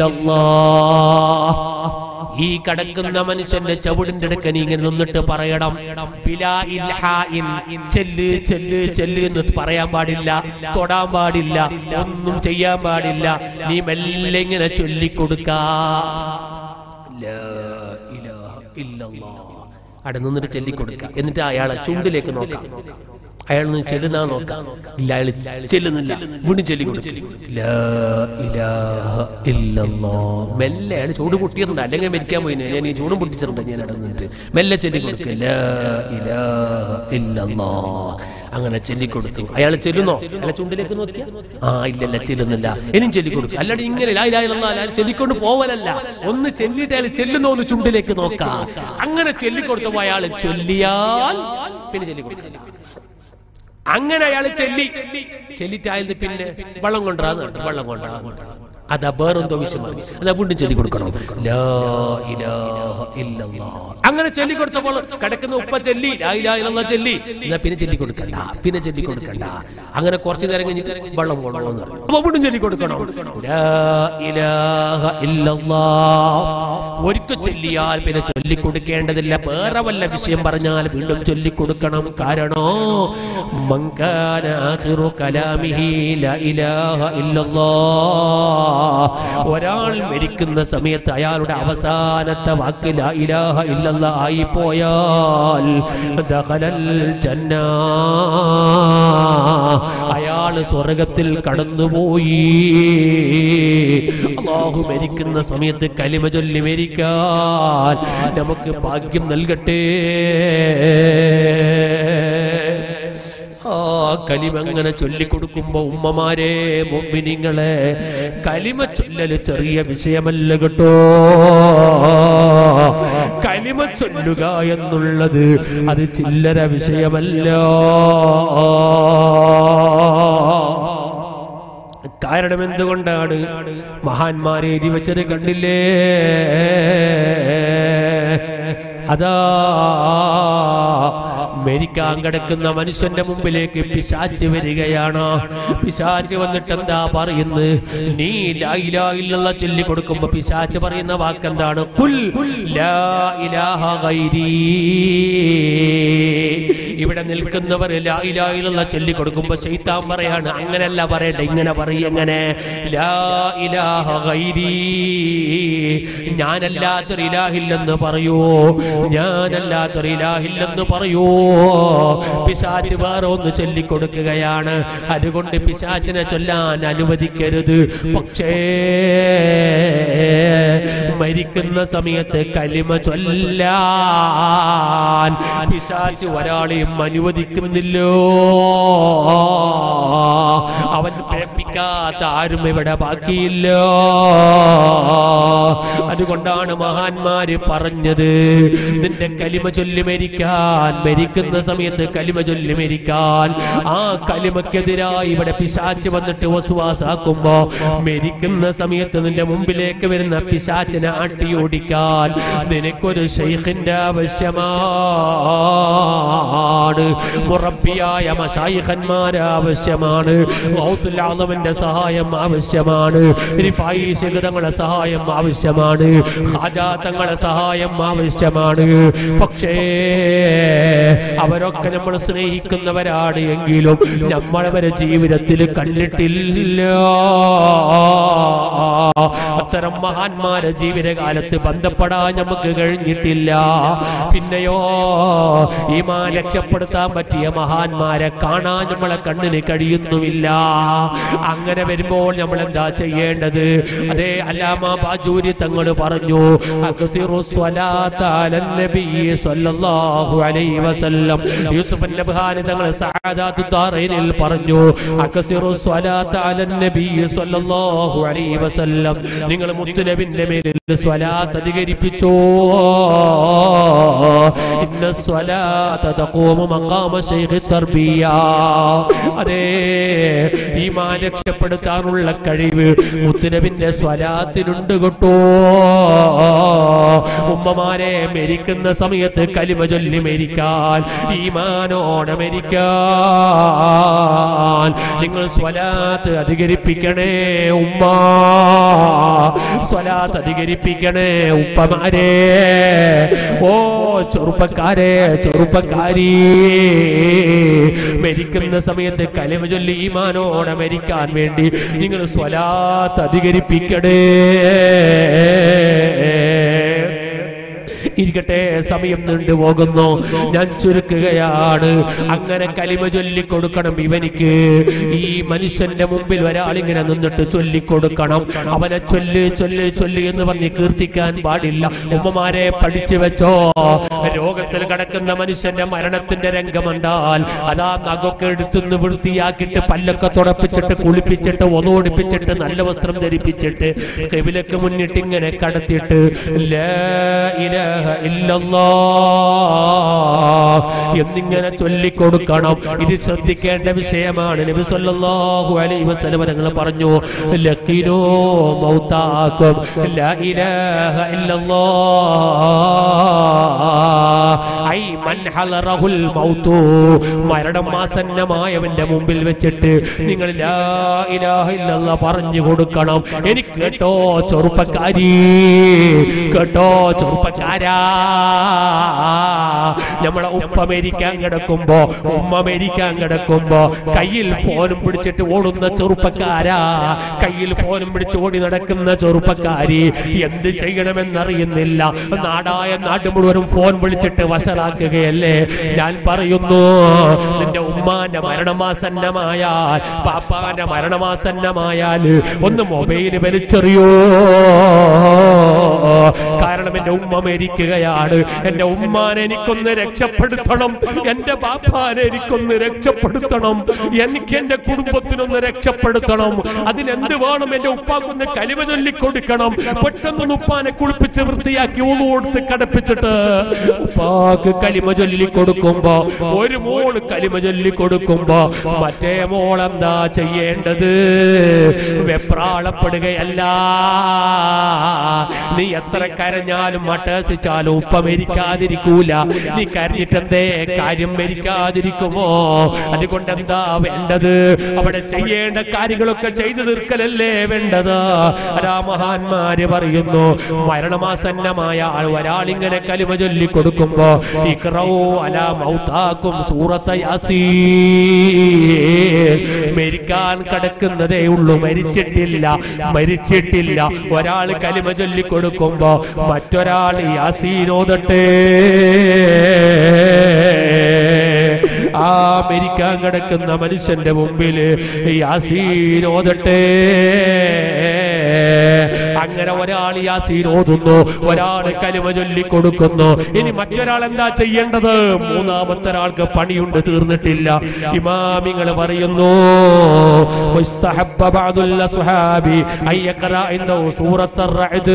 A: ഇല്ലല്ലാഹ് ഈ കടക്കുന്ന മനുഷ്യന്റെ ചവിടിന്റെ അടുക്കൻ ഇങ്ങനെ നിന്നിട്ട് പറയണം ബിലാ ഇൽഹാഇൻ. ചെല്ല് ചെല്ല് ചെല്ല് എന്ന് പറയാൻ പാടില്ല തൊടാൻ പാടില്ല ഒന്നും ചെയ്യാൻ പാടില്ല നീ മെല്ലെ ഇങ്ങനെ ചൊല്ലിക്കൊടുക്കാ ലാ ഇലാഹ ഇല്ലല്ലാഹ്. അവിടെ നിന്നിട്ട് ചൊല്ലിക്കൊടുക്കുക എന്നിട്ട് അയാളെ ചുണ്ടിലേക്ക് നോക്കാം അയാൾ നിന്ന് ചെല്ലുന്നാ നോക്കാം ഇല്ല അയാൾ ചെല്ലുന്നില്ല വീണ്ടും ചൊല്ലിക്കൊടുക്കും ലാ ഇലാഹ ഇല്ലല്ലാഹ്. മെല്ലെ അയാൾ ചൂട് പൊട്ടിയിട്ടുണ്ട് അല്ലെങ്കിൽ മരിക്കാൻ പോയി ഞാൻ ഈ ചൂടും പൊട്ടിച്ചിട്ടുണ്ട് ഞാൻ അവിടെ നിന്നിട്ട് മെല്ലെ ചൊല്ലിക്കൊടുക്കുക ലാ ഇലാഹ ഇല്ലല്ലാഹ്. അങ്ങനെ ചൊല്ലിക്കൊടുത്തു അയാൾ ചെല്ലുന്നോ അയാളെ ചുണ്ടിലേക്ക് നോക്കിയ ആ ഇല്ലല്ല ചെല്ലുന്നില്ല ഇനിയും ചൊല്ലിക്കൊടുക്കും അല്ലാണ്ട് ഇങ്ങനെ ലാ ഇലാഹ ഇല്ലല്ലാഹ് അയാൾ ചൊല്ലിക്കൊണ്ട് പോവലല്ല ഒന്ന് ചെല്ലിട്ട് അയാൾ ചെല്ലുന്നോ എന്ന് ചുണ്ടിലേക്ക് നോക്കാം അങ്ങനെ ചൊല്ലിക്കൊടുത്തപ്പോ അയാൾ ചൊല്ലിയാൽ പിന്നെ ചൊല്ലിക്കൊടുക്കില്ല അങ്ങനെ അയാൾ ചെല്ലി ചെല്ലിട്ടായത് പിന്നെ വെള്ളം കൊണ്ടാന്ന് വെള്ളം കൊണ്ടാ അതാ വേറെന്തോ വിഷയമാണ് അതാ വീണ്ടും ചൊല്ലി കൊടുക്കണം ലാ ഇലാഹ ഇല്ലല്ലാഹ്. അങ്ങനെ ചൊല്ലി കൊടുത്തപ്പോൾ കിടക്കുന്ന ഉപ്പ ചെല്ലി ലാ ഇലാഹ ഇല്ലല്ലാഹ് ചെല്ലി എന്നാ പിന്നെ ചൊല്ലി കൊടുക്കണ്ട പിന്നെ ചൊല്ലി കൊടുക്കണ്ട അങ്ങനെ കുറച്ചു നേരം കഴിഞ്ഞിട്ട് വെള്ളം കൊള്ളണമെന്ന് പറഞ്ഞു അപ്പൊ വീണ്ടും ചൊല്ലി കൊടുക്കണം ലാ ഇലാഹ ഇല്ലല്ലാഹ്. ഒരിക്കൽ ചൊല്ലിയാൽ പിന്നെ ചൊല്ലിക്കൊടുക്കേണ്ടതില്ല വേറെ വല്ല വിഷയം പറഞ്ഞാൽ വീണ്ടും ചൊല്ലിക്കൊടുക്കണം കാരണോ മങ്കാന ആഖിറു കലാമിഹി ലാ ഇലാഹ ഇല്ലല്ലാഹ് ഒരാൾ മരിക്കുന്ന സമയത്ത് അയാളുടെ അവസാനത്തെ വാക്ക് ലാ ഇലാഹ ഇല്ലല്ലാ ആയി പോയാൽ ദഖലൽ ജന്ന അയാൾ സ്വർഗത്തിൽ കടന്നുപോയി അള്ളാഹു മരിക്കുന്ന സമയത്ത് കലിമ ചൊല്ലി മരിക്കാൻ നമുക്ക് ഭാഗ്യം നൽകട്ടെ ആ കലിമ അങ്ങനെ ചൊല്ലിക്കൊടുക്കുമ്പോ ഉമ്മമാരെ മുമ്പിനിങ്ങളെ കലിമ ചൊല്ലല് ചെറിയ വിഷയമല്ല കേട്ടോ കലിമ ചൊല്ലുക എന്നുള്ളത് അത് ചില്ലര വിഷയമല്ല കാരണം എന്തുകൊണ്ടാണ് മഹാന്മാരെ എരി വെച്ചത് കണ്ടില്ലേ അതാ മരിക്കാൻ കിടക്കുന്ന മനുഷ്യന്റെ മുമ്പിലേക്ക് പിശാച്ച് വരികയാണ് പിശാച്ച് വന്നിട്ട് എന്താ പറയുന്നത് നീ ലാ ഇലാഹ ഇല്ലല്ലാഹ് ചൊല്ലി കൊടുക്കുമ്പോ പിശാച്ച് പറയുന്ന വാക്കെന്താണ് കുൽ ലാ ഇലാഹ ഗൈരീ ഇവിടെ നിൽക്കുന്നവർ ലാ ഇലാഹ ഇല്ലല്ലാഹ് ചൊല്ലി കൊടുക്കുമ്പോ ശൈത്താൻ പറയാണ് അങ്ങനല്ല പറയട്ടെ ഇങ്ങനെ പറയും എങ്ങനെ ലാ ഇലാഹ ഗൈരീ ഞാനല്ലാത്തൊരു ഇലാഹില്ലെന്ന് പറയൂ ഞാനല്ലാത്തൊരു ഇലാഹില്ലെന്ന് പറയൂ പിശാച്ച് വേറെ ഒന്ന് ചൊല്ലിക്കൊടുക്കുകയാണ് അതുകൊണ്ട് പിശാച്ചിനെ ചൊല്ലാൻ അനുവദിക്കരുത് പക്ഷേ മരിക്കുന്ന സമയത്ത് കലിമ ചൊല്ലാൻ പിശാച്ച് ഒരാളെയും അനുവദിക്കുന്നില്ലോ അവൻ പ്രേപ്പിക്കാത്ത ആരും ഇവിടെ ബാക്കിയില്ല അതുകൊണ്ടാണ് മഹാന്മാര് പറഞ്ഞത് നിന്റെ കലിമ ചൊല്ലി മരിക്കാൻ മരിക്കുന്ന സമയത്ത് കലിമ ചൊല്ലി മരിക്കാൻ ആ കലിമക്കെതിരായി ഇവിടെ പിശാച്ച് വന്നിട്ട് വസുവാസാക്കുമ്പോ മരിക്കുന്ന സമയത്ത് നിന്റെ മുമ്പിലേക്ക് വരുന്ന പിശാച്ചിനെ ആട്ടിയോടിക്കാൻ നിനക്കൊരു ഷെയ്ഖിന്റെ ആവശ്യമാണ് മുറബിയായ മഷായിഖന്മാര് ആവശ്യമാണ് ഗൗസുൽ ആദമിന്റെ സഹായം ആവശ്യമാണ് റിഫായി ശിഖരങ്ങളുടെ സഹായം ആവശ്യമാണ് ഹാജാ തങ്ങളുടെ സഹായം ആവശ്യമാണ് പക്ഷേ അവരൊക്കെ നമ്മൾ സ്നേഹിക്കുന്നവരാണ് എങ്കിലും നമ്മളവരെ ജീവിതത്തിൽ കണ്ടിട്ടില്ല അത്തരം മഹാന്മാരെ ജീവിതകാലത്ത് ബന്ധപ്പെടാൻ നമുക്ക് കഴിഞ്ഞിട്ടില്ല പിന്നെയോ ഈ മാ രക്ഷപ്പെടുത്താൻ പറ്റിയ മഹാന്മാരെ കാണാൻ നമ്മളെ കണ്ണിന് കഴിയുന്നുമില്ല അങ്ങനെ വരുമ്പോൾ നമ്മൾ എന്താ ചെയ്യേണ്ടത് അതേ അല്ലാമ ബാജൂരി തങ്ങൾ പറഞ്ഞു അക്സിറു സ്വലാത്ത അലൻ നബി സ്വല്ലല്ലാഹു അലൈഹി വസല്ലം യൂസുഫ് നബ്ഹാനി തങ്ങൾ സഅദാത്തു ദാറൈനിൽ പറഞ്ഞു അക്സിറു സ്വലാത്ത അലൻ നബി സ്വല്ലല്ലാഹു അലൈഹി വസല്ലം നിങ്ങൾ മുത്തുനബിന്റെ മേലിൽ സ്വലാത്ത് അധികരിപ്പിച്ചോ ഇന്ന സ്വലാത്ത തഖൂമു മഖാമ ശൈഖി തർബിയ അതേ ഈമാൻ രക്ഷപ്പെടുത്താനുള്ള കഴിവ് മുത്തുനബിന്റെ സ്വലാത്തിനുണ്ട് കേട്ടോ ഉമ്മമാരെ മരിക്കുന്ന സമയത്ത് കലിമ ചൊല്ലി മരിക്കാൻ ഈമാനോടെ മരിക്കാൻ നിങ്ങൾ സ്വലാത്ത് അധികരിപ്പിക്കണേ ഉമ്മ സ്വലാത്ത് അധികരിപ്പിക്കണേ ഉപ്പമാരെ ഓ ചെറുപ്പക്കാരെ ചെറുപ്പക്കാരി മരിക്കുന്ന സമയത്ത് കലിമ ചൊല്ലി ഈമാനോടെ മരിക്കാൻ വേണ്ടി നിങ്ങൾ സ്വലാത്ത് അധികരിപ്പിക്കണേ ഇരിക്കട്ടെ സമയം നീണ്ടു പോകുന്നു ഞാൻ ചുരുക്കുകയാണ് അങ്ങനെ കലിമ ചൊല്ലിക്കൊടുക്കണം ഇവനിക്ക് ഈ മനുഷ്യന്റെ മുമ്പിൽ ഒരാളിങ്ങനെ നിന്നിട്ട് ചൊല്ലിക്കൊടുക്കണം അവനെ ചൊല്ല് ചൊല്ല് ചൊല്ല് എന്ന് പറഞ്ഞ് കീർത്തിക്കാൻ പാടില്ല ഉമ്മമാരെ പഠിച്ചു വെച്ചോ രോഗത്തിൽ കിടക്കുന്ന മനുഷ്യന്റെ മരണത്തിന്റെ രംഗമുണ്ടാൽ അതാ നഖമൊക്കെ എടുത്തുനിന്ന് വൃത്തിയാക്കിയിട്ട് പല്ലൊക്കെ തുടപ്പിച്ചിട്ട് കുളിപ്പിച്ചിട്ട് ഒതോടിപ്പിച്ചിട്ട് നല്ല വസ്ത്രം ധരിപ്പിച്ചിട്ട് കെവിലൊക്കെ മുന്നിട്ട് ഇങ്ങനെ കടത്തിയിട്ട് ലാ ഇലാഹ ഇല്ലല്ലാ എന്നിങ്ങനെ ചൊല്ലിക്കൊടുക്കണം ഇത് ശ്രദ്ധിക്കേണ്ട വിഷയമാണ് നബി സല്ലല്ലാഹു അലൈഹി വസല്ലം തങ്ങൾ പറഞ്ഞു ലഖിനോ മൗതാക്കും ലാ ഇലാഹ ഇല്ലല്ലാ ഐ മൻ ഹലറഹുൽ മൗതു മരണം ആസന്നമായവന്റെ മുമ്പിൽ വെച്ചിട്ട് നിങ്ങൾ ലാ ഇലാഹ ഇല്ലല്ലാഹ് പറഞ്ഞു കൊടുക്കണം എനിക്ക് കേട്ടോ ചെറുപ്പക്കാരി കേട്ടോ ചെറുപ്പക്കാരാ നമ്മളെ ഉപ്പ മരിക്കാൻ കിടക്കുമ്പോ ഉമ്മ മരിക്കാൻ കിടക്കുമ്പോ കയ്യിൽ ഫോനും പിടിച്ചിട്ട് ഓടുന്ന ചെറുപ്പക്കാരാ കയ്യിൽ ഫോനും പിടിച്ച് ഓടി നടക്കുന്ന ചെറുപ്പക്കാരി എന്ത് ചെയ്യണമെന്നറിയുന്നില്ല നാടായ നാട് മുഴുവനും ഫോൺ വിളിച്ചിട്ട് വഷളാക്കുകയല്ലേ ഞാൻ പറയുന്നു നിന്റെ ഉമ്മാന്റെ മരണമാസന്നമായാൽ പാപ്പാന്റെ മരണമാസന്നമായാൽ ഒന്ന് മൊബൈല് വലിച്ചെറിയോ കാരണം എന്റെ ഉമ്മ മരിക്കുകയാണ് എന്റെ ഉമ്മാനെ എനിക്കൊന്ന് രക്ഷപ്പെടുത്തണം എന്റെ ബാപ്പാനെ എനിക്കൊന്ന് രക്ഷപ്പെടുത്തണം എനിക്ക് എന്റെ കുടുംബത്തിനൊന്ന് രക്ഷപ്പെടുത്തണം അതിനെന്ത് വേണം എന്റെ ഉപ്പാക്കൊന്ന് കലിമ ചൊല്ലിക്കൊടുക്കണം പെട്ടെന്ന് ഉപ്പാനെ കുളിപ്പിച്ച് വൃത്തിയാക്കി ഊന്ന് കൊടുത്ത് കടപ്പിച്ചിട്ട് ഉപ്പാക്ക് കലിമ ചൊല്ലിക്കൊടുക്കുമ്പോ ഒരു മോള് കലിമ ചൊല്ലിക്കൊടുക്കുമ്പോ മറ്റേ മോൾ എന്താ ചെയ്യേണ്ടത് വെപ്രാളപ്പെടുകയല്ല നീ എത്ര കരഞ്ഞാലും മട്ടസിച്ചാലും ഉപ്പ മരിക്കാതിരിക്കൂല നീ കരഞ്ഞിട്ടെന്തേ കാര്യം മരിക്കാതിരിക്കുമോ അതുകൊണ്ട് എന്താ വേണ്ടത് അവിടെ ചെയ്യേണ്ട കാര്യങ്ങളൊക്കെ ചെയ്തു തീർക്കലല്ലേ വേണ്ടത് അരാ മഹാന്മാര് പറയുന്നു മരണമാസന്നമായ ആൾ ഒരാളിങ്ങനെ കലിമ ചൊല്ലി കൊടുക്കുമ്പോ ഇക്റൗ അലാ മൗതാക്കും സൂറത്ത യാസീൻ മരിക്കാൻ കിടക്കുന്നതേ ഉള്ളൂ മരിച്ചിട്ടില്ല മരിച്ചിട്ടില്ല ഒരാൾ കലിമ ചൊല്ലി കൊടുക്കുമ്പോ മറ്റൊരാൾ യാസീനോദട്ടെ ആ മരിക്കാൻ കിടക്കുന്ന മനുഷ്യന്റെ മുമ്പിൽ യാസീനോദട്ടെ അങ്ങനെ ഒരാൾ യാസീൻ ഓതുന്നു ഒരാൾ കലിമ ചൊല്ലി കൊടുക്കുന്നു ഇനി മറ്റൊരാൾ എന്താ ചെയ്യേണ്ടത് മൂന്നാമത്തെ ഒരാൾക്ക് പണിയുണ്ട് തീർന്നിട്ടില്ല ഇമാമിങ്ങൾ പറയുന്നു واستحب بعض الأصحاب أن يقرأ عنده سورة الرعد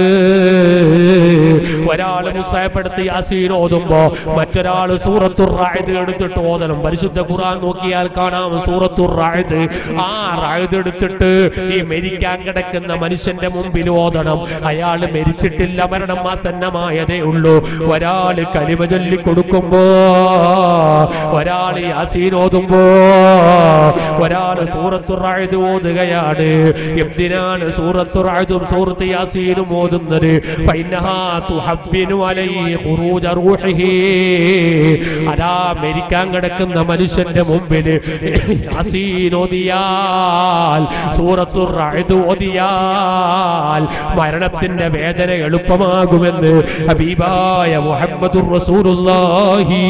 A: ഒരാൾ മുസായപ്പെടുത്തി യാസീൻ ഓതുമ്പോ മറ്റൊരാൾ സൂറത്തുർ റായത് എടുത്തിട്ട് ഓതണം പരിശുദ്ധ ഖുർആൻ നോക്കിയാൽ കാണാം സൂറത്തുർ റായത് ആ റായത് എടുത്തിട്ട് ഈ മരിക്കാൻ കിടക്കുന്ന മനുഷ്യന്റെ മുമ്പിൽ ഓതണം അയാൾ മരിച്ചിട്ടില്ല മരണം ആസന്നമായതേ ഉള്ളൂ ഒരാൾ കലിമ ചൊല്ലി കൊടുക്കുമ്പോ ഒരാൾ യാസീൻ ഓതുമ്പോ ഒരാൾ സൂറത്തുർ റായത് ഓതുകയാണ് എന്തിനാണ് സൂറത്തുർ റായതും സൂറത്ത് യാസീനും ഓതുന്നത് ഫൈനഹാ തുഹബ്ബിനു അലൈഹി ഖുറൂജ റൂഹിഹി അതാ മരിക്കാൻ കിടക്കുന്ന മനുഷ്യന്റെ മുമ്പിൽ യാസീൻ ഓതിയാൽ സൂറത്തുർ റായത് ഓതിയാൽ മരണത്തിന്റെ വേദന എളുപ്പമാകുമെന്ന് ഹബീബായ മുഹമ്മദുർ റസൂലുള്ളാഹി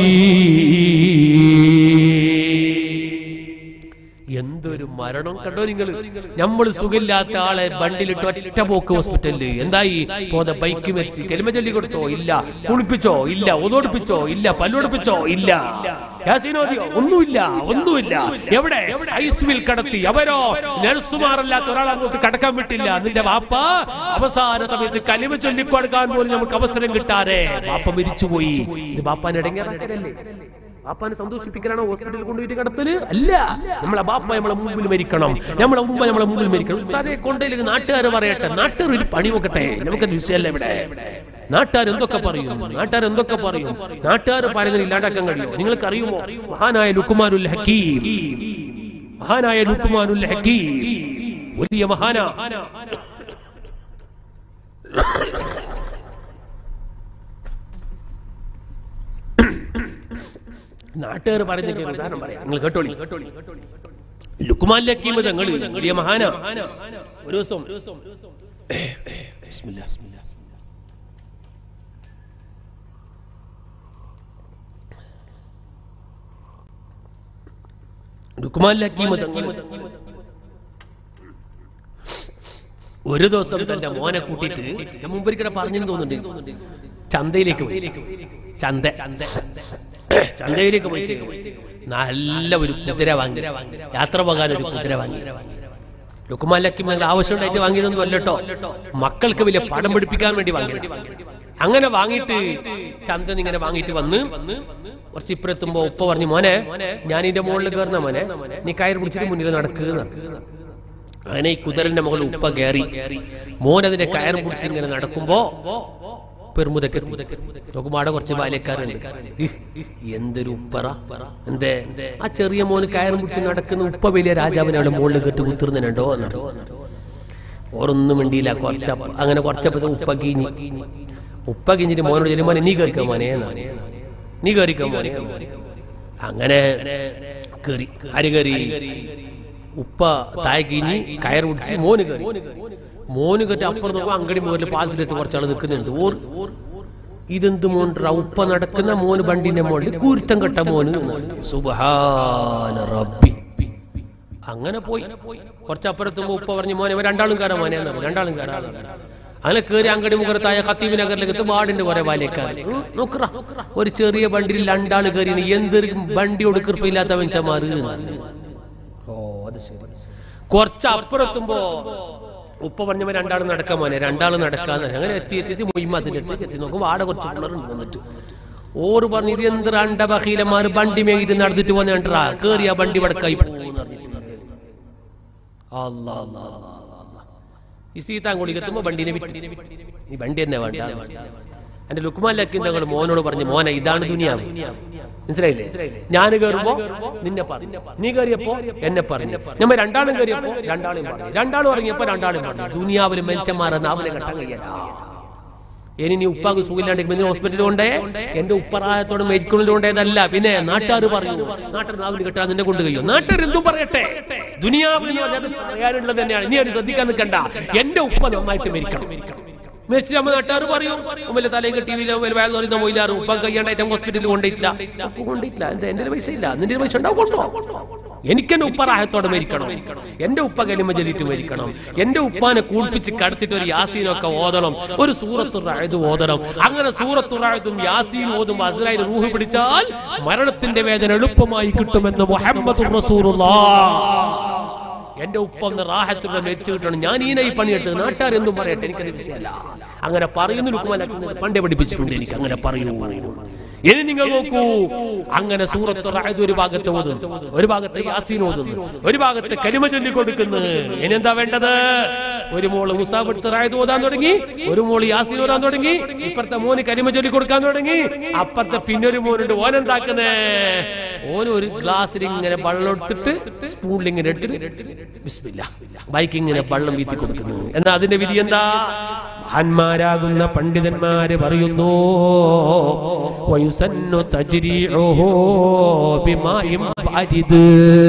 A: എന്തൊരു മരണം കണ്ടോ നിങ്ങൾ നമ്മൾ സുഖമില്ലാത്ത ആളെ ബണ്ടിലിട്ട് ഒറ്റ പോക്ക് ഹോസ്പിറ്റലില് എന്തായി പോന്ന ബൈക്ക് മരിച്ച് കെലിമ ചൊല്ലി കൊടുത്തോ ഇല്ല കുളിപ്പിച്ചോ ഇല്ല ഒതോടിപ്പിച്ചോ ഇല്ല പല്ലൊടിപ്പിച്ചോ ഇല്ല യാസീനോദിയോ ഒന്നുമില്ല ഒന്നുമില്ല എവിടെ ഐസ്മിൽ കടത്തി അവരോ നഴ്സുമാരല്ലാത്ത ഒരാൾ അങ്ങോട്ട് കടക്കാൻ വിട്ടില്ല നിന്റെ വാപ്പ അവസാന സമയത്ത് കലിമ ചൊല്ലിക്കൊടുക്കാൻ പോലും നമുക്ക് അവസരം കിട്ടാതെ വാപ്പ മരിച്ചുപോയി ഇത് വാപ്പാൻ ഇടങ്ങേറാക്കലല്ലേ ബാപ്പാനെ സന്തോഷിപ്പിക്കാനാണോ ഹോസ്പിറ്റലിൽ കൊണ്ടുപോയിട്ട് കിടത്തല് അല്ല നമ്മളെ ബാപ്പ നമ്മളെ മുമ്പിൽ മരിക്കണം നമ്മളെ ഉമ്മ നമ്മളെ മുമ്പിൽ മരിക്കണം ഉസ്താദെ കൊണ്ടേലേക്ക് നാട്ടുകാർ പറയട്ടെ നാട്ടുകാർ ഒരു പണി നോക്കട്ടെ നമുക്കത് വിഷയമല്ല ഇവിടെ നാട്ടുകാർ എന്തൊക്കെ പറയും നാട്ടുകാർ എന്തൊക്കെ പറയും നാട്ടുകാർ പറയുന്നത് ഇല്ലാണ്ടാക്കാൻ കഴിയുമോ നിങ്ങൾക്ക് അറിയുമോ മഹാനായ ലുക്കുമാനുൽ ഹക്കീം മഹാനായ ലുക്കുമാനുൽ ഹക്കീം വലിയ മഹാന നാട്ടുകാർ പറയുന്ന ഒരു ഉദാഹരണം പറയാം നിങ്ങൾ കേട്ടോളി ലുക്കുമാൻ ലക്കീം തങ്ങൾ വലിയ മഹാന ഒരു ദിവസം ബിസ്മില്ലാ, ബിസ്മില്ലാ. ലുക്കുമാൻ ലക്കീം തങ്ങൾ ഒരു ദിവസം തന്റെ മോനെ കൂട്ടിയിട്ട് ഞാൻ മുമ്പൊരിക്കടെ പറഞ്ഞെന്ന് തോന്നുന്നുണ്ട് ചന്തയിലേക്ക് പോയി ചന്ത ചന്തയിലേക്ക് പോയിട്ട് നല്ല ഒരു കുതിര വാങ്ങി യാത്ര പോകാൻ ഒരു കുതിര വാങ്ങി ലുക്കുമാലക്കും നിങ്ങൾ ആവശ്യമുണ്ടായിട്ട് വാങ്ങിയതൊന്നും അല്ലട്ടോ മക്കൾക്ക് വലിയ പടം പിടിപ്പിക്കാൻ വേണ്ടി വാങ്ങിയത് അങ്ങനെ വാങ്ങിയിട്ട് ചന്തൻ ഇങ്ങനെ വാങ്ങിയിട്ട് വന്ന് കുറച്ച് ഇപ്പുറത്തുമ്പോ ഉപ്പ പറഞ്ഞു മോനെ ഞാൻ ഇതിന്റെ മുകളിൽ കയറുന്ന മോനെ നീ കയർ പിടിച്ചിട്ട് മുന്നിൽ നടക്കുക അങ്ങനെ ഈ കുതിരന്റെ മുകളിൽ ഉപ്പ കയറി മോൻ അതിന്റെ കയർ പിടിച്ച് ഇങ്ങനെ നടക്കുമ്പോ പെരുമുതക്ക് നോക്കുമ്പോ അവിടെ കുറച്ച് ബാല്യക്കാരുണ്ട് ഇഹ്, എന്തൊരു ഉപ്പറ എന്തേ ആ ചെറിയ മോന് കയറും പിടിച്ച് നടക്കുന്ന ഉപ്പ വലിയ രാജാവിനെ അവിടെ മുകളിൽ കെട്ട് കുത്തിർന്നുണ്ടോ എന്നോ ഓറൊന്നും മിണ്ടിയില്ല കുറച്ചപ്പ അങ്ങനെ കുറച്ചപ്പോ ഉപ്പ കീഞ്ഞി ഉപ്പ കിഞ്ഞിട്ട് മോനോട് ചെല്ലും മോനെ നീ കയറിക്കോ മോനെ എന്നാണ്. നീ കയറിക്കോ മോനെ അങ്ങനെ കയറി ആര് കയറി ഉപ്പ താഴെ കീഞ്ഞി കയർ പിടിച്ച് മോന് കയറി മോന് കയറ്റി അപ്പുറത്ത് നോക്കുമ്പോ അങ്കടി മുകളിൽ പാലത്തിലിട്ട് കുറച്ചാൾ നിൽക്കുന്നുണ്ട് ഓർ ഇതെന്ത് മോണ്ടാ ഉപ്പ നടക്കുന്ന മോന് ബണ്ടിന്റെ മോളിൽ കൂരുത്തം കെട്ട മോന് സുബഹാന റബ്ബി അങ്ങനെ പോയി കുറച്ചപ്പുറത്തുമ്പോ ഉപ്പ പറഞ്ഞു മോനെ ഇവൻ രണ്ടാളും കയറാൻ മോനെ എന്നാ പറഞ്ഞു. രണ്ടാളും കയറാൻ അങ്ങനെ കയറി അങ്കടി മുഖത്തായ ഖത്തീബ് നഗറിലേക്ക് എത്തും വാർഡിന്റെ കുറെ ബാല്യക്കാർ നോക്കറ ഒരു ചെറിയ വണ്ടിയിൽ രണ്ടാള് കയറി എന്തൊരു വണ്ടിയോട് കൃപയില്ലാത്ത വെഞ്ചമാറ് ഓ അത് ശരി കുറച്ച് അപ്പുറത്തുമ്പോ ഉപ്പ പറഞ്ഞവൻ രണ്ടാളും നടക്കാൻ മോനെ രണ്ടാളും നടക്കാന്ന് അങ്ങനെ എത്തി എത്തി എത്തി മൊയ്മാത്തിന്റെ അടുത്തേക്ക് എത്തി നോക്കും വാട കുറച്ച് പിള്ളേരുണ്ട് വന്നിട്ട് ഓറ് പറഞ്ഞു ഇത് എന്ത് രണ്ട ബഹീലന്മാര് വണ്ടി മേങ്ങിട്ട് നടന്നിട്ട് പോന്നെ കണ്ടാ കേറി ആ വണ്ടി വടക്കായി പോകുന്നു പറഞ്ഞിട്ട് അല്ലാ, അല്ലാ, അല്ലാ, അല്ലാ. ഈ സീതാങ്കുളിക്ക് എത്തുമ്പോ വണ്ടിനെ വിട്ട് ഈ വണ്ടി തന്നെ വേണ്ട എന്റെ ലുക്മാലക്കി തങ്ങൾ മോനോട് പറഞ്ഞു മോനെ ഇതാണ് ദുനിയാവ് മനസ്സിലായില്ലേ ഞാൻ കയറുമ്പോ നിന്നെ പറഞ്ഞു നീ കയറിയപ്പോ എന്നെ പറഞ്ഞു നമ്മ രണ്ടാളും കയറിയപ്പോ രണ്ടാളും പറഞ്ഞു രണ്ടാളും ഇറങ്ങിയപ്പോ രണ്ടാളും പറഞ്ഞു ദുനിയാവില് മെച്ചന്മാരെ നാവിലെ കെട്ടാൻ കഴിയാ ഇനി നീ ഉപ്പാക്ക് സുഖമില്ലാണ്ട് ഹോസ്പിറ്റലിൽ കൊണ്ടേ എന്റെ ഉപ്പറായത്തോടെ മെഡിക്കലിൽ കൊണ്ടേതല്ല പിന്നെ നാട്ടുകാർ പറയൂ നാട്ടുകാർ നാവിന് കിട്ടാൻ നിന്നെ കൊണ്ട് കഴിയും നാട്ടുകാർ എന്തും പറയട്ടെ ദുനിയാവിൽ എന്ന് പറഞ്ഞാൽ അത് പറയാനുള്ളത് തന്നെയാണ് നീ അത് ശ്രദ്ധിക്കാൻ നിൽക്കണ്ട എന്റെ ഉപ്പ നന്നായിട്ട് മരിക്കണം മരിച്ചു നമ്മ നാട്ടുകാർ പറയും വലിയ തലയും കെട്ടി വലിയ വേല പറയുന്ന മൊയിലാറും ഉപ്പ കയ്യാണ്ടായിട്ട് ഹോസ്പിറ്റലിൽ കൊണ്ടിട്ടില്ല ഉപ്പ് കൊണ്ടിട്ടില്ല എന്താ എന്റെ പൈസ ഇല്ല നിന്റെ പൈസ ഉണ്ടാവും കൊണ്ടോ എനിക്കെന്നെ ഉപ്പ റാഹത്തോടെ മരിക്കണം എന്റെ ഉപ്പ കലിമ ചൊല്ലിട്ട് മരിക്കണം എന്റെ ഉപ്പാനെ കൂൾപ്പിച്ച് കടത്തിട്ട് ഒരു യാസീനൊക്കെ ഓതണം ഒരു സൂറത്തുറായത് ഓതണം അങ്ങനെ സൂറത്തുറായതും യാസീൻ ഓതും അസ്രായിൽ റൂഹ് പിടിച്ചാൽ മരണത്തിന്റെ വേദന എളുപ്പമായി കിട്ടുമെന്ന് മുഹമ്മദ് എന്റെ ഉപ്പ ഒന്ന് റാഹത്തിലൂടെ മരിച്ചു കിട്ടണം ഞാൻ ഈനായി പണിയെടുത്തത് നാട്ടുകാർ എന്തും പറയട്ടെ എനിക്കത് വിഷയമല്ല അങ്ങനെ പറയുന്നു ലുക്കുമല പണ്ടേ പഠിപ്പിച്ചിട്ടുണ്ട് എനിക്ക് അങ്ങനെ പറയൂ ഇനി നിങ്ങൾ നോക്കൂ അങ്ങനെ സൂറത്ത് റായത് ഒരു ഭാഗത്ത് ഓതുന്നു ഒരു ഭാഗത്ത് യാസീൻ ഓതുന്നു ഒരു ഭാഗത്ത് കരിമ ചൊല്ലി കൊടുക്കുന്നു ഇനി എന്താ വേണ്ടത് ഒരു മോള് മുസാഫ് എടുത്ത് റായത് ഓതാൻ തുടങ്ങി ഒരു മോള് യാസീൻ ഓതാൻ തുടങ്ങി ഇപ്പുറത്തെ മോന് കരിമ ചൊല്ലി കൊടുക്കാൻ തുടങ്ങി അപ്പുറത്തെ പിന്നൊരു മോനുണ്ട് ഓനെന്താക്കുന്നേ ഓന് ഒരു ഗ്ലാസ്സിൽ ഇങ്ങനെ വെള്ളം എടുത്തിട്ട് സ്പൂണിൽ ഇങ്ങനെ എടുത്തിട്ട് ബിസ്മില്ല ബൈക്ക് ഇങ്ങനെ വെള്ളം വീത്തി കൊടുക്കുന്നു എന്നാ അതിന്റെ വിധി എന്താ മഹാന്മാരാകുന്ന പണ്ഡിതന്മാര് പറയുന്നു വയുസന്നു തജ്രീഉഹു ബിമാഇൻ ബാരിദ്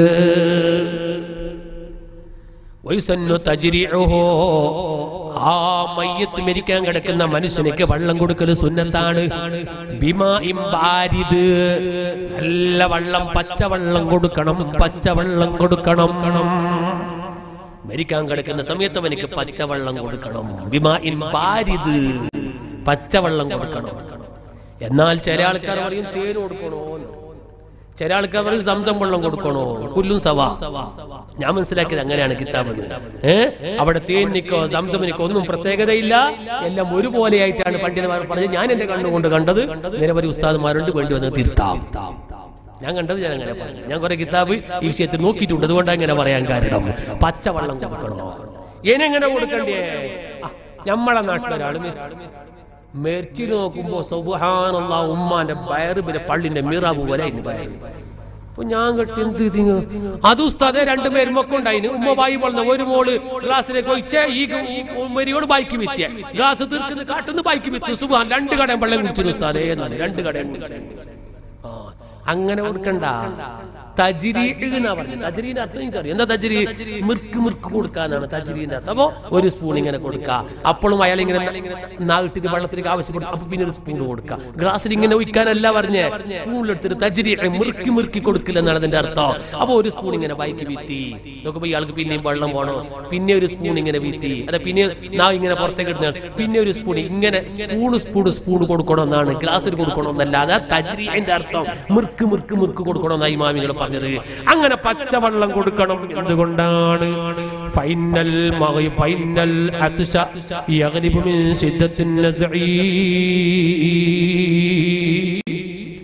A: വയുസന്നു തജ്രീഉഹു ആ മയ്യത്ത് മരിക്കാൻ കിടക്കുന്ന മനുഷ്യനിക്ക് വെള്ളം കൊടുക്കൽ സുന്നത്താണ് ബിമാഇൻ ബാരിദ് നല്ല വെള്ളം പച്ചവെള്ളം കൊടുക്കണം പച്ചവെള്ളം കൊടുക്കണം മരിക്കാൻ കിടക്കുന്ന സമയത്ത് അവനിക്ക് പച്ചവെള്ളം കൊടുക്കണം ബിമാഇൻ ബാരിദ് പച്ചവെള്ളം കൊടുക്കണം എന്നാൽ ചില ആൾക്കാർ പറയും തേന് കൊടുക്കണോ ചില ആൾക്കാർ പറയും സംസം വെള്ളം കൊടുക്കണോ കുല്ലും സവാ ഞാൻ മനസ്സിലാക്കിയത് അങ്ങനെയാണ് കിതാബ് ഏ അവിടെ തേനിക്കോ സംസമിനിക്കോ ഒന്നും പ്രത്യേകതയില്ല എല്ലാം ഒരുപോലെയായിട്ടാണ് പണ്ഡിതന്മാർ പറഞ്ഞത് ഞാൻ എന്റെ കണ്ണുകൊണ്ട് കണ്ടത് നിരവധി ഉസ്താദുമാരുണ്ട് വേണ്ടി വന്ന് തിരുത്താം ഞാൻ കണ്ടത് ഞാൻ അങ്ങനെ പറഞ്ഞു ഞാൻ കുറെ കിതാബ് ഈ വിഷയത്തിൽ നോക്കിയിട്ടുണ്ട് അതുകൊണ്ട് അങ്ങനെ പറയാൻ കാരണം പച്ചവെള്ളം കൊടുക്കണോ എനെങ്ങനെ കൊടുക്കണ്ടേ ആ, ഞമ്മളെ നാട്ടിലൊരാൾ മെർച്ചിൽ നോക്കുമ്പോ സുബഹാനുള്ള ഉമ്മാന്റെ വയറ് പിന്നെ പള്ളിന്റെ മിറാബ് പോലെ അതിന് വയറ് അപ്പൊ ഞാൻ കെട്ടി എന്ത് ഇതിങ്ങ അത് ഉസ്താദെ രണ്ട് പേരുമൊക്കെ ഉമ്മ ബായി പറഞ്ഞ ഒരു മോള് ഗ്ലാസ്സിലേക്ക് ഒഴിച്ച ഈ ഉമ്മരിയോട് ബൈക്ക് വിത്തിയ ഗ്ലാസ് തീർക്കുന്ന കാട്ടുന്ന ബൈക്ക് വിത്ത് സുബാൻ രണ്ട് കടയും വെള്ളം കുടിച്ചു ഉസ്താദേ എന്നാണ് രണ്ട് കടയും കുടിച്ചു ആ, അങ്ങനെ കൊടുക്കണ്ട തജിരി എന്നാ പറഞ്ഞത് തജിരീന്റെ അർത്ഥം എനിക്കറിയാം എന്താ തജിരി മിർക്ക് മിർക്ക് കൊടുക്കാനാണ് തജിരീന്റെ അർത്ഥം അപ്പൊ ഒരു സ്പൂൺ ഇങ്ങനെ കൊടുക്കുക അപ്പോഴും അയാൾ ഇങ്ങനെ നാട്ടിട്ട് വെള്ളത്തിലേക്ക് ആവശ്യപ്പെടും അപ്പൊ പിന്നെ ഒരു സ്പൂൺ കൊടുക്കുക ഗ്ലാസ്സിൽ ഇങ്ങനെ ഒഴിക്കാനല്ല പറഞ്ഞേ സ്പൂണിലെടുത്തിട്ട് തജിരി മിറുക്കി മിറുക്കി കൊടുക്കില്ല എന്നാണ് അതിന്റെ അർത്ഥം അപ്പൊ ഒരു സ്പൂൺ ഇങ്ങനെ ബൈക്ക് വീത്തി നോക്കുമ്പോ ഇയാൾക്ക് പിന്നെയും വെള്ളം പോണോ പിന്നെ ഒരു സ്പൂൺ ഇങ്ങനെ വീത്തി അല്ല പിന്നെ നാ ഇങ്ങനെ പുറത്തേക്ക് ഇടുന്ന പിന്നെ ഒരു സ്പൂൺ ഇങ്ങനെ സ്പൂൺ സ്പൂൺ സ്പൂൺ കൊടുക്കണം എന്നാണ് ഗ്ലാസ്സിൽ കൊടുക്കണം എന്നല്ലാതെ തജ്രീന്റെ അർത്ഥം മിർക്ക് മിർക്ക് മിർക്ക് കൊടുക്കണം എന്നായി മാമികൾ പറഞ്ഞത് അങ്ങനെ പച്ചവെള്ളം കൊടുക്കണം എന്തുകൊണ്ടാണ് ഫൈനൽ മഗി ഫൈനൽ അത്ശ യഗ്ലിബു മിൻ ശിദ്ദത്തിൻ നസ്ഈ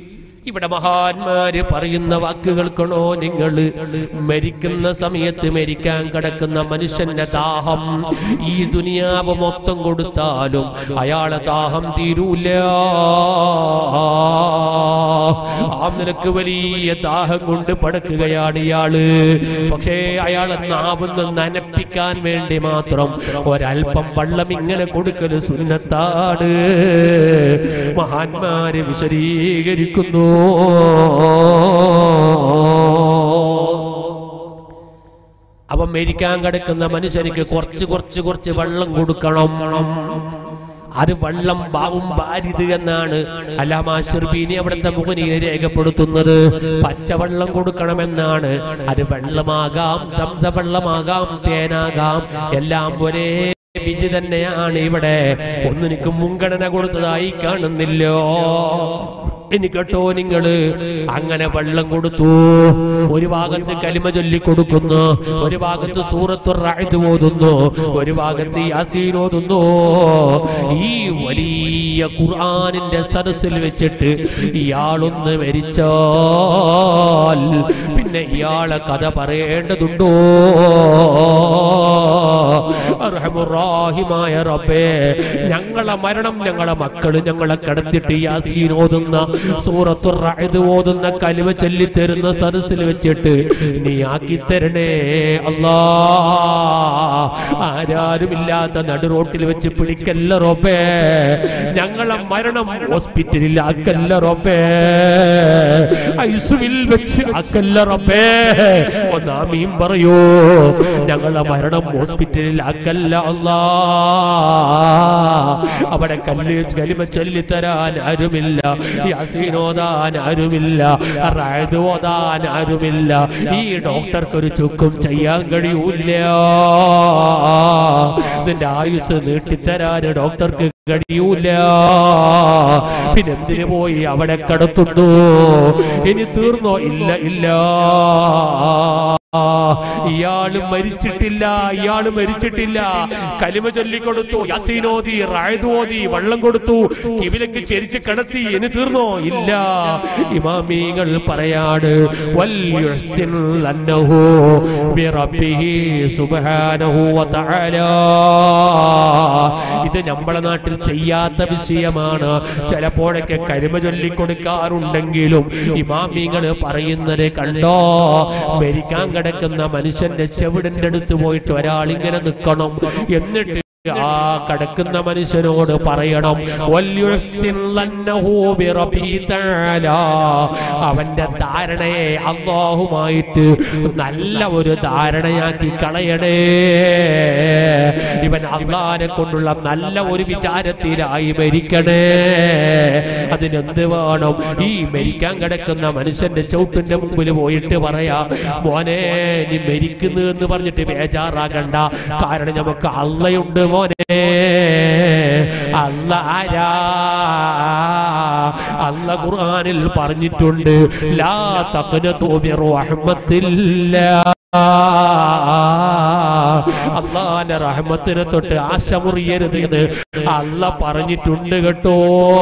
A: ഇവിടെ മഹാന്മാര് പറയുന്ന വാക്കുകൾക്കണോ നിങ്ങൾ മരിക്കുന്ന സമയത്ത് മരിക്കാൻ കിടക്കുന്ന മനുഷ്യന്റെ ദാഹം ഈ ദുനിയാവ് മൊത്തം കൊടുത്താലും അയാളെ ദാഹം തീരൂല ആ നിനക്ക് വലിയ ദാഹം കൊണ്ട് പടക്കുകയാണ് ഇയാള് പക്ഷേ അയാളെ നാവുന്ന് നനപ്പിക്കാൻ വേണ്ടി മാത്രം ഒരൽപ്പം വെള്ളം ഇങ്ങനെ കൊടുക്കല് സുന്നത്താണ് മഹാന്മാര് വിശദീകരിക്കുന്നു അവൻ മരിക്കാൻ കിടക്കുന്ന മനുഷ്യനിക്ക് കുറച്ച് കുറച്ച് കുറച്ച് വെള്ളം കൊടുക്കണം അത് വെള്ളം ബാവും ബാരിത് എന്നാണ് അല്ലാമാശുർബീനി അവിടുത്തെ മുഖനീര് രേഖപ്പെടുത്തുന്നത് പച്ചവെള്ളം കൊടുക്കണമെന്നാണ് അത് വെള്ളമാകാം സംസ വെള്ളമാകാം തേനാകാം എല്ലാം ഒരേ വിധി തന്നെയാണ് ഇവിടെ ഒന്നിനിക്ക് മുൻഗണന കൊടുത്തതായി കാണുന്നില്ലോ ഇനി കേട്ടോ നിങ്ങള് അങ്ങനെ വെള്ളം കൊടുത്തു ഒരു ഭാഗത്ത് കലിമ ചൊല്ലി കൊടുക്കുന്നു ഒരു ഭാഗത്ത് സൂറത്തു റായത് ഓതുന്നു ഒരു ഭാഗത്ത് യാസീൻ ഓതുന്നു ഈ വലിയ ഖുർആനിന്റെ സദസ്സിൽ വെച്ചിട്ട് ഇയാളൊന്ന് മരിച്ചാൽ പിന്നെ ഇയാളെ കഥ പറയേണ്ടതുണ്ടോ അർഹമുറാഹിമായ റബ്ബേ ഞങ്ങളെ മരണം ഞങ്ങളെ മക്കള് ഞങ്ങളെ കടത്തിട്ട് യാസീൻ ഓതുന്ന സൂറത്തുർ റഅദ് ഓതുന്ന കലിമ ചൊല്ലി തരുന്ന സദസ്സിൽ വെച്ചിട്ട് നീ ആക്കി തരണേ അല്ലാ ആരാരുമില്ലാത്ത നടുറോട്ടിൽ വെച്ച് പിടിക്കല്ല റബ്ബേ ഞങ്ങളെ മരണം ഹോസ്പിറ്റലിൽ ആക്കല്ല റബ്ബേ ഐസുവിൽ വെച്ച് ആക്കല്ല റബ്ബേ ഒന്നാമീം പറയൂ ഞങ്ങളെ മരണം ഹോസ്പിറ്റലിൽ ആക്കല്ല അല്ലാ അവിടെ കല്ല് കലിമ ചൊല്ലിത്തരാൻ ആരുമില്ല യാസീൻ ഓതാൻ ആരുമില്ല റായത് ഓതാൻ ആരുമില്ല ഈ ഡോക്ടർക്ക് ഒരു ചുക്കും ചെയ്യാൻ കഴിയൂല നിന്റെ ആയുസ് നീട്ടിത്തരാൻ ഡോക്ടർക്ക് കഴിയൂല പിന്നെന്തിനു പോയി അവിടെ കടത്തുന്നു ഇനി തീർന്നോ ഇല്ല ഇല്ല ഇയാള് മരിച്ചിട്ടില്ല ഇയാള് മരിച്ചിട്ടില്ല കലിമ ചൊല്ലിക്കൊടുത്തു യസീനോദി റായതോദി വെള്ളം കൊടുത്തു കിവിലേക്ക് ചെരിച്ച് കിടത്തി ഇനി തീർന്നോ ഇല്ല ഇമാമീങ്ങൾ പറയാണ് വൽ യുഹ്സിൻ അന്നഹു ബിറബ്ബിഹി സുബ്ഹാനഹു വതആല ഇത് നമ്മളെ നാട്ടിൽ ചെയ്യാത്ത വിഷയമാണ് ചിലപ്പോഴൊക്കെ കരിമ ചൊല്ലിക്കൊടുക്കാറുണ്ടെങ്കിലും ഇമാമിങ്ങൾ പറയുന്നത് കണ്ടോ മരിക്കാൻ കിടക്കുന്ന മനുഷ്യന്റെ ചെവിടിന്റെ അടുത്ത് പോയിട്ട് ഒരാൾ ഇങ്ങനെ നിൽക്കണം എന്നിട്ട് ആ കിടക്കുന്ന മനുഷ്യനോട് പറയണം വല്യുഹ്സിൻ ലന്നഹു ബിറബ്ബിഹി തആല. അവന്റെ ധാരണയെ അള്ളാഹുമായിട്ട് നല്ല ഒരു ധാരണയാക്കി കളയണേ ഇവൻ അള്ളാഹിനെ കൊണ്ടുള്ള നല്ല ഒരു വിചാരത്തിലായി മരിക്കണേ അതിനെന്ത് വേണം ഈ മരിക്കാൻ കിടക്കുന്ന മനുഷ്യന്റെ ചവിട്ടിന്റെ മുമ്പിൽ പോയിട്ട് പറയാ മോനെ നീ മരിക്കുന്നു എന്ന് പറഞ്ഞിട്ട് ബേജാറാകണ്ട കാരണം നമുക്ക് അള്ളയുണ്ട് മോനെ അല്ല ആരാ അല്ല ഖുർആനിൽ പറഞ്ഞിട്ടുണ്ട് ലാ തഖ്നതു ബിറഹ്മത്തില്ല അള്ളാന്റെ റഹ്മത്തിനെ തൊട്ട് ആശ മുറിയരുത് എന്ന് അല്ല പറഞ്ഞിട്ടുണ്ട് കേട്ടോ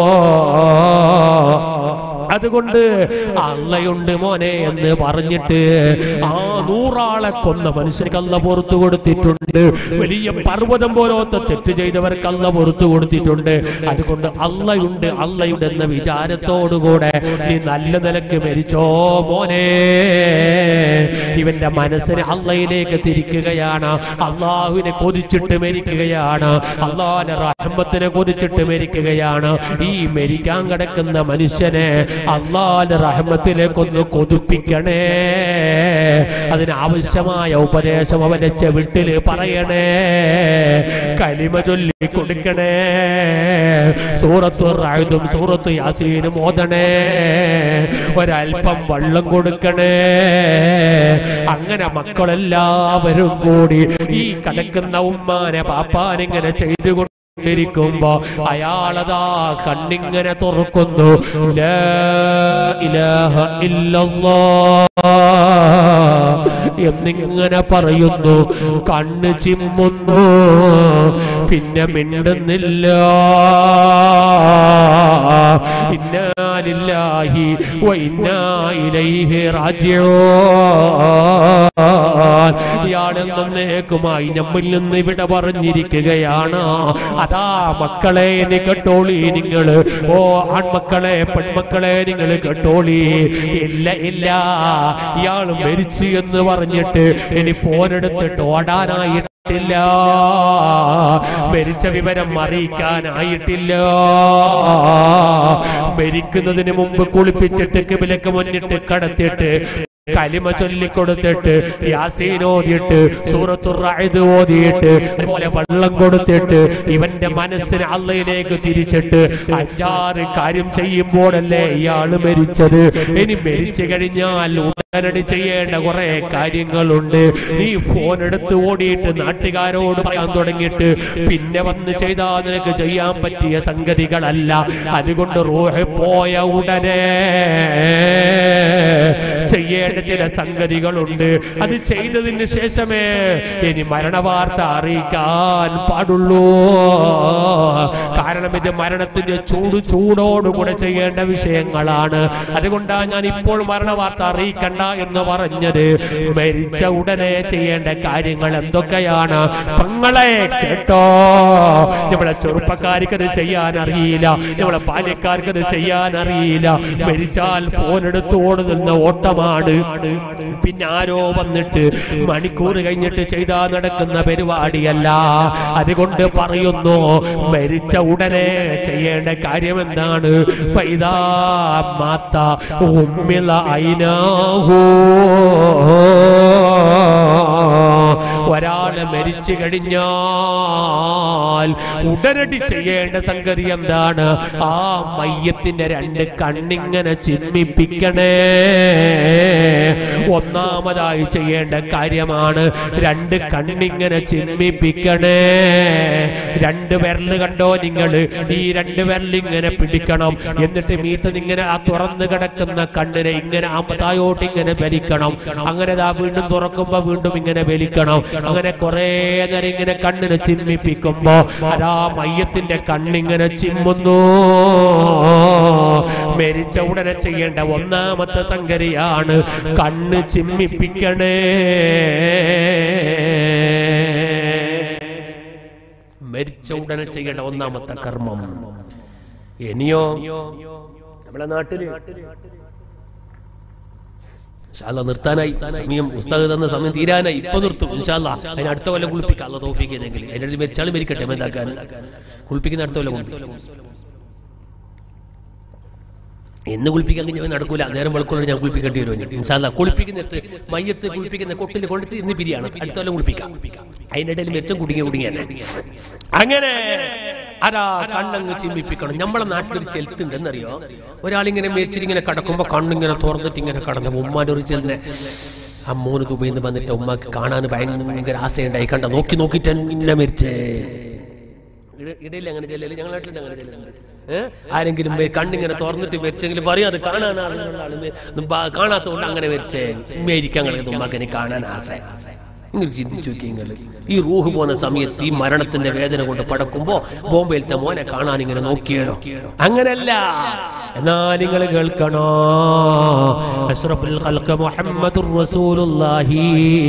A: അതുകൊണ്ട് അള്ളയുണ്ട് മോനെ എന്ന് പറഞ്ഞിട്ട് ആ നൂറാളെ കൊന്ന മനുഷ്യർക്ക് അല്ല പുറത്തു കൊടുത്തിട്ടുണ്ട് വലിയ പർവ്വതം പോലത്തെ തെറ്റ് ചെയ്തവർക്ക് അല്ല പുറത്തു കൊടുത്തിട്ടുണ്ട് അതുകൊണ്ട് അള്ളയുണ്ട് അള്ളയുണ്ട് എന്ന വിചാരത്തോടുകൂടെ നീ നല്ല നിലക്ക് മരിച്ചോ മോനെ ഇവന്റെ മനസ്സിനെ അള്ളയിലേക്ക് തിരിക്കുകയാണ് അള്ളാഹുവിനെ കൊതിച്ചിട്ട് മരിക്കുകയാണ് അള്ളാഹിന്റെ റഹ്മത്തിനെ കൊതിച്ചിട്ട് മരിക്കുകയാണ് ഈ മരിക്കാൻ കിടക്കുന്ന മനുഷ്യനെ അള്ളാഹിന്റെ റഹ്മത്തിലേക്കൊന്ന് കൊതിപ്പിക്കണേ അതിനാവശ്യമായ ഉപദേശം അവന്റെ ചെവിട്ടില് പറയണേ കലിമ ചൊല്ലി കൊടുക്കണേ സൂറത്ത് റായുതും സൂറത്ത് യാസീനും ഓതണേ ഒരൽപ്പം വെള്ളം കൊടുക്കണേ അങ്ങനെ മക്കളെല്ലാവരും കൂടി ഈ കിടക്കുന്ന ഉമ്മാനെ പാപ്പാനിങ്ങനെ ചെയ്തു കൊണ്ടിരിക്കുമ്പോ അയാളതാ കണ്ണിങ്ങനെ തുറക്കുന്നു ലാ ഇലാഹ ഇല്ലല്ലാഹ് എന്നിങ്ങനെ പറയുന്നു കണ്ണ് ചിമ്മുന്നു പിന്നെ മിണ്ടുന്നില്ല ഇന്നാ ലില്ലാഹി വ ഇന്നാ ഇലൈഹി റാജിഊൻ ഇയാളെന്നേക്കുമായി നമ്മിൽ നിന്ന് ഇവിടെ പറഞ്ഞിരിക്കുകയാണ് അതാ മക്കളെ നീ കേട്ടോളി നിങ്ങള് ഓ ആൺമക്കളെ പെൺമക്കളെ നിങ്ങൾ കേട്ടോളി ഇല്ല ഇല്ല ഇയാൾ മരിച്ചു എന്ന് പറഞ്ഞിട്ട് ഇനി ഫോൺ എടുത്തിട്ട് ഓടാനായിട്ടില്ല മരിച്ച വിവരം അറിയിക്കാനായിട്ടില്ല മരിക്കുന്നതിന് മുമ്പ് കുളിപ്പിച്ചിട്ട് കിബിലക്ക് മുന്നിട്ട് കടത്തിയിട്ട് കലിമ ചൊല്ലിക്കൊടുത്തിട്ട് യാസീൻ ഓതിയിട്ട് സൂറത്തുർ റഅദ് ഓതിയിട്ട് അതുപോലെ വെള്ളം കൊടുത്തിട്ട് ഇവന്റെ മനസ്സിനെ അള്ളയിലേക്ക് തിരിച്ചിട്ട് അഞ്ചാറ് കാര്യം ചെയ്യുമ്പോഴല്ലേ ഇയാള് മരിച്ചത് ഇനി മരിച്ചു കഴിഞ്ഞാൽ ഉടനടി ചെയ്യേണ്ട കുറെ കാര്യങ്ങളുണ്ട് നീ ഫോൺ എടുത്ത് ഓടിയിട്ട് നാട്ടുകാരോട് പറയാൻ തുടങ്ങിയിട്ട് പിന്നെ വന്ന് ചെയ്താൽ നിനക്ക് ചെയ്യാൻ പറ്റിയ സംഗതികളല്ല അതുകൊണ്ട് റൂഹ് പോയ ഉടനെ ചെയ്യേണ്ട ചില സംഗതികളുണ്ട് അത് ചെയ്തതിന് ശേഷമേ ഇനി മരണവാർത്ത അറിയിക്കാൻ പാടുള്ളൂ കാരണം ഇത് മരണത്തിന്റെ ചൂട് ചൂടോടുകൂടെ ചെയ്യേണ്ട വിഷയങ്ങളാണ് അതുകൊണ്ടാണ് ഞാൻ ഇപ്പോൾ മരണവാർത്ത അറിയിക്കണ്ട എന്ന് പറഞ്ഞത് മരിച്ച ഉടനെ ചെയ്യേണ്ട കാര്യങ്ങൾ എന്തൊക്കെയാണ് പങ്ങളെ കേട്ടോ നമ്മളെ ചെറുപ്പക്കാർക്ക് അത് ചെയ്യാൻ അറിയില്ല നമ്മളെ ബാല്യക്കാർക്ക് അത് ചെയ്യാൻ അറിയില്ല മരിച്ചാൽ ഫോൺ എടുത്ത് ഓടുന്ന ഓട്ടമാണ് പിന്നെ ആരോ വന്നിട്ട് മണിക്കൂർ കഴിഞ്ഞിട്ട് ചെയ്താ നടക്കുന്ന പരിപാടിയല്ല അതുകൊണ്ട് പറയുന്നു മരിച്ച ഉടനെ ചെയ്യേണ്ട കാര്യം എന്താണ് ഫൈദാ മാത്ത ഉമ്മില ഐനാഹൂ ഒരാള് മരിച്ചു കഴിഞ്ഞാൽ ഉടനടി ചെയ്യേണ്ട സംഗതി എന്താണ് ആ മയ്യത്തിന്റെ രണ്ട് കണ്ണിങ്ങനെ ചിമ്മിപ്പിക്കണേ ഒന്നാമതായി ചെയ്യേണ്ട കാര്യമാണ് രണ്ട് കണ്ണിങ്ങനെ ചിമ്മിപ്പിക്കണേ രണ്ട് വിരല് കണ്ടോ നിങ്ങൾ ഈ രണ്ട് വിരലിങ്ങനെ പിടിക്കണം എന്നിട്ട് മീത്ത് ഇങ്ങനെ ആ തുറന്നു കിടക്കുന്ന കണ്ണിനെ ഇങ്ങനെ ആ തായോട്ട് ഇങ്ങനെ വലിക്കണം അങ്ങനെ ദാ വീണ്ടും തുറക്കുമ്പോ വീണ്ടും ഇങ്ങനെ വലിക്കണം അങ്ങനെ കുറെ നേരം ഇങ്ങനെ കണ്ണിനെ ചിമ്മിപ്പിക്കുമ്പോ അതാ മയ്യത്തിന്റെ കണ്ണിങ്ങനെ ചിമ്മുന്നു മരിച്ച ഉടനെ ചെയ്യേണ്ട ഒന്നാമത്തെ സംഗതിയാണ് കണ്ണ് ചിമ്മിപ്പിക്കണേ മരിച്ച ഉടനെ ചെയ്യേണ്ട ഒന്നാമത്തെ കർമ്മം ഇനിയോ നമ്മളെ നാട്ടില് ഇൻഷാല്ലാ നിർത്താനായി സമയം പുസ്തകം തന്ന സമയം തീരാനായി ഇപ്പൊ നിർത്തും ഇൻഷാല്ല അതിന് അടുത്ത കൊല്ലം കുളിപ്പിക്കാം അല്ല തോഫിക്കുന്നെങ്കിൽ അതിന്റെ മരിച്ചാലും മരിക്കട്ടെ എന്താക്കാൻ കുളിപ്പിക്കുന്ന അടുത്ത കൊല്ലം കുളിപ്പിക്കും എന്ന് കുളിപ്പിക്കാൻ കഴിഞ്ഞാൽ നടക്കൂല നേരം വെളുക്കുള്ള ഞാൻ കുളിപ്പിക്കേണ്ടി വരും ഇൻഷാല്ല കുളിപ്പിക്കുന്നിടത്ത് മയ്യത്ത് കുളിപ്പിക്കുന്ന കൊട്ടിൽ കൊണ്ടിച്ച് ഇന്ന് പിരിയാണ് അടുത്ത കൊല്ലം കുളിപ്പിക്കാം അതിനിടയിൽ മെച്ചം കുടുങ്ങി കുടുങ്ങിയല്ലേ അങ്ങനെ അതാ കണ്ണങ്ങ് ചിമ്മിപ്പിക്കണം നമ്മളെ നാട്ടിലൊരു ചെലുത്തുണ്ടെന്നറിയോ ഒരാളിങ്ങനെ മേടിച്ചിട്ട് ഇങ്ങനെ കടക്കുമ്പോ കണ്ണിങ്ങനെ തുറന്നിട്ട് ഇങ്ങനെ കടന്നു ഉമ്മാന്റെ ഒരു ചെല്ലിനെ അമ്മോന് തുമ്പയിന്ന് വന്നിട്ട് ഉമ്മക്ക് കാണാൻ ഭയങ്കര ആശയുണ്ടായി കണ്ട നോക്കി നോക്കിട്ട് ഇന്നെ മരിച്ചേ ഇട- ഇടയിൽ അങ്ങനെ ചെല്ലല് ഞങ്ങളുടെ നാട്ടിലുണ്ട് അങ്ങനെ ചെല്ലുന്നുണ്ട് ഏഹ് ആരെങ്കിലും മെ- കണ്ണിങ്ങനെ തുറന്നിട്ട് മരിച്ചെങ്കിലും പറയും അത് കാണാൻ ആളുള്ള ആള് കാണാത്തതുകൊണ്ട് അങ്ങനെ മരിച്ചേ മേരിക്കാൻ കളയുന്നു ഉമ്മാക്കിനെ കാണാൻ ആശ നിങ്ങൾ ചിന്തിച്ചു നോക്കി നിങ്ങൾ ഈ റൂഹ് പോകുന്ന സമയത്ത് ഈ മരണത്തിന്റെ വേദന കൊണ്ട് പടക്കുമ്പോ ബോംബെയിലത്തെ മോനെ കാണാൻ ഇങ്ങനെ നോക്കിയാലോ അങ്ങനല്ല എന്നാ നിങ്ങൾ കേൾക്കണോ അഷ്റഫുൽ ഖൽഖ് മുഹമ്മദുർ റസൂലുള്ളാഹി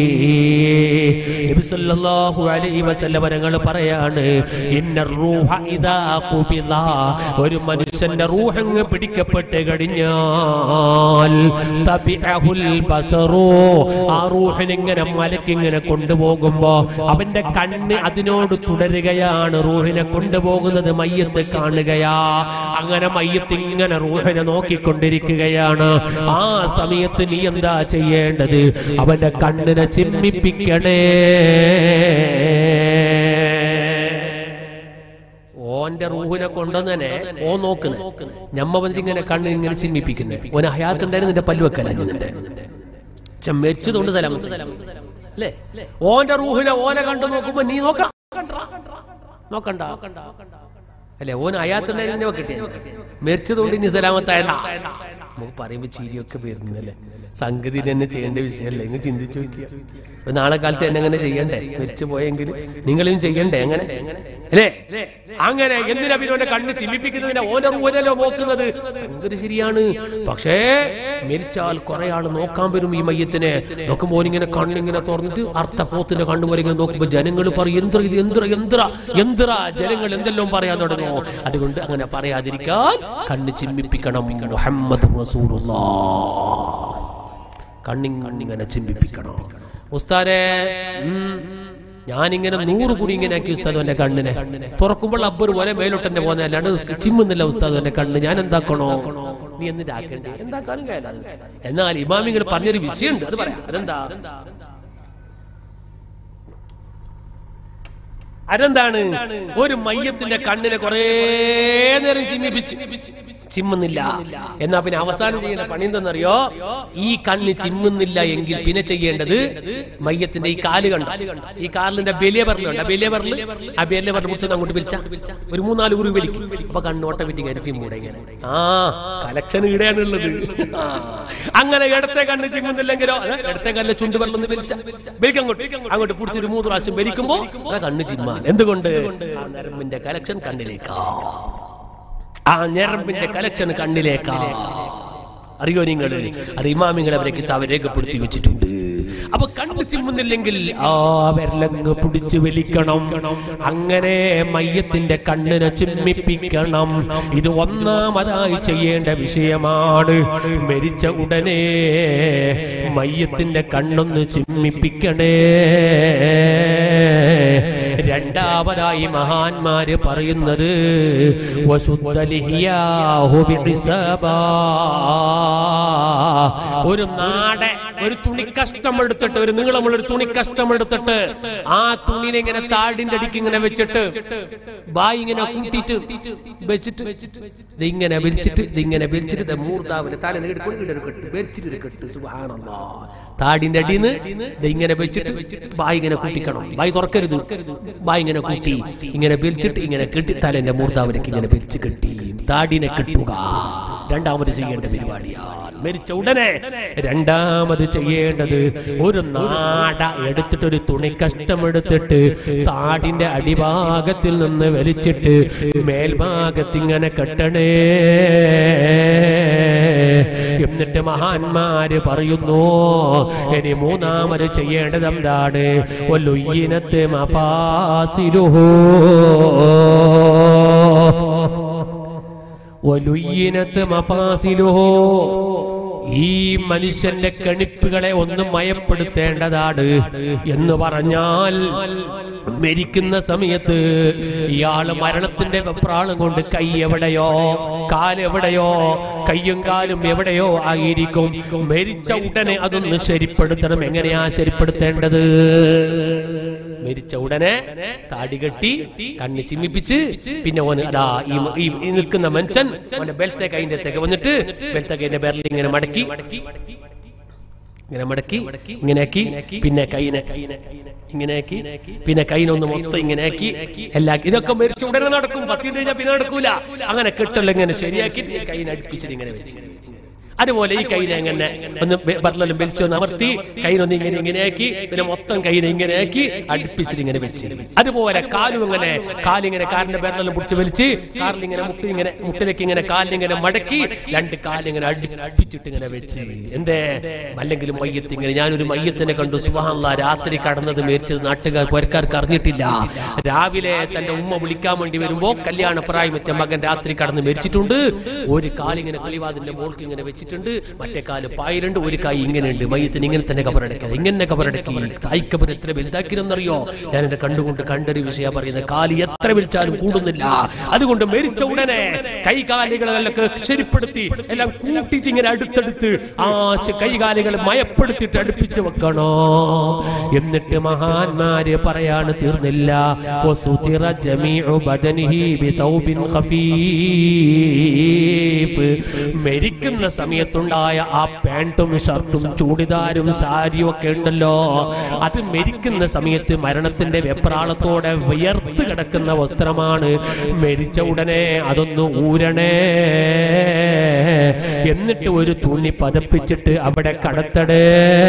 A: നബി സല്ലല്ലാഹു അലൈഹി വസല്ലം തങ്ങൾ പറയാണ് ഇന്നർ റൂഹ ഇദാ ഖുബില ഒരു മനുഷ്യന്റെ റൂഹങ്ങ് പിടിക്കപ്പെട്ട് കഴിഞ്ഞാൽ തബിഅഹുൽ ബസറു ആ റൂഹിനെ ഇങ്ങനെ മലക്കിങ്ങനെ കൊണ്ടുപോകുമ്പോ അവന്റെ കണ്ണ് അതിനോട് തുടരുകയാണ് റൂഹിനെ കൊണ്ടുപോകുന്നത് മയ്യത്ത് കാണുകയാ അങ്ങനെ മയ്യത്ത് ഇങ്ങനെ റൂഹിനെ നോക്കിക്കൊണ്ടിരിക്കുകയാണ് ആ സമയത്ത് നീ എന്താ ചെയ്യേണ്ടത് അവന്റെ കണ്ണിനെ ചിമ്മിപ്പിക്കണേ ഓന്റെ റൂഹിനെ കൊണ്ടുവന്നെ ഓ നോക്കുന്നത് ഞമ്മ വന്നിട്ട് ഇങ്ങനെ കണ്ണിന് ഇങ്ങനെ ചിമ്മിപ്പിക്കുന്നത് ഓന് ഹയാത്തുണ്ടായിരുന്നു നിന്റെ പല്ലുവെക്കല നിന്റെ മരിച്ചതുകൊണ്ട് സ്ഥലം അല്ലേ ഓന്റെ റൂഹിനെ ഓനെ കണ്ടു നോക്കുമ്പോ നീ നോക്കണം നോക്കണ്ട അല്ലെ ഓൻ അയാത്തുണ്ടായിരുന്നു കിട്ടിയ മരിച്ചതുകൊണ്ട് ഇനി സലാമത്തായല്ല നമുക്ക് പറയുമ്പോ ചിരിയൊക്കെ വരുന്നല്ലേ സംഗതി തന്നെ ചെയ്യേണ്ട വിഷയമല്ല നിങ്ങൾ ചിന്തിച്ചു നോക്കിയ അപ്പൊ നാളെ കാലത്ത് എന്നെ അങ്ങനെ ചെയ്യണ്ടേ മരിച്ചു പോയെങ്കിൽ നിങ്ങളും ചെയ്യണ്ടേ എങ്ങനെ അല്ലേ അങ്ങനെ എന്തിനാ പിന്നെ ഓന്റെ കണ്ണ് ചിമ്മിപ്പിക്കുന്നതിനെ ഓന്റെ ഊരലോ നോക്കുന്നത് സംഗതി ശരിയാണ് പക്ഷേ മരിച്ചാൽ കുറെ ആള് നോക്കാൻ വരും ഈ മയ്യത്തിനെ നോക്കുമ്പോൾ ഇങ്ങനെ കണ്ണിങ്ങനെ തുറന്നിട്ട് അർത്ഥ പോത്തിന്റെ കണ്ണുപോലെ ഇങ്ങനെ നോക്കുമ്പോ ജനങ്ങൾ പറയും എന്ത്ര ഇത് എന്ത്ര എന്ത്ര എന്ത്ര ജനങ്ങൾ എന്തെല്ലാം പറയാൻ തുടങ്ങുമോ അതുകൊണ്ട് അങ്ങനെ പറയാതിരിക്കാൻ കണ്ണ് ചിമ്മിപ്പിക്കണം മുഹമ്മദ് കണ്ണിങ്ങനെ ചിമ്മിപ്പിക്കണം ഉസ്താരെ ഉം, ഞാനിങ്ങനെ നൂറ് കുടി ഇങ്ങനെ ആക്കി ഉസ്താദ് എന്റെ കണ്ണിനെ തുറക്കുമ്പോൾ അബ്ബർ പോലെ മേലോട്ടെന്നെ പോകുന്ന അല്ലാണ്ട് ചിമ്മുന്നില്ല ഉസ്താദ് എന്റെ കണ്ണ് ഞാൻ എന്താക്കണോ നീ എന്നിട്ട് ആക്കണ്ടേ എന്താക്കാനും കഴിയില്ല അത്. എന്നാൽ ഇമാമിങ്ങൾ പറഞ്ഞൊരു വിഷയമുണ്ട് അത് പറയാം അതെന്താ അതെന്താണ് ഒരു മയ്യത്തിന്റെ കണ്ണിനെ കുറേ നേരം ചിമ്മിപ്പിച്ച് ചിമ്മുന്നില്ല എന്നാ പിന്നെ അവസാനം ചെയ്യുന്ന പണി എന്തെന്നറിയോ ഈ കണ്ണ് ചിമ്മുന്നില്ല എങ്കിൽ പിന്നെ ചെയ്യേണ്ടത് മയ്യത്തിന്റെ ഈ കാല് കണ്ട ഈ കാലിന്റെ ബലിയ പറഞ്ഞുണ്ട് ആ ബലിയ പറഞ്ഞു ആ ബലിയ പറഞ്ഞു മുറിച്ചൊന്ന് അങ്ങോട്ട് വിളിച്ച ഒരു മൂന്നാല് കുറി വലിക്കും അപ്പൊ കണ്ണ് ഓട്ടോമാറ്റിക് ചിമ്മൂടെ ഇങ്ങനെ ആ കലക്ഷൻ ഇവിടെയാണുള്ളത് ആ. അങ്ങനെ ഇടത്തെ കണ്ണ് ചിമ്മുന്നില്ലെങ്കിലോ അതെ, ഇടത്തെ കല്ല് ചുണ്ട് വെള്ളം വലിച്ച വലിക്കും അങ്ങോട്ട് അങ്ങോട്ട് പിടിച്ചൊരു മൂന്ന് പ്രാവശ്യം വലിക്കുമ്പോ ആ കണ്ണ് ചിമ്മാൻ എന്തുകൊണ്ട് ആ നരമ്പിന്റെ കലക്ഷൻ കണ്ണിലേക്കാ ആ ഞരമ്പിന്റെ കലക്ഷൻ കണ്ണിലേക്കാ അറിയോ നിങ്ങൾ അത് ഇമാമിങ്ങൾ അവരെ കിതാബ് രേഖപ്പെടുത്തി വെച്ചിട്ടുണ്ട് അപ്പൊ കണ്ണ് ചിമ്മുന്നില്ലെങ്കിൽ ആ വിരലങ്ങ് പിടിച്ചു വലിക്കണം അങ്ങനെ മയ്യത്തിന്റെ കണ്ണിനെ ചിമ്മിപ്പിക്കണം ഇത് ഒന്നാമതായി ചെയ്യേണ്ട വിഷയമാണ് മരിച്ച ഉടനെ മയ്യത്തിന്റെ കണ്ണൊന്ന് ചിമ്മിപ്പിക്കണേ രണ്ടാമതായി മഹാന്മാര് പറയുന്നത് വസുദ്ധലിഹിയാഹു ബിഹിസാബാ. ഒരു നാടെ ഒരു തുണി കഷ്ടം എടുത്തിട്ട് ഒരു നീളമുള്ള ഒരു തുണി കഷ്ടം എടുത്തിട്ട് ആ തുണിനെ ഇങ്ങനെ താടിന്റെ അടിക്ക് ഇങ്ങനെ വെച്ചിട്ട് ബായി ഇങ്ങനെ കൂട്ടിയിട്ട് വെച്ചിട്ട് ഇത് ഇങ്ങനെ വലിച്ചിട്ട് ഇത് ഇങ്ങനെ വലിച്ചിട്ട് ഇത് മൂർധാവിന് തല എടുക്കും ഇടൊരു കെട്ട് വലിച്ചിട്ട് ഒരു കെട്ട് സുബ്ഹാനല്ലാ. താടിന്റെ അടിന്ന് ഇത് ഇങ്ങനെ വെച്ചിട്ട് ബായി ഇങ്ങനെ കൂട്ടിക്കണം ബായി തുറക്കരുത് ബായി ഇങ്ങനെ കൂട്ടി ഇങ്ങനെ വലിച്ചിട്ട് ഇങ്ങനെ കെട്ടി തലന്റെ മൂർധാവിലേക്ക് ഇങ്ങനെ വലിച്ചു കെട്ടി താടിനെ കെട്ടുക രണ്ടാമത് ചെയ്യേണ്ട പരിപാടിയാണ് മരിച്ച ഉടനെ രണ്ടാമത് ചെയ്യേണ്ടത് ഒരു നാട എടുത്തിട്ട് ഒരു തുണി കഷ്ടമെടുത്തിട്ട് താടിന്റെ അടിഭാഗത്തിൽ നിന്ന് വലിച്ചിട്ട് മേൽഭാഗത്ത് ഇങ്ങനെ കെട്ടണേ എന്നിട്ട് മഹാന്മാര് പറയുന്നു ഇനി മൂന്നാമത് ചെയ്യേണ്ടത് എന്താണ് ഒല്ലുയ്യിനത്ത് മഫാസിലുഹു ഒലുയ്യിനത്ത് മഫാസിലുഹോ ഈ മനുഷ്യന്റെ കണിപ്പുകളെ ഒന്ന് മയപ്പെടുത്തേണ്ടതാണ് എന്ന് പറഞ്ഞാൽ മരിക്കുന്ന സമയത്ത് ഇയാള് മരണത്തിന്റെ വെപ്രാളം കൊണ്ട് കൈ എവിടെയോ കാലെവിടെയോ കയ്യും കാലും എവിടെയോ ആയിരിക്കും മരിച്ച ഉടനെ അതൊന്ന് ശരിപ്പെടുത്തണം എങ്ങനെയാ ശരിപ്പെടുത്തേണ്ടത് മരിച്ച ഉടനെ താടി കെട്ടി കണ്ണ് ചിമ്മിപ്പിച്ച് പിന്നെ ഓന് അതാ ഈ ഈ- ഈ നിൽക്കുന്ന മനുഷ്യൻ ഓന്റെ ബെൽത്തെ കൈന്റെ അടുത്തേക്ക് വന്നിട്ട് ബെൽത്തെ കൈന്റെ ബെരൽ ഇങ്ങനെ മടക്കി ഇങ്ങനെ മടക്കി ഇങ്ങനെ ആക്കി പിന്നെ കൈനെ ഇങ്ങനെ ആക്കി പിന്നെ കൈനൊന്ന് മൊത്തം ഇങ്ങനെ ആക്കി എല്ലാ ഇതൊക്കെ മരിച്ച ഉടനെ നടക്കും പത്ത് മിനിറ്റ് കഴിഞ്ഞാൽ പിന്നെ നടക്കൂല അങ്ങനെ കെട്ടല്ല ഇങ്ങനെ ശരിയാക്കി കൈനെ അടുപ്പിച്ചിട്ട് ഇങ്ങനെ വെച്ച് അതുപോലെ ഈ കൈനെ എങ്ങനെ ഒന്ന് ബർലെല്ലാം വലിച്ചൊന്ന് അമർത്തി കൈനൊന്ന് ഇങ്ങനെ ഇങ്ങനെ ആക്കി പിന്നെ മൊത്തം കൈനെ ഇങ്ങനെ ആക്കി അടുപ്പിച്ചിട്ട് ഇങ്ങനെ വെച്ച് അതുപോലെ കാലും ഇങ്ങനെ കാലിങ്ങനെ കാലിന്റെ ബെരലെല്ലാം പിടിച്ച് വലിച്ച് കാറിൽ ഇങ്ങനെ മുട്ടി ഇങ്ങനെ മുട്ടിലേക്ക് ഇങ്ങനെ കാലിങ്ങനെ മടക്കി രണ്ട് കാലിങ്ങനെ അടുപ്പിച്ചിട്ട് ഇങ്ങനെ വെച്ച് എന്തേ അല്ലെങ്കിലും മയ്യത്ത് ഇങ്ങനെ ഞാനൊരു മയ്യത്തിനെ കണ്ടു സുബഹാനുള്ള രാത്രി കടന്നത് മേടിച്ചത് നാട്ടുകാർ പുരക്കാർക്ക് അറിഞ്ഞിട്ടില്ല രാവിലെ തന്റെ ഉമ്മ വിളിക്കാൻ വേണ്ടി വരുമ്പോ കല്യാണ പ്രായമെത്തിയ മകൻ രാത്രി കടന്ന് മരിച്ചിട്ടുണ്ട് ഒരു കാലിങ്ങനെ കിളിവാതിന്റെ മോൾക്ക് ഇങ്ങനെ വെച്ചിട്ടുണ്ട് മറ്റേ കാല് പായിലുണ്ട് ഒരു കായ് ഇങ്ങനെ ഉണ്ട് മയ്യത്തിന് ഇങ്ങനെ തന്നെ കബറടക്കുക ഇങ്ങനെ കബറടക്കി തായ്ക്കബർ എത്ര വലുതാക്കിയെന്നറിയോ ഞാൻ എന്റെ കണ്ടുകൊണ്ട് കണ്ടൊരു വിഷയ പറയുന്നത് കാലി എത്ര വിളിച്ചാലും കൂടുന്നില്ല അതുകൊണ്ട് മരിച്ച ഉടനെ കൈകാലികളൊക്കെ ശരിപ്പെടുത്തി എല്ലാം കൂട്ടിയിട്ട് ഇങ്ങനെ അടുത്തടുത്ത് ആ ശ- കൈകാലികൾ മയപ്പെടുത്തിയിട്ട് അടുപ്പിച്ച് വെക്കണോ എന്നിട്ട് മഹാന്മാര് പറയാണ് തീർന്നില്ല വസുതിറ ജമീഉ ബദനിഹി ബിതൗബിൻ ഖഫീഫ് മരിക്കുന്ന സമയത്ത് സമയത്തുണ്ടായ ആ പാൻറ്റും ഷർട്ടും ചൂടിദാരും സാരിയും ഒക്കെ ഉണ്ടല്ലോ അത് മരിക്കുന്ന സമയത്ത് മരണത്തിന്റെ വെപ്രാളത്തോടെ വിയർത്ത് കിടക്കുന്ന വസ്ത്രമാണ് മരിച്ച ഉടനെ അതൊന്ന് ഊരണേ എന്നിട്ട് ഒരു തുണി പതപ്പിച്ചിട്ട് അവിടെ കടത്തടേ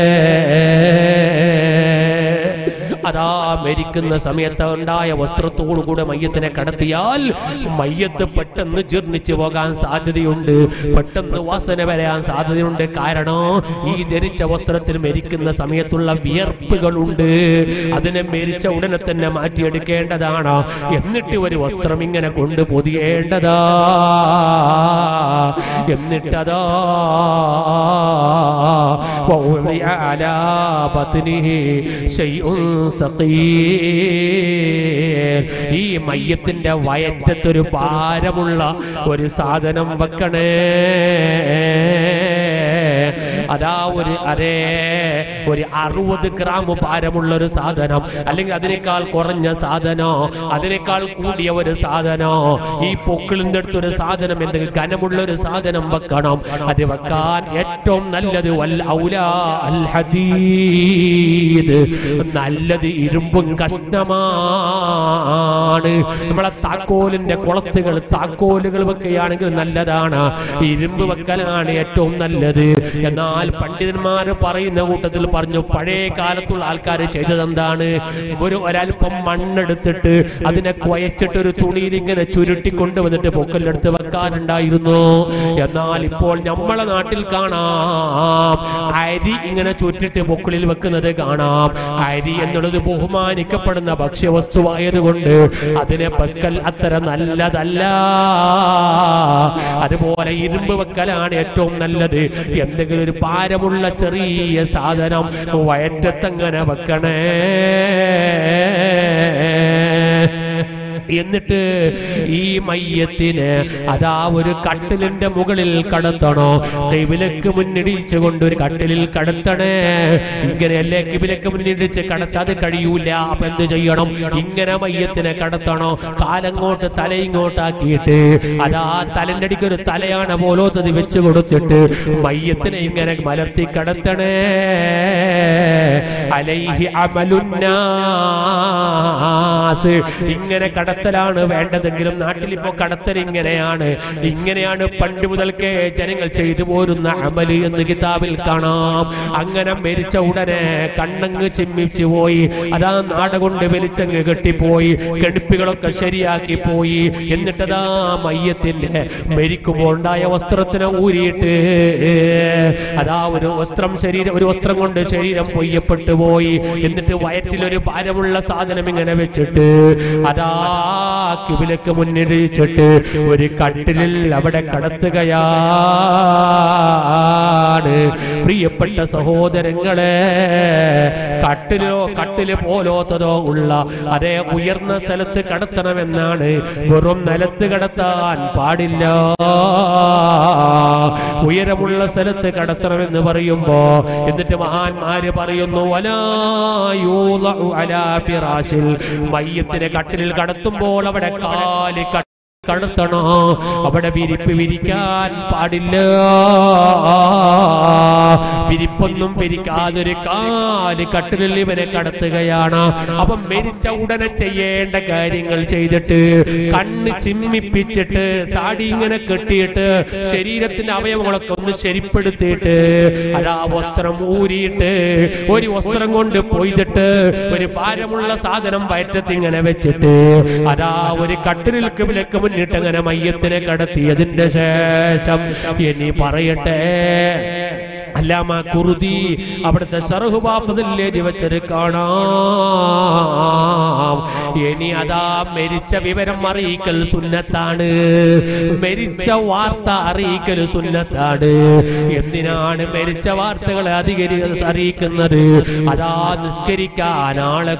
A: അതാ മരിക്കുന്ന സമയത്ത് ഉണ്ടായ വസ്ത്രത്തോടു കൂടെ മയ്യത്തിനെ കടത്തിയാൽ മയ്യത്ത് പെട്ടെന്ന് ജീർണിച്ചു പോകാൻ സാധ്യതയുണ്ട് പെട്ടെന്ന് വാസന വരാൻ സാധ്യതയുണ്ട് കാരണം ഈ ധരിച്ച വസ്ത്രത്തിൽ മരിക്കുന്ന സമയത്തുള്ള വിയർപ്പുകളുണ്ട് അതിനെ മരിച്ച ഉടനെ തന്നെ മാറ്റിയെടുക്കേണ്ടതാണ് എന്നിട്ട് ഒരു വസ്ത്രം ഇങ്ങനെ കൊണ്ട് പൊതിയേണ്ടതാ എന്നിട്ടതാ ووضع على بطنه شيء ثقيل ഈ മയ്യത്തിന്റെ വയറ്റത്തൊരു ഭാരമുള്ള ഒരു സാധനം വെക്കണേ അതാ ഒരു അരേ ഒരു അറുപത് ഗ്രാം ഭാരമുള്ള ഒരു സാധനം അല്ലെങ്കിൽ അതിനേക്കാൾ കുറഞ്ഞ സാധനോ അതിനേക്കാൾ കൂടിയ ഒരു സാധനോ ഈ പൊക്കിളിന്റെ അടുത്തൊരു സാധനം എന്തെങ്കിലും ഘനമുള്ള ഒരു സാധനം വെക്കണം അത് വെക്കാൻ ഏറ്റവും നല്ലത് വൽ ഔലാ അൽ ഹദീദ് നല്ലത് ഇരുമ്പും കഷ്ണമാണ് നമ്മളെ താക്കോലിന്റെ കുളത്തുകൾ താക്കോലുകൾ വെക്കുകയാണെങ്കിൽ നല്ലതാണ് ഇരുമ്പ് വെക്കലാണ് ഏറ്റവും നല്ലത് എന്നാൽ പണ്ഡിതന്മാർ പറയുന്ന കൂട്ടത്തിൽ പറഞ്ഞു പഴയ കാലത്തുള്ള ആൾക്കാർ ചെയ്തത് എന്താണ് ഒരു ഒരൽപ്പം മണ്ണെടുത്തിട്ട് അതിനെ കുഴച്ചിട്ട് ഒരു തുണിയിൽ ഇങ്ങനെ ചുരുട്ടി കൊണ്ടുവന്നിട്ട് പൊക്കലെടുത്ത് വെക്കാറുണ്ടായിരുന്നു എന്നാൽ ഇപ്പോൾ നമ്മളെ നാട്ടിൽ കാണാം അരി ഇങ്ങനെ ചുറ്റിട്ട് പൊക്കിളിൽ വെക്കുന്നത് കാണാം അരി എന്നുള്ളത് ബഹുമാനിക്കപ്പെടുന്ന ഭക്ഷ്യവസ്തുവായതുകൊണ്ട് അതിനെ വെക്കൽ അത്ര നല്ലതല്ല അതുപോലെ ഇരുമ്പ് വെക്കലാണ് ഏറ്റവും നല്ലത് എന്തെങ്കിലും ഒരു ഭാരമുള്ള ചെറിയ സാധനം വയറ്റത്തങ്ങനെ വെക്കണേ എന്നിട്ട് ഈ മയ്യത്തിന് അതാ ഒരു കട്ടിലിന്റെ മുകളിൽ കടത്തണോ കിബിലക്ക് മുന്നിടിച്ചു കൊണ്ട് ഒരു കട്ടിലിൽ കടത്തണേ ഇങ്ങനെയല്ലേ കിബിലക്ക് മുന്നിടിച്ച് കടത്താതെ കഴിയൂല അപ്പൊ എന്ത് ചെയ്യണം ഇങ്ങനെ മയ്യത്തിനെ കടത്തണോ കാലങ്ങോട്ട് തല ഇങ്ങോട്ടാക്കിയിട്ട് അതാ തലന്റെ അടിക്ക് ഒരു തലയാണ് പോലോത്തത് വെച്ച് കൊടുത്തിട്ട് മയ്യത്തിനെ ഇങ്ങനെ മലർത്തി കടത്തണേ അലൈഹി അമലുന്നാസ് ഇങ്ങനെ കടത്തലാണ് വേണ്ടതെങ്കിലും നാട്ടിൽ ഇപ്പോ കടത്തൽ ഇങ്ങനെയാണ് ഇങ്ങനെയാണ് പണ്ട് മുതൽക്കേ ജനങ്ങൾ ചെയ്തു പോരുന്ന അമല് എന്ന് കിതാബിൽ കാണാം അങ്ങനെ മരിച്ച ഉടനെ കണ്ണങ്ങ് ചിമ്മിച്ചു പോയി അതാ നാട കൊണ്ട് വലിച്ചങ്ങ് കെട്ടിപ്പോയി കെടുപ്പികളൊക്കെ ശരിയാക്കി പോയി എന്നിട്ടതാ മയ്യത്തിന്റെ മരിക്കുമ്പോൾ ഉണ്ടായ വസ്ത്രത്തിനെ ഊരിയിട്ട് അതാ ഒരു വസ്ത്രം ശരീരം ഒരു വസ്ത്രം കൊണ്ട് ശരീരം പൊയ്യപ്പെട്ടു പോയി എന്നിട്ട് വയറ്റിലൊരു ഭാരമുള്ള സാധനം ഇങ്ങനെ വെച്ചിട്ട് അതാ കിബിലക്ക് മുന്നിടിച്ചിട്ട് ഒരു കട്ടിലിൽ അവിടെ കടത്തുകയാണ് പ്രിയപ്പെട്ട സഹോദരങ്ങളെ കട്ടിലോ കട്ടില് പോലോത്തതോ ഉള്ള അതേ ഉയർന്ന സ്ഥലത്ത് കടത്തണമെന്നാണ് വെറും നിലത്ത് കടത്താൻ പാടില്ല ഉയരമുള്ള സ്ഥലത്ത് കടത്തണമെന്ന് പറയുമ്പോ എന്നിട്ട് മഹാന്മാര് പറയുന്നു വലായൂളഉ അലാ ഫിറാശിൽ മയ്യത്തിനെ കട്ടിലിൽ കടത്തുമ്പോൾ അവിടെ കാല് ക- കടത്തണോ അവിടെ വിരിപ്പ് വിരിക്കാൻ പാടില്ല വിരിപ്പൊന്നും പിരിക്കാതൊരു കാല് കട്ടിലിൽ ഇവരെ കടത്തുകയാണ് അപ്പം മരിച്ച ഉടനെ ചെയ്യേണ്ട കാര്യങ്ങൾ ചെയ്തിട്ട് കണ്ണ് ചിമ്മിപ്പിച്ചിട്ട് താടി ഇങ്ങനെ കെട്ടിയിട്ട് ശരീരത്തിന്റെ അവയവങ്ങളൊക്കെ ഒന്ന് ശരിപ്പെടുത്തിയിട്ട് അതാ വസ്ത്രം ഊരിയിട്ട് ഒരു വസ്ത്രം കൊണ്ട് പൊയ്തിട്ട് ഒരു ഭാരമുള്ള സാധനം വയറ്റത്ത് ഇങ്ങനെ വെച്ചിട്ട് അതാ ഒരു കട്ടിലിൽക്ക് വിലക്ക് മുന്നിട്ട് അങ്ങനെ മയ്യത്തിനെ കടത്തിയതിന്റെ ശേഷം ഇനി പറയട്ടെ അല്ലാമ കുറുതി അവിടുത്തെ സർഹുബാഫതിൽ എഴുതി വെച്ചത് കാണാം ഇനി അതാ മരിച്ച വിവരം അറിയിക്കൽ സുന്നത്താണ് മരിച്ച വാർത്ത അറിയിക്കൽ സുന്നത്താണ് എന്തിനാണ് മരിച്ച വാർത്തകളെ അധികരി അറിയിക്കുന്നത് അതാ നിസ്കരിക്കാൻ ആളെ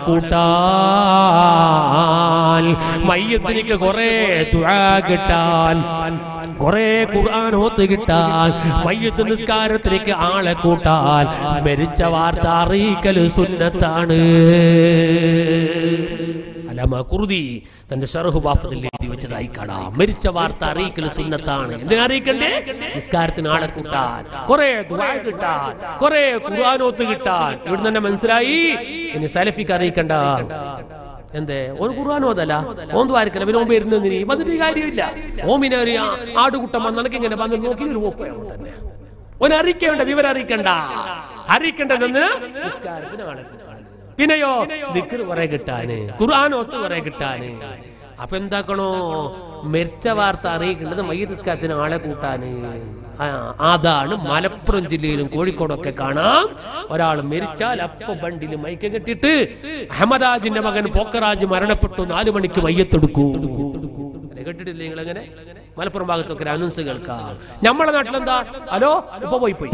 A: കൂട്ടാൻ മയ്യത്തിനിക്ക് കുറെ തുഴ കിട്ടാൻ കുറെ ഖുർആൻ ഓത്ത് കിട്ടാൻ മയ്യത്ത് നിസ്കാരത്തിലേക്ക് ആളെ കൂട്ടാൻ മരിച്ച വാർത്ത അറിയിക്കൽ സുന്നത്താണ് അലമ കുറുതി തന്റെ ഷർഹു ബാഫത്തിൽ എഴുതി വെച്ച കുളിച്ചതായി കാണാം മരിച്ച വാർത്ത അറിയിക്കൽ സുന്നത്താണ് എന്തിനാ അറിയിക്കണ്ടേ നിസ്കാരത്തിന് ആളെ കിട്ടാൻ കുറെ ദുആ കിട്ടാൻ കുറെ ഖുർആാനോത്ത് കിട്ടാൻ ഇവിടെ തന്നെ മനസ്സിലായി ഇനി സലഫിക്ക് അറിയിക്കണ്ട എന്തേ ഓൻ ഖുർആൻ ഓതല്ല ഓൻ ദ്വാരക്കല്ല പിന്നെ ഓൻ വരുന്നതിന് വന്നിട്ട് കാര്യമില്ല ഓമിനെ ഒരു ആ- ആടുകുട്ടം വന്നണക്ക് ഇങ്ങനെ വന്ന് നോക്കി ഒരു പോക്കോ തന്നെ ഓൻ അറിയിക്കേണ്ട വിവരം അറിയിക്കണ്ട അറിയിക്കേണ്ടതെന്ന് നിസ്കാരത്തിന് ആളെ കിട്ടാൻ. പിന്നെയോ ദിക്കർ കുറെ കിട്ടാന് ഖുർആാനോത്ത് കുറെ കിട്ടാന് അപ്പൊ എന്താക്കണോ മെരിച്ച വാർത്ത അറിയിക്കേണ്ടത് മയ്യസ്കാരത്തിന് ആളെ കൂട്ടാന് ആ, അതാണ് മലപ്പുറം ജില്ലയിലും കോഴിക്കോടൊക്കെ കാണാം ഒരാൾ മരിച്ചാൽ അപ്പൊ ബണ്ടിൽ മൈക്ക് കെട്ടിട്ട് അഹമ്മദാജിന്റെ മകൻ പോക്കറാജ് മരണപ്പെട്ടു നാലു മണിക്ക് മയ്യത്തെടുക്കൂ അല്ലേ, കേട്ടിട്ടില്ലേ നിങ്ങൾ എങ്ങനെ മലപ്പുറം ഭാഗത്തൊക്കെ ഒരു അനൗൺസ് കേൾക്കാം നമ്മളെ നാട്ടിലെന്താ ഹലോ ഇപ്പൊ പോയി പോയി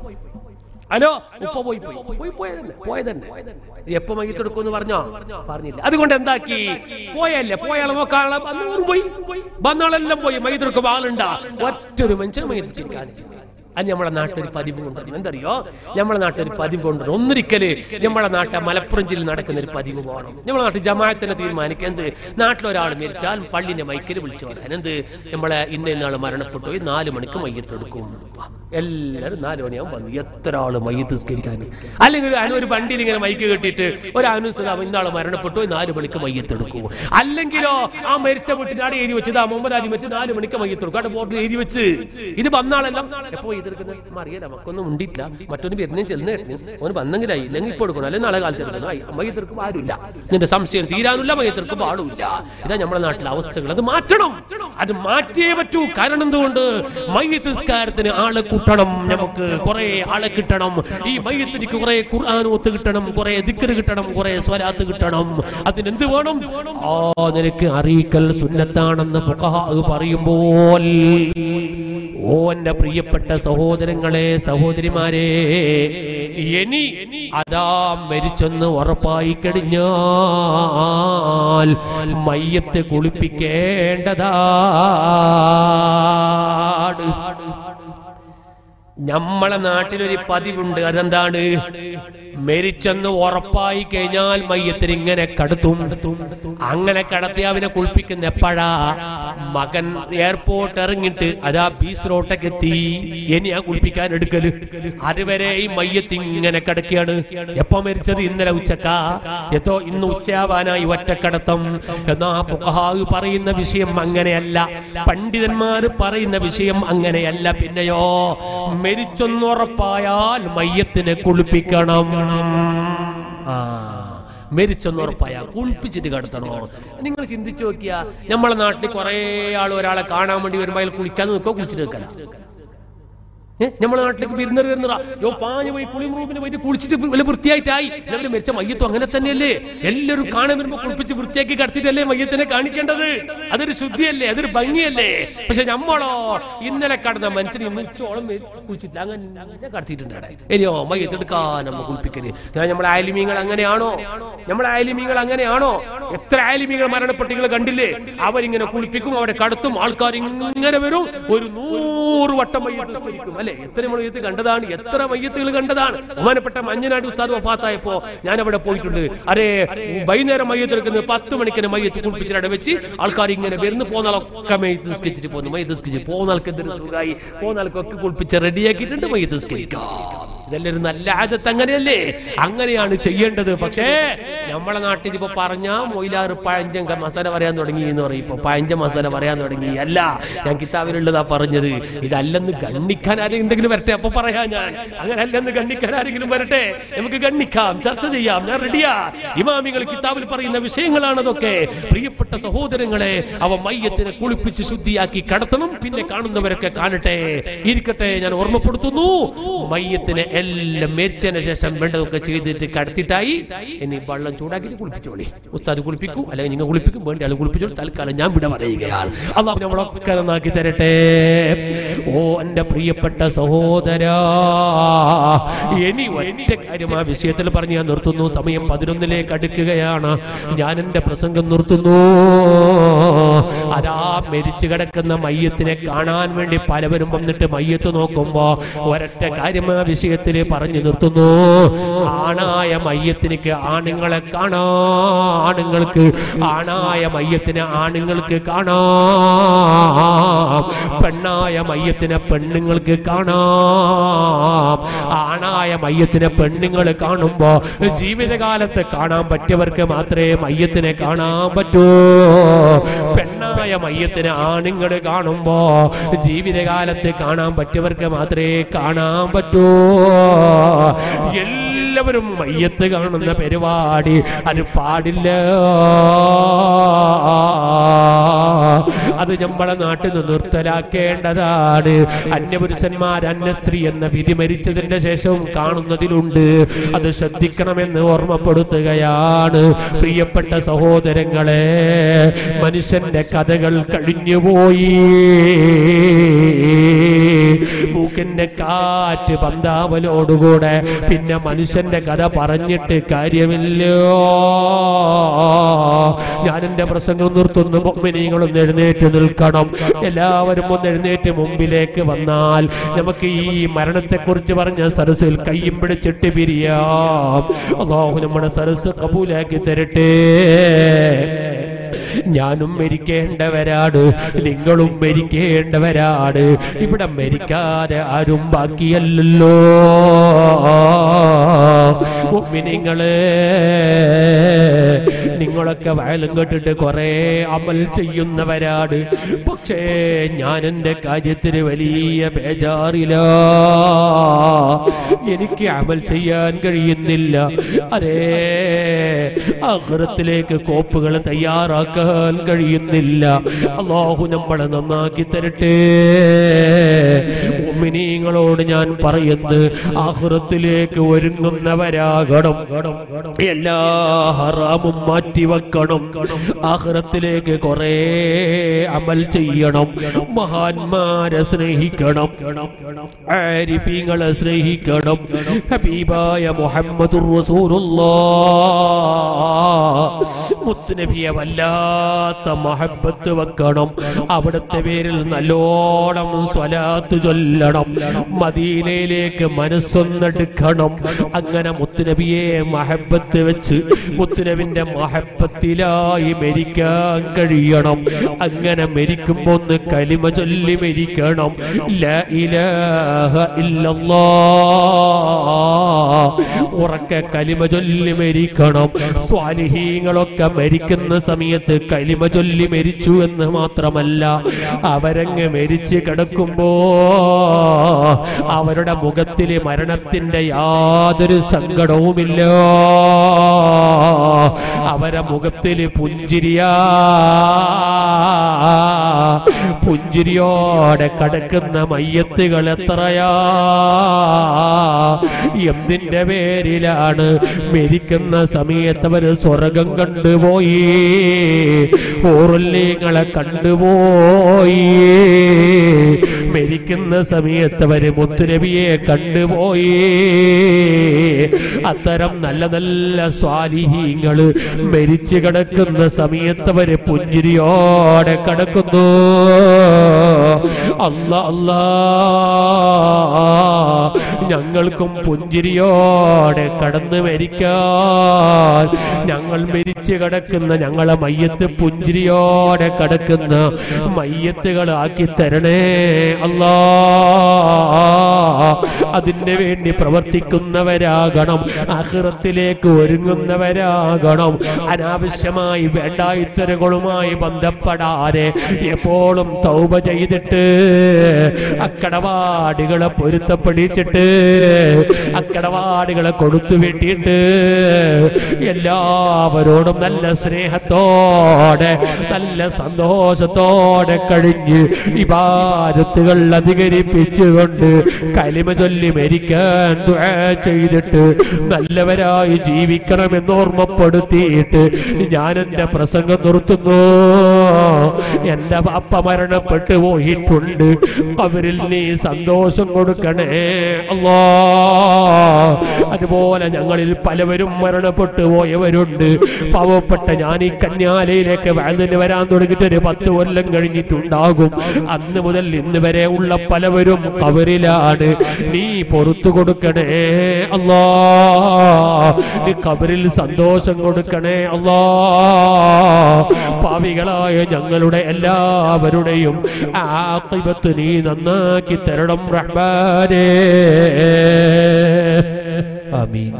A: ഹലോ ഉപ്പ പോയി പോയി പോയി പോയതന്നെ പോയതന്നെ എപ്പോ മയ്യത്തെടുക്കുമെന്ന് പറഞ്ഞോ പറഞ്ഞില്ല അതുകൊണ്ട് എന്താക്കി പോയല്ലേ പോയാളെ നോക്കാളെ അന്നോറും പോയി വന്നാളെല്ലാം പോയി മയ്യത്തെടുക്കുമ്പോ ആളുണ്ടാ ഒറ്റൊരു മനുഷ്യൻ മയ്യത്തിരിക്കാൻ അത് നമ്മളെ നാട്ടിൽ പതിവ് കൊണ്ടുവരണം എന്തറിയോ നമ്മളെ നാട്ടിൽ ഒരു പതിവ് കൊണ്ടുവരണം ഒന്നിരിക്കല് നമ്മളെ നാട്ടിൽ മലപ്പുറം ജില്ലയിൽ നടക്കുന്ന ഒരു പതിവ് പോകണം നമ്മളെ നാട്ടിൽ ജമാഅത്തിനെ തീരുമാനിക്കുക എന്ത് നാട്ടിലൊരാൾ മരിച്ചാൽ പള്ളിന്റെ മൈക്കിൽ വിളിച്ചു പറയാൻ എന്ത് നമ്മളെ ഇന്ന ഇന്നാൾ മരണപ്പെട്ടു പോയി നാല് മണിക്ക് മയ്യത്തെടുക്കും എല്ലാവരും നാല് മണിയാവും വന്നു എത്ര ആള് മയ്യത്ത് നിസ്കരിക്കാൻ അല്ലെങ്കിൽ ഒരു അനു ഒരു വണ്ടിയിൽ ഇങ്ങനെ മൈക്ക് കെട്ടിയിട്ട് ഒരു അനുസരിച്ച് ഇന്നാൾ മരണപ്പെട്ടു പോയി നാല് മണിക്ക് മയ്യത്തെടുക്കും അല്ലെങ്കിലോ ആ മരിച്ച വീട്ടിനാട് എഴുതി വെച്ചത് ആ മുമ്പരാജി വെച്ച് നാല് മണിക്ക് മയ്യത്തെടുക്കും അവിടെ ബോർഡിൽ എഴുതി വെച്ച് ഇത് വന്നാളെല്ലാം എപ്പോ എതിർക്കുന്നത് അറിയില്ല നമുക്കൊന്നും ഉണ്ടില്ല മറ്റൊന്ന് വരുന്നേം ചെന്ന് ഓന് വന്നെങ്കിലായി ഇല്ലെങ്കിൽ ഇപ്പോൾ എടുക്കണം അല്ലെങ്കിൽ നാളെ കാലത്ത് എടുക്കണം ആയി, മയ്യത്തിർക്ക് ആരുമില്ല നിന്റെ സംശയം തീരാനില്ല മയ്യത്തിർക്ക് പാടുമില്ല ഇതാ നമ്മുടെ നാട്ടിലെ അവസ്ഥകൾ അത് മാറ്റണം അത് മാറ്റിയേ പറ്റൂ കാരണം എന്തുകൊണ്ട് മയ്യത്ത് നിസ്കാരത്തിന് ആളെ കൂട്ടണം നമുക്ക് കുറെ ആളെ കിട്ടണം ഈ മയ്യത്തിനിക്ക് കുറെ ഖുർആൻ ഒത്ത് കിട്ടണം കുറെ ദിക്കറ് കിട്ടണം കുറെ സ്വലാത്ത് കിട്ടണം അതിനെന്ത് വേണം ആ നിനക്ക് അറിയിക്കൽ സുന്നത്താണെന്ന് ഫുഖഹാ പറയുമ്പോൾ ഓ എന്റെ പ്രിയപ്പെട്ട സഹോദരങ്ങളെ സഹോദരിമാരെ ഇനി അതാ മരിച്ചെന്ന് ഉറപ്പായി കഴിഞ്ഞാൽ മയ്യത്ത് കുളിപ്പിക്കേണ്ടതാണ് നമ്മളെ നാട്ടിലൊരു പതിവുണ്ട് അതെന്താണ് മരിച്ചെന്ന് ഉറപ്പായി കഴിഞ്ഞാൽ മയ്യത്തിന് ഇങ്ങനെ കടത്തും അങ്ങനെ കടത്തി അവനെ കുളിപ്പിക്കുന്ന എപ്പോഴാ മകൻ എയർപോർട്ട് ഇറങ്ങിയിട്ട് അതാ ബീച്ച് റോട്ടൊക്കെ എത്തി ഇനി ആ കുളിപ്പിക്കാൻ എടുക്കല് അതുവരെ ഈ മയ്യത്ത് ഇങ്ങനെ കിടക്കുകയാണ് എപ്പോ മരിച്ചത് ഇന്നലെ ഉച്ചക്ക എത്തോ ഇന്ന് ഉച്ചയാവാനായി ഒറ്റക്കടത്തം എന്നാ ഫുഖഹാവ് പറയുന്ന വിഷയം അങ്ങനെയല്ല പണ്ഡിതന്മാർ പറയുന്ന വിഷയം അങ്ങനെയല്ല പിന്നെയോ മരിച്ചൊന്നുറപ്പായാൽ മയ്യത്തിനെ കുളിപ്പിക്കണം ആ മരിച്ചെന്നുറപ്പായ കുളിപ്പിച്ചിട്ട് കടത്തണോ നിങ്ങൾ ചിന്തിച്ചു നോക്കിയാ നമ്മളെ നാട്ടിൽ കുറെ ആൾ ഒരാളെ കാണാൻ വേണ്ടി വരുമ്പോൾ അയാൾ കുളിക്കാൻ നിൽക്കോ കുളിച്ചിട്ട് നിൽക്കാൻ നമ്മളെ നാട്ടിലേക്ക് വിരുന്നർ വരുന്നതാ യോ പാഞ്ഞു പോയി കുളിയും റൂമിന് പോയിട്ട് കുളിച്ചിട്ട് വല്ല വൃത്തിയായിട്ടായി ഞങ്ങൾ മരിച്ച മയ്യത്തും അങ്ങനെ തന്നെയല്ലേ എല്ലാവരും കാണാൻ വരുമ്പോ കുളിപ്പിച്ച് വൃത്തിയാക്കി കടത്തിട്ടല്ലേ മയ്യത്തിനെ കാണിക്കേണ്ടത് അതൊരു ശുദ്ധിയല്ലേ അതൊരു ഭംഗിയല്ലേ പക്ഷെ നമ്മളോ ഇന്നലെ കടന്ന മനുഷ്യന് ഇന്നോളം കുളിച്ചിട്ടില്ല അങ്ങനെ കടത്തിയിട്ടുണ്ട് അവിടെ. ഇനിയോ മയ്യത്തെടുക്കാൻ നമ്മ കുളിപ്പിക്കല് ഞാൻ നമ്മളെ ആലിമീങ്ങൾ അങ്ങനെയാണോ നമ്മളെ ആലിമീങ്ങൾ അങ്ങനെയാണോ എത്ര ആലിമീങ്ങൾ മരണപ്പെട്ടികൾ കണ്ടില്ലേ അവരിങ്ങനെ കുളിപ്പിക്കും അവരെ കടത്തും ആൾക്കാർ ഇങ്ങനെ വരും ഒരു നൂറ് വട്ടം മയ്യത്ത് സ്മരിക്കും അല്ലെ എത്ര മയ്യത്ത് കണ്ടതാണ് എത്ര മയ്യത്തുകൾ കണ്ടതാണ് ബഹുമാനപ്പെട്ട മഞ്ഞനാട് ഉസ്താദ് വഫാത്തായപ്പോ ഞാൻ അവിടെ പോയിട്ടുണ്ട് അരേ വൈകുന്നേരം മയ്യത്ത് എടുക്കുന്നത് പത്ത് മണിക്കിന് മയ്യത്ത് കുളിപ്പിച്ചിട്ട് അവിടെ വെച്ച് ആൾക്കാർ ഇങ്ങനെ വരുന്നു പോന്നാളൊക്കെ മയ്യത്ത് നിസ്കരിച്ചിട്ട് പോകുന്നു മയ്യത്ത് നിസ്കരിച്ച് പോന്നാൾക്ക് എന്തൊരു സുഖമായി പോന്നാൾക്കൊക്കെ കുളിപ്പിച്ച് റെഡിയാക്കിയിട്ടുണ്ട് മയ്യത്ത് നിസ്കരിക്കാം ഇതെല്ലാം ഒരു നല്ല ആദത്ത് അങ്ങനെയല്ലേ അങ്ങനെയാണ് ചെയ്യേണ്ടത് പക്ഷേ നമ്മളെ നാട്ടിൽ ഇപ്പൊ പറഞ്ഞ മൊയിലാറ് പഴഞ്ചൻ മസാല പറയാൻ തുടങ്ങി എന്ന് പറയും ഇപ്പൊ പഴഞ്ച മസാല പറയാൻ തുടങ്ങി അല്ല ഞാൻ കിതാബിലുള്ളതാ പറഞ്ഞത് ഇതല്ലെന്ന് ഗണ്ണിക്കാൻ ആരെങ്കിലും ഉണ്ടെങ്കിലും വരട്ടെ അപ്പൊ പറയാ ഞാൻ അങ്ങനെ അല്ലെന്ന് ഗണ്ണിക്കാൻ ആരെങ്കിലും വരട്ടെ നമുക്ക് ഗണ്ണിക്കാം ചർച്ച ചെയ്യാം ഞാൻ റെഡിയാ ഇമാമികൾ കിതാബിൽ പറയുന്ന വിഷയങ്ങളാണ് അതൊക്കെ പ്രിയപ്പെട്ട സഹോദരങ്ങളെ അവ മയ്യത്തിനെ കുളിപ്പിച്ച് ശുദ്ധിയാക്കി കടത്തണം പിന്നെ കാണുന്നവരൊക്കെ കാണട്ടെ ഇരിക്കട്ടെ ഞാൻ ഓർമ്മപ്പെടുത്തുന്നു മയ്യത്തിനെ എല്ലാം മേരിച്ചതിന് ശേഷം വേണ്ടതൊക്കെ ചെയ്തിട്ട് കടത്തിട്ടായി ഇനി വെള്ളം ചൂടാക്കി കുളിപ്പിച്ചോളി ഉസ്താദ് കുളിപ്പിക്കും അല്ലെങ്കിൽ നിങ്ങൾ കുളിപ്പിക്കും വേണ്ടി ആൾ കുളിപ്പിച്ചോളി തൽക്കാലം ഞാൻ വിട പറയുകയാണ് അള്ളാഹു നമ്മളൊക്കെ നന്നാക്കി തരട്ടെ ഓ എന്റെ പ്രിയപ്പെട്ട സഹോദരാ ഇനി ഒറ്റ കാര്യം ആ വിഷയത്തിൽ പറഞ്ഞ് ഞാൻ നിർത്തുന്നു സമയം പതിനൊന്നിലേക്ക് അടുക്കുകയാണ് ഞാൻ എന്റെ പ്രസംഗം നിർത്തുന്നു അതാ മരിച്ചു കിടക്കുന്ന മയ്യത്തിനെ കാണാൻ വേണ്ടി പലവരും വന്നിട്ട് മയ്യത്ത് നോക്കുമ്പോ ഒരൊറ്റ കാര്യം ആ വിഷയത്തിൽ വിഷയത്തിൽ പറഞ്ഞു നിർത്തുന്നു ആണായ മയ്യത്തിനിക്ക് ആണുങ്ങളെ കാണാം ആണുങ്ങൾക്ക് ആണായ മയ്യത്തിന് ആണുങ്ങൾക്ക് കാണാം പെണ്ണായ മയ്യത്തിനെ പെണ്ണുങ്ങൾക്ക് കാണാം ആണായ മയ്യത്തിനെ പെണ്ണുങ്ങൾ കാണുമ്പോ ജീവിതകാലത്ത് കാണാൻ പറ്റിയവർക്ക് മാത്രമേ മയ്യത്തിനെ കാണാൻ പറ്റൂ പെണ്ണായ മയ്യത്തിന് ആണുങ്ങൾ കാണുമ്പോ ജീവിതകാലത്ത് കാണാൻ പറ്റിയവർക്ക് മാത്രമേ കാണാൻ പറ്റൂ എല്ലാവരും മയ്യത്ത് കാണുന്ന പരിപാടി അത് പാടില്ല അത് നമ്മളെ നാട്ടിൽ നിന്ന് നിർത്തലാക്കേണ്ടതാണ് അന്യപുരുഷന്മാർ അന്യ സ്ത്രീ എന്ന വിധി മരിച്ചതിന്റെ ശേഷവും കാണുന്നതിലുണ്ട് അത് ശ്രദ്ധിക്കണമെന്ന് ഓർമ്മപ്പെടുത്തുകയാണ് പ്രിയപ്പെട്ട സഹോദരങ്ങളെ മനുഷ്യന്റെ കഥകൾ കഴിഞ്ഞുപോയി മൂക്കിന്റെ കാറ്റ് പന്താവലോടുകൂടെ പിന്നെ മനുഷ്യന്റെ കഥ പറഞ്ഞിട്ട് കാര്യമില്ലോ ഞാൻ എന്റെ പ്രസംഗം നിർത്തുന്നു മൊമ്മിനികളും എഴുന്നേറ്റ് നിൽക്കണം എല്ലാവരും ഒന്ന് എഴുന്നേറ്റ് മുമ്പിലേക്ക് വന്നാൽ നമുക്ക് ഈ മരണത്തെ കുറിച്ച് പറഞ്ഞ സരസിൽ കയ്യും പിടിച്ചിട്ട് പിരിയാം അള്ളാഹു നമ്മുടെ സരസ് കബൂലാക്കി തരട്ടെ ഞാനും മരിക്കേണ്ടവരാണ് നിങ്ങളും മരിക്കേണ്ടവരാണ് ഇവിടെ മരിക്കാതെ ആരും ബാക്കിയല്ലല്ലോ നിങ്ങള് നിങ്ങളൊക്കെ വയലും കേട്ടിട്ട് കുറെ അമൽ ചെയ്യുന്നവരാണ് പക്ഷേ ഞാൻ എന്റെ കാര്യത്തിന് വലിയ ബേജാറില്ല എനിക്ക് അമൽ ചെയ്യാൻ കഴിയുന്നില്ല അതേ അഹ്റത്തിലേക്ക് കോപ്പുകൾ തയ്യാറാക്കാൻ കഴിയുന്നില്ല അള്ളാഹു നമ്മളെ നന്നാക്കി തരട്ടെ ഉമ്മിനീങ്ങളോട് ഞാൻ പറയുന്നത് ആഹ്റത്തിലേക്ക് ഒരുങ്ങുന്നവരാകണം എല്ലാ ഹറാമും മാറ്റിവെക്കണം ആഹ്റത്തിലേക്ക് കുറെ അമൽ ചെയ്യണം മഹാന്മാരെ സ്നേഹിക്കണം ആരിഫീങ്ങളെ സ്നേഹിക്കണം ഹബീബായ മുഹമ്മദുർ റസൂലുള്ളാഹ് മുത്തുനബിയെ വല്ലാത്ത മഹബത്ത് വെക്കണം അവിടുത്തെ പേരിൽ നല്ലോണം സ്വലാത്ത് ചൊല്ലണം മദീനയിലേക്ക് മനസ്സൊന്നെടുക്കണം അങ്ങനെ മുത്തുനബിയെ മഹബത്ത് വെച്ച് മുത്തുനബിന്റെ മഹബത്തിലായി മരിക്കാൻ കഴിയണം അങ്ങനെ മരിക്കുമ്പോ ഒന്ന് കലിമ ചൊല്ലി മരിക്കണം ലാ ഇലാഹ ഇല്ലല്ലാഹ് ഉറക്കെ കലിമ ചൊല്ലി മരിക്കണം സ്വാലിഹീങ്ങളൊക്കെ മരിക്കുന്ന സമയത്ത് കലിമ ചൊല്ലി മരിച്ചു എന്ന് മാത്രമല്ല അവരങ്ങ് മരിച്ചു കിടക്കുമ്പോ അവരുടെ മുഖത്തിൽ മരണത്തിന്റെ യാതൊരു സങ്കടവുമില്ല അവരെ മുഖത്തിൽ പുഞ്ചിരിയാ പുഞ്ചിരിയോടെ കടക്കുന്ന മയ്യത്തുകൾ എത്രയാ എന്തിന്റെ പേരിലാണ് മരിക്കുന്ന സമയത്ത് അവര് സ്വർഗം കണ്ടുപോയി ഓറുല്യങ്ങളെ കണ്ടുപോയി മരിക്കുന്ന സമയത്ത് അവര് മുത്തുനബിയെ കണ്ടുപോയി അത്തരം നല്ല നല്ല സ്വാലിഹീങ്ങള് മരിച്ചു കിടക്കുന്ന സമയത്ത് അവര് പുഞ്ചിരിയോടെ കിടക്കുന്നു അല്ല അല്ലാ ഞങ്ങൾക്കും പുഞ്ചിരിയോടെ കടന്നു മരിക്കാൻ ഞങ്ങൾ മരിച്ചു കിടക്കുന്ന ഞങ്ങളെ മയ്യത്ത് പുഞ്ചിരിയോടെ കിടക്കുന്ന മയ്യത്തുകളാക്കി തരണേ അല്ലാ അതിന് വേണ്ടി പ്രവർത്തിക്കുന്നവരാകണം അഹിറത്തിലേക്ക് ഒരുങ്ങുന്നവരാകണം അനാവശ്യമായി വേണ്ടായിത്തരങ്ങളുമായി ബന്ധപ്പെടാതെ എപ്പോഴും തൗബ ചെയ്തിട്ട് അക്കടപാടികളെ പൊരുത്തപ്പെടിച്ചിട്ട് അക്കടപാടികളെ കൊടുത്തു വെട്ടിയിട്ട് എല്ലാവരോടും നല്ല സ്നേഹത്തോടെ നല്ല സന്തോഷത്തോടെ കഴിഞ്ഞ് ഇബാരത്തുകൾ അധികരിപ്പിച്ചുകൊണ്ട് കലിമ ചൊല്ലി മരിക്കാൻ ദുആ ചെയ്തിട്ട് നല്ലവരായി ജീവിക്കണമെന്ന് ഓർമ്മപ്പെടുത്തിയിട്ട് ഞാൻ എന്റെ പ്രസംഗം നിർത്തുന്നു എന്റെ പാപ്പ മരണപ്പെട്ടു പോയിട്ടുണ്ട് കൊണ്ട് കബറിൽ നീ സന്തോഷം കൊടുക്കണേ അല്ലാ അതുപോലെ ഞങ്ങളിൽ പലവരും മരണപ്പെട്ടു പോയവരുണ്ട് പാവപ്പെട്ട ഞാൻ ഈ കന്യാലയിലേക്ക് വാതിന് വരാൻ തുടങ്ങിയിട്ട് ഒരു പത്ത് കൊല്ലം കഴിഞ്ഞിട്ടുണ്ടാകും അന്ന് മുതൽ ഇന്ന് വരെ ഉള്ള പലവരും കബറിലാണ് നീ പുറത്തു കൊടുക്കണേ അല്ലാ നീ കബറിൽ സന്തോഷം കൊടുക്കണേ അല്ലാ പാവികളായ ഞങ്ങളുടെ എല്ലാവരുടെയും ആഖിബത്ത് നീ നന്നാക്കി തരണം റഹ്മാനേ ആമീൻ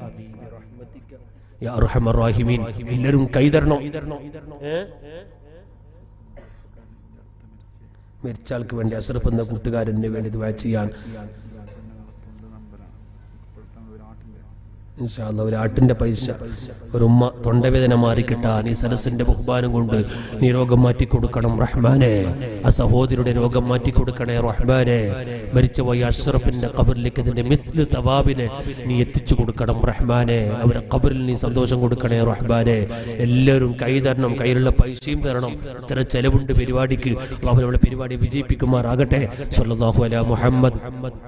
A: യാ അർഹമർ റഹീമീൻ എല്ലാവരും കൈതരണം ഏ? മരിച്ച ആൾക്ക് വേണ്ടി അഷ്റഫ് എന്ന കൂട്ടുകാരന് വേണ്ടി ദുആ ചെയ്യാൻ ഇൻഷാ അല്ലാ, ഒരു ആട്ടിന്റെ പൈസ ഒരു ഉമ്മ തൊണ്ടവേദന മാറിക്കിട്ടാൻ ഈ സരസിന്റെ ബഹുമാനം കൊണ്ട് നീ രോഗം മാറ്റി കൊടുക്കണം റഹ്മാനെ ആ സഹോദരിയുടെ രോഗം മാറ്റി കൊടുക്കണേ റഹ്മാനെ മരിച്ചുപോയ അഷ്റഫിന്റെ കബറിലേക്ക് ഇതിന്റെ മിസ്ലു തവാബിനെ നീ എത്തിച്ചു കൊടുക്കണം റഹ്മാനെ അവരെ കബറിൽ നീ സന്തോഷം കൊടുക്കണേ റഹ്മാനെ എല്ലാവരും കൈ തരണം കയ്യിലുള്ള പൈസയും തരണം ഇത്ര ചെലവുണ്ട് പരിപാടിക്ക് അള്ളാഹു നമ്മുടെ പരിപാടി വിജയിപ്പിക്കുമാറാകട്ടെ സല്ലല്ലാഹു അലാ മുഹമ്മദ്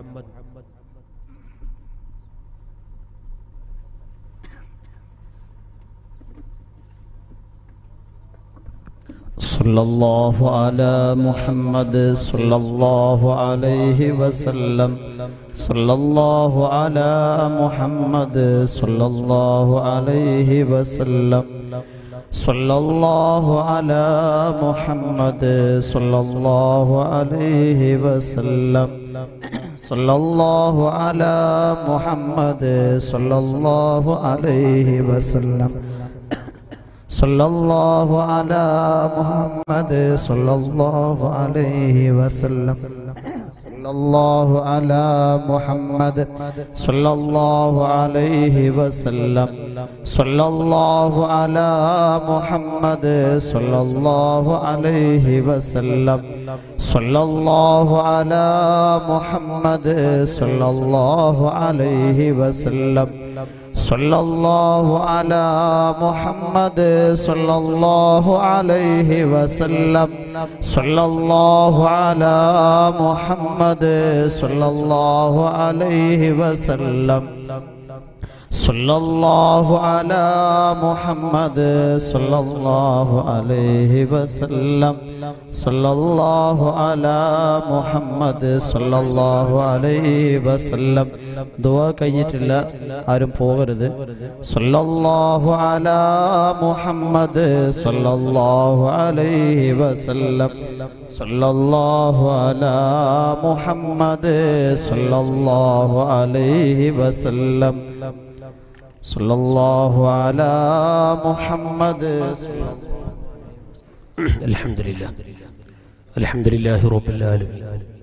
B: صلى الله على محمد صلى الله عليه وسلم صلى الله على محمد صلى الله عليه وسلم صلى الله على محمد صلى الله عليه وسلم صلى الله على محمد صلى الله عليه وسلم صلى الله على محمد صلى الله عليه وسلم صلى الله على محمد صلى الله عليه وسلم صلى الله على محمد صلى الله عليه وسلم صلى الله على محمد صلى الله عليه وسلم صلى الله على محمد صلى الله عليه وسلم صلى الله على محمد صلى الله عليه وسلم صلى الله على محمد صلى الله عليه وسلم صلى الله على محمد صلى الله عليه وسلم ദുആ കഴിഞ്ഞിട്ടില്ല ആരും പോകരുത് സല്ലല്ലാഹു അലാ മുഹമ്മദ് സല്ലല്ലാഹു അലൈഹി വസല്ലം സല്ലല്ലാഹു അലാ മുഹമ്മദ് സല്ലല്ലാഹു അലൈഹി വസല്ലം സല്ലല്ലാഹു അലാ മുഹമ്മദ്
A: الحمد لله الحمد لله رب العالمين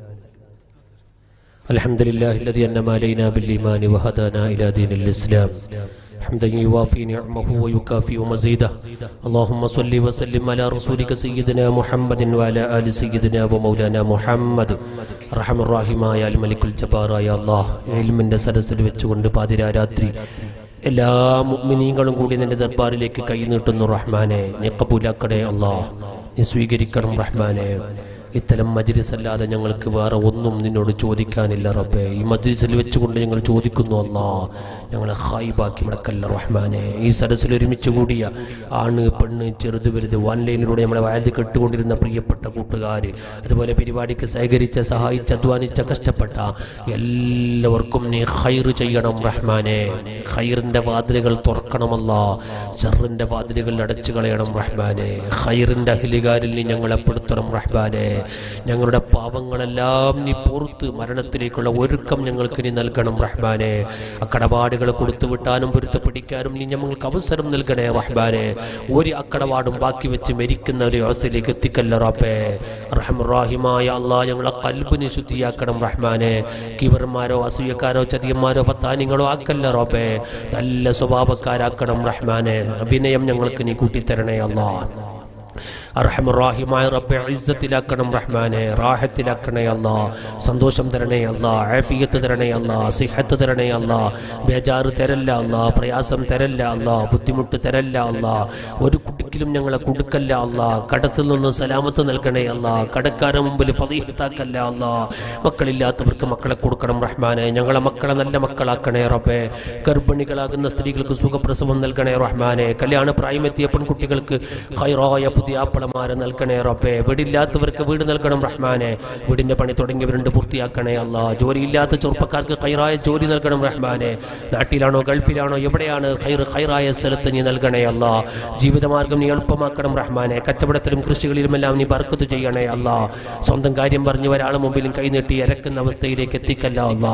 A: الحمد لله الذي أنعم علينا بالإيمان وهدانا إلى دين الإسلام حمدا يوافي نعمه ويكافئ مزيده اللهم صل وسلم على رسولك سيدنا محمد وعلى آل سيدنا ومولانا محمد رحم الراحمമായ الملك الجبار يا الله ഇൽമിന്റെ സരസിൽ വെച്ചുകൊണ്ട് പാതിരാരാത്രി എല്ലാ മുഅ്മിനീങ്ങളും കൂടി നിന്റെ ദർബാറിലേക്ക് കൈ നീട്ടുന്നു റഹ്മാനെ നീ കബൂലാക്കണേ അല്ലാ നീ സ്വീകരിക്കണം റഹ്മാനെ ഇത്തരം മജ്ലിസ് അല്ലാതെ ഞങ്ങൾക്ക് വേറെ ഒന്നും നിന്നോട് ചോദിക്കാനില്ല റബ്ബേ ഈ മജ്ലിസിൽ വെച്ചുകൊണ്ട് ഞങ്ങൾ ചോദിക്കുന്നു അല്ലാ ഞങ്ങളെ ഹായിബാക്കി മടക്കല്ല റഹ്മാനെ ഈ സദസ്സിൽ ഒരുമിച്ച് കൂടിയ ആണ് പെണ്ണ് ചെറുത് വലുത് ഓൺലൈനിലൂടെ നമ്മളെ വയത് കെട്ടുകൊണ്ടിരുന്ന പ്രിയപ്പെട്ട കൂട്ടുകാർ അതുപോലെ പരിപാടിക്ക് സഹകരിച്ച സഹായിച്ച് അധ്വാനിച്ച കഷ്ടപ്പെട്ട എല്ലാവർക്കും നീ ഹൈർ ചെയ്യണം റഹ്മാനെ ഹൈറിന്റെ വാതിലുകൾ തുറക്കണമല്ല ഷറിന്റെ വാതിലുകൾ അടച്ചു കളയണം റഹ്മാനെ ഹൈറിന്റെ അഹിലുകാരിൽ നീ ഞങ്ങളെ പെടുത്തണം റഹ്മാനെ ഞങ്ങളുടെ പാപങ്ങളെല്ലാം നീ പുറത്ത് മരണത്തിലേക്കുള്ള ഒരുക്കം ഞങ്ങൾക്ക് നീ നൽകണം റഹ്മാനെ അക്കടപാടുകൾ കൊടുത്തു വിട്ടാനും പൊരുത്തപ്പിടിക്കാനും നീ ഞങ്ങൾക്ക് അവസരം നൽകണേ റഹ്മാനെ ഒരു അക്കടപാടും ബാക്കി വെച്ച് മരിക്കുന്ന ഒരു അവസ്ഥയിലേക്ക് എത്തിക്കല്ല റബ്ബേ റഹ്മാഹിമായ അള്ളാ ഞങ്ങളെ കൽബിന് ശുദ്ധിയാക്കണം റഹ്മാനെ കിവർമാരോ അസൂയക്കാരോ ചതിയന്മാരോ പത്താനിങ്ങളോ ആക്കല്ല റബ്ബേ നല്ല സ്വഭാവക്കാരാക്കണം റഹ്മാനെ അഭിനയം ഞങ്ങൾക്ക് നീ കൂട്ടിത്തരണേ അള്ളാ അർഹമുറാഹിമായ റബ്ബെ ഇസ്സത്തിലാക്കണം റഹ്മാനെ റാഹത്തിലാക്കണേ അല്ലാ സന്തോഷം തരണേ അല്ലാ ആഫിയത്ത് തരണേ അല്ലാ സിഹത്ത് തരണേ അല്ലാ ബേജാറ് തരല്ല അല്ലാ പ്രയാസം തരല്ല അല്ലാ ബുദ്ധിമുട്ട് തരല്ല അല്ലാ ഒരു കുട്ടിക്ക് ഒരിക്കലും ഞങ്ങളെ കൊടുക്കല്ല അല്ല കടത്തിൽ നിന്ന് സലാമത്ത് നൽകണേ അല്ല കടക്കാരൻ മുമ്പിൽ ഫതീഹത്താക്കല്ല അല്ല മക്കളില്ലാത്തവർക്ക് മക്കളെ കൊടുക്കണം റഹ്മാനെ ഞങ്ങളെ മക്കളെ നല്ല മക്കളാക്കണേ റബ്ബേ ഗർഭിണികളാകുന്ന സ്ത്രീകൾക്ക് സുഖപ്രസവം നൽകണേ റഹ്മാനെ കല്യാണ പ്രായമെത്തിയ പെൺകുട്ടികൾക്ക് ഹൈറായ പുതിയ ആപ്പളമാരെ നൽകണേ റബ്ബേ വീടില്ലാത്തവർക്ക് വീട് നൽകണം റഹ്മാനെ വീടിന്റെ പണി തുടങ്ങിയവരുണ്ട് പൂർത്തിയാക്കണേ അല്ല ജോലിയില്ലാത്ത ചെറുപ്പക്കാർക്ക് ഹൈറായ ജോലി നൽകണം റഹ്മാനെ നാട്ടിലാണോ ഗൾഫിലാണോ എവിടെയാണ് ഹൈർ ഹൈറായ സ്ഥലത്ത് നീ നൽകണേ അല്ല ജീവിതമാർഗം നീ എളുപ്പമാക്കണം റഹ്മാനെ കച്ചവടത്തിലും കൃഷികളിലുമെല്ലാം നീ ബർക്കത്ത് ചെയ്യണേ അല്ല സ്വന്തം കാര്യം പറഞ്ഞ് ഒരാളെ മുമ്പിലും കൈനീട്ടി ഇരക്കുന്ന അവസ്ഥയിലേക്ക് എത്തിക്കല്ല അല്ല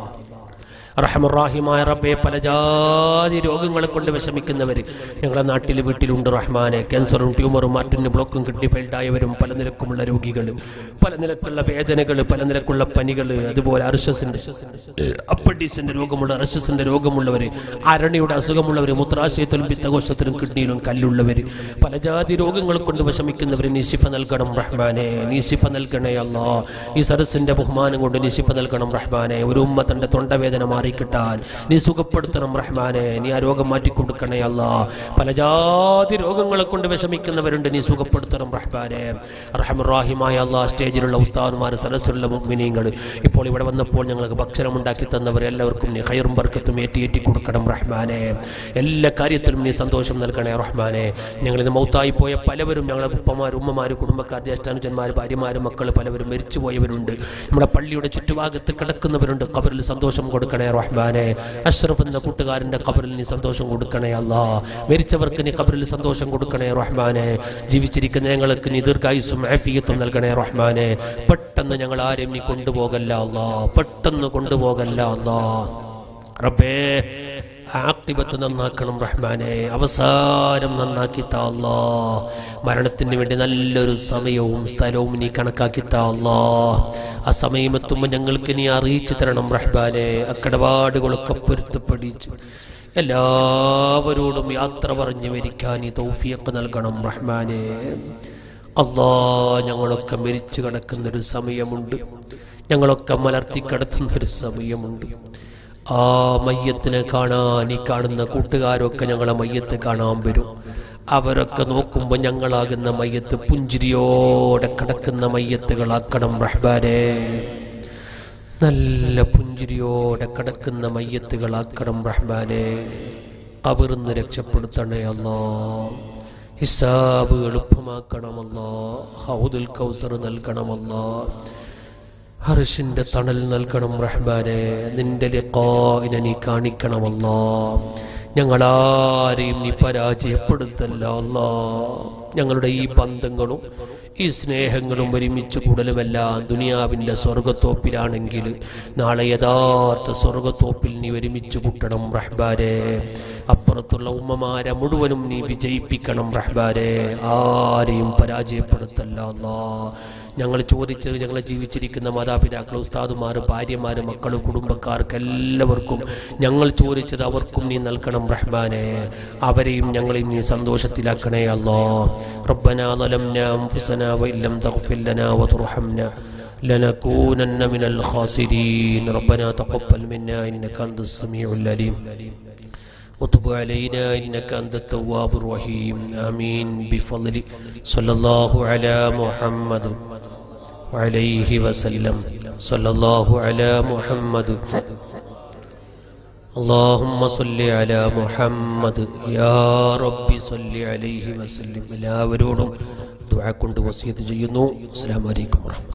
A: റഹമുറാഹിമായ റബ്ബെ പല ജാതി രോഗങ്ങളെ കൊണ്ട് വിഷമിക്കുന്നവർ ഞങ്ങളുടെ നാട്ടിൽ വീട്ടിലുണ്ട് റഹ്മാനെ ക്യാൻസറും ട്യൂമറും മാറ്റിന് ബ്ലോക്കും കിഡ്നി ഫെയിൽഡായവരും പല നിലക്കുമുള്ള രോഗികൾ പല നിലക്കുള്ള വേദനകൾ പല നിലക്കുള്ള പനികൾ അതുപോലെ അർഷസിന്റെ അപ്പഡീസിന്റെ രോഗമുള്ള അർഷസിന്റെ രോഗമുള്ളവർ അരണിയുടെ അസുഖമുള്ളവർ മൂത്രാശയത്തിലും പിത്തകോശത്തിലും കിഡ്നിയിലും കല്ലുള്ളവർ പല ജാതി രോഗങ്ങൾ കൊണ്ട് വിഷമിക്കുന്നവർ നീ ശിഫ നൽകണം റഹ്മാനെ നീ ശിഫ നൽകണേ അല്ലാ ഈ സരസിന്റെ ബഹുമാനം കൊണ്ട് നീ ശിഫ നൽകണം റഹ്മാനെ ഒരു ഉമ്മ തന്റെ തൊണ്ടവേദന മാറിക്കിട്ടാൻ നീ സുഖപ്പെടുത്തണം റഹ്മാനെ നീ ആ രോഗം മാറ്റിക്കൊടുക്കണേ അല്ല പല ജാതി രോഗങ്ങളെ കൊണ്ട് വിഷമിക്കുന്നവരുണ്ട് നീ സുഖപ്പെടുത്തണം റഹ്മാനെ റഹമുറാഹിമായ അല്ലാ സ്റ്റേജിലുള്ള ഉസ്താദുമാർ സരസിലുള്ള മുഗ്മിനീങ്ങൾ ഇപ്പോൾ ഇവിടെ വന്നപ്പോൾ ഞങ്ങൾക്ക് ഭക്ഷണം ഉണ്ടാക്കി തന്നവർ എല്ലാവർക്കും നീ ഹൈറും ബർക്കത്തും ഏറ്റിയേറ്റി കൊടുക്കണം റഹ്മാനെ എല്ലാ കാര്യത്തിലും നീ സന്തോഷം നൽകണേ റഹ്മാനെ ഞങ്ങളിന്ന് മൗത്തായി പോയ പലവരും ഞങ്ങളെ ഉപ്പമാർ ഉമ്മമാർ കുടുംബക്കാർ ജ്യേഷ്ഠാനുജന്മാർ ഭാര്യമാർ മക്കൾ പലവരും മരിച്ചു പോയവരുണ്ട് നമ്മുടെ പള്ളിയുടെ ചുറ്റുഭാഗത്ത് കിടക്കുന്നവരുണ്ട് കബറിൽ സന്തോഷം കൊടുക്കണേ റഹ്മാനെ അഷ്റഫ് എന്ന കൂട്ടുകാരന്റെ കബറിൽ നീ സന്തോഷം കൊടുക്കണേ അല്ലാ മരിച്ചവർക്ക് നീ കബറിൽ സന്തോഷം കൊടുക്കണേ റഹ്മാനെ ജീവിച്ചിരിക്കുന്ന ഞങ്ങൾക്ക് നീ ദീർഘായുസും ആഫിയത്തും നൽകണേ റഹ്മാനെ പെട്ടെന്ന് ഞങ്ങൾ ആരെയും നീ കൊണ്ടുപോകല്ല അല്ലാ പെട്ടെന്ന് കൊണ്ടുപോകല്ല അല്ലാ റബ്ബേ ആക്കിബത്ത് നന്നാക്കണം റഹ്മാനെ അവസാനം നന്നാക്കി താ അല്ലാ മരണത്തിന് വേണ്ടി നല്ലൊരു സമയവും സ്ഥലവും നീ കണക്കാക്കി താ അല്ലാ ആ സമയം എത്തുമ്പോൾ ഞങ്ങൾക്ക് നീ അറിയിച്ചു തരണം റഹ്മാനെ അക്കടപാടുകളൊക്കെ പൊരുത്തപ്പെടിച്ച് എല്ലാവരോടും യാത്ര പറഞ്ഞു മരിക്കാൻ നീ തൗഫിയൊക്കെ നൽകണം റഹ്മാനെ അല്ലാ ഞങ്ങളൊക്കെ മരിച്ചു കിടക്കുന്നൊരു സമയമുണ്ട് ഞങ്ങളൊക്കെ മലർത്തി കിടത്തുന്നൊരു സമയമുണ്ട് ആ മയ്യത്തിനെ കാണാൻ ഈ കാണുന്ന കൂട്ടുകാരൊക്കെ ഞങ്ങളെ മയ്യത്ത് കാണാൻ വരും അവരൊക്കെ നോക്കുമ്പോൾ ഞങ്ങളാകുന്ന മയ്യത്ത് പുഞ്ചിരിയോടെ കിടക്കുന്ന മയ്യത്തുകളാക്കണം റഹ്ബാനെ നല്ല പുഞ്ചിരിയോടെ കിടക്കുന്ന മയ്യത്തുകളാക്കണം റഹ്മാനെ കബറിന്ന് രക്ഷപ്പെടുത്തണേ അല്ലോ ഹിസാബ് എളുപ്പമാക്കണമല്ലോ ഹൗദുൽ കൗസർ നൽകണമല്ലോ ഹർഷിന്റെ തണൽ നൽകണം റഹ്മാനെ നിന്റെ ലിഖാഇനെ നീ കാണിക്കണമല്ലോ ഞങ്ങളാരെയും നീ പരാജയപ്പെടുത്തല്ല അല്ലാ ഞങ്ങളുടെ ഈ ബന്ധങ്ങളും ഈ സ്നേഹങ്ങളും ഒരുമിച്ച് കൂടലുമെല്ലാം ദുനിയാവിൻ്റെ സ്വർഗത്തോപ്പിലാണെങ്കിൽ നാളെ യഥാർത്ഥ സ്വർഗത്തോപ്പിൽ നീ ഒരുമിച്ച് കൂട്ടണം റഹ്ബാരെ അപ്പുറത്തുള്ള ഉമ്മമാരെ മുഴുവനും നീ വിജയിപ്പിക്കണം റഹ്ബാരെ ആരെയും പരാജയപ്പെടുത്തല്ല അല്ലാ ഞങ്ങൾ ചോദിച്ചത് ഞങ്ങളെ ജീവിച്ചിരിക്കുന്ന മാതാപിതാക്കൾ ഉസ്താദുമാർ ഭാര്യമാർ മക്കൾ കുടുംബക്കാർക്ക് എല്ലാവർക്കും ഞങ്ങൾ ചോദിച്ചത് അവർക്കും നീ നൽകണം റഹ്മാനെ അവരെയും ഞങ്ങളെയും നീ സന്തോഷത്തിലാക്കണേ അല്ലോ ربنا ظلمنا أنفسنا وإن لم تغفر لنا وترحمنا لنكونن من الخاسرين ربنا تقبل منا إنك أنت السميع العليم وتب علينا إنك أنت التواب الرحيم آمين بفضل صلى الله على محمد وعليه وسلم صلى الله على محمد اللهم صل على محمد يا رب صل عليه وسلم എല്ലാവരോടും ദുആ കൊണ്ട് വസിയത്ത് ചെയ്യുന്നു അസ്സലാമു അലൈക്കും വറഹ്മത്തുള്ളാഹി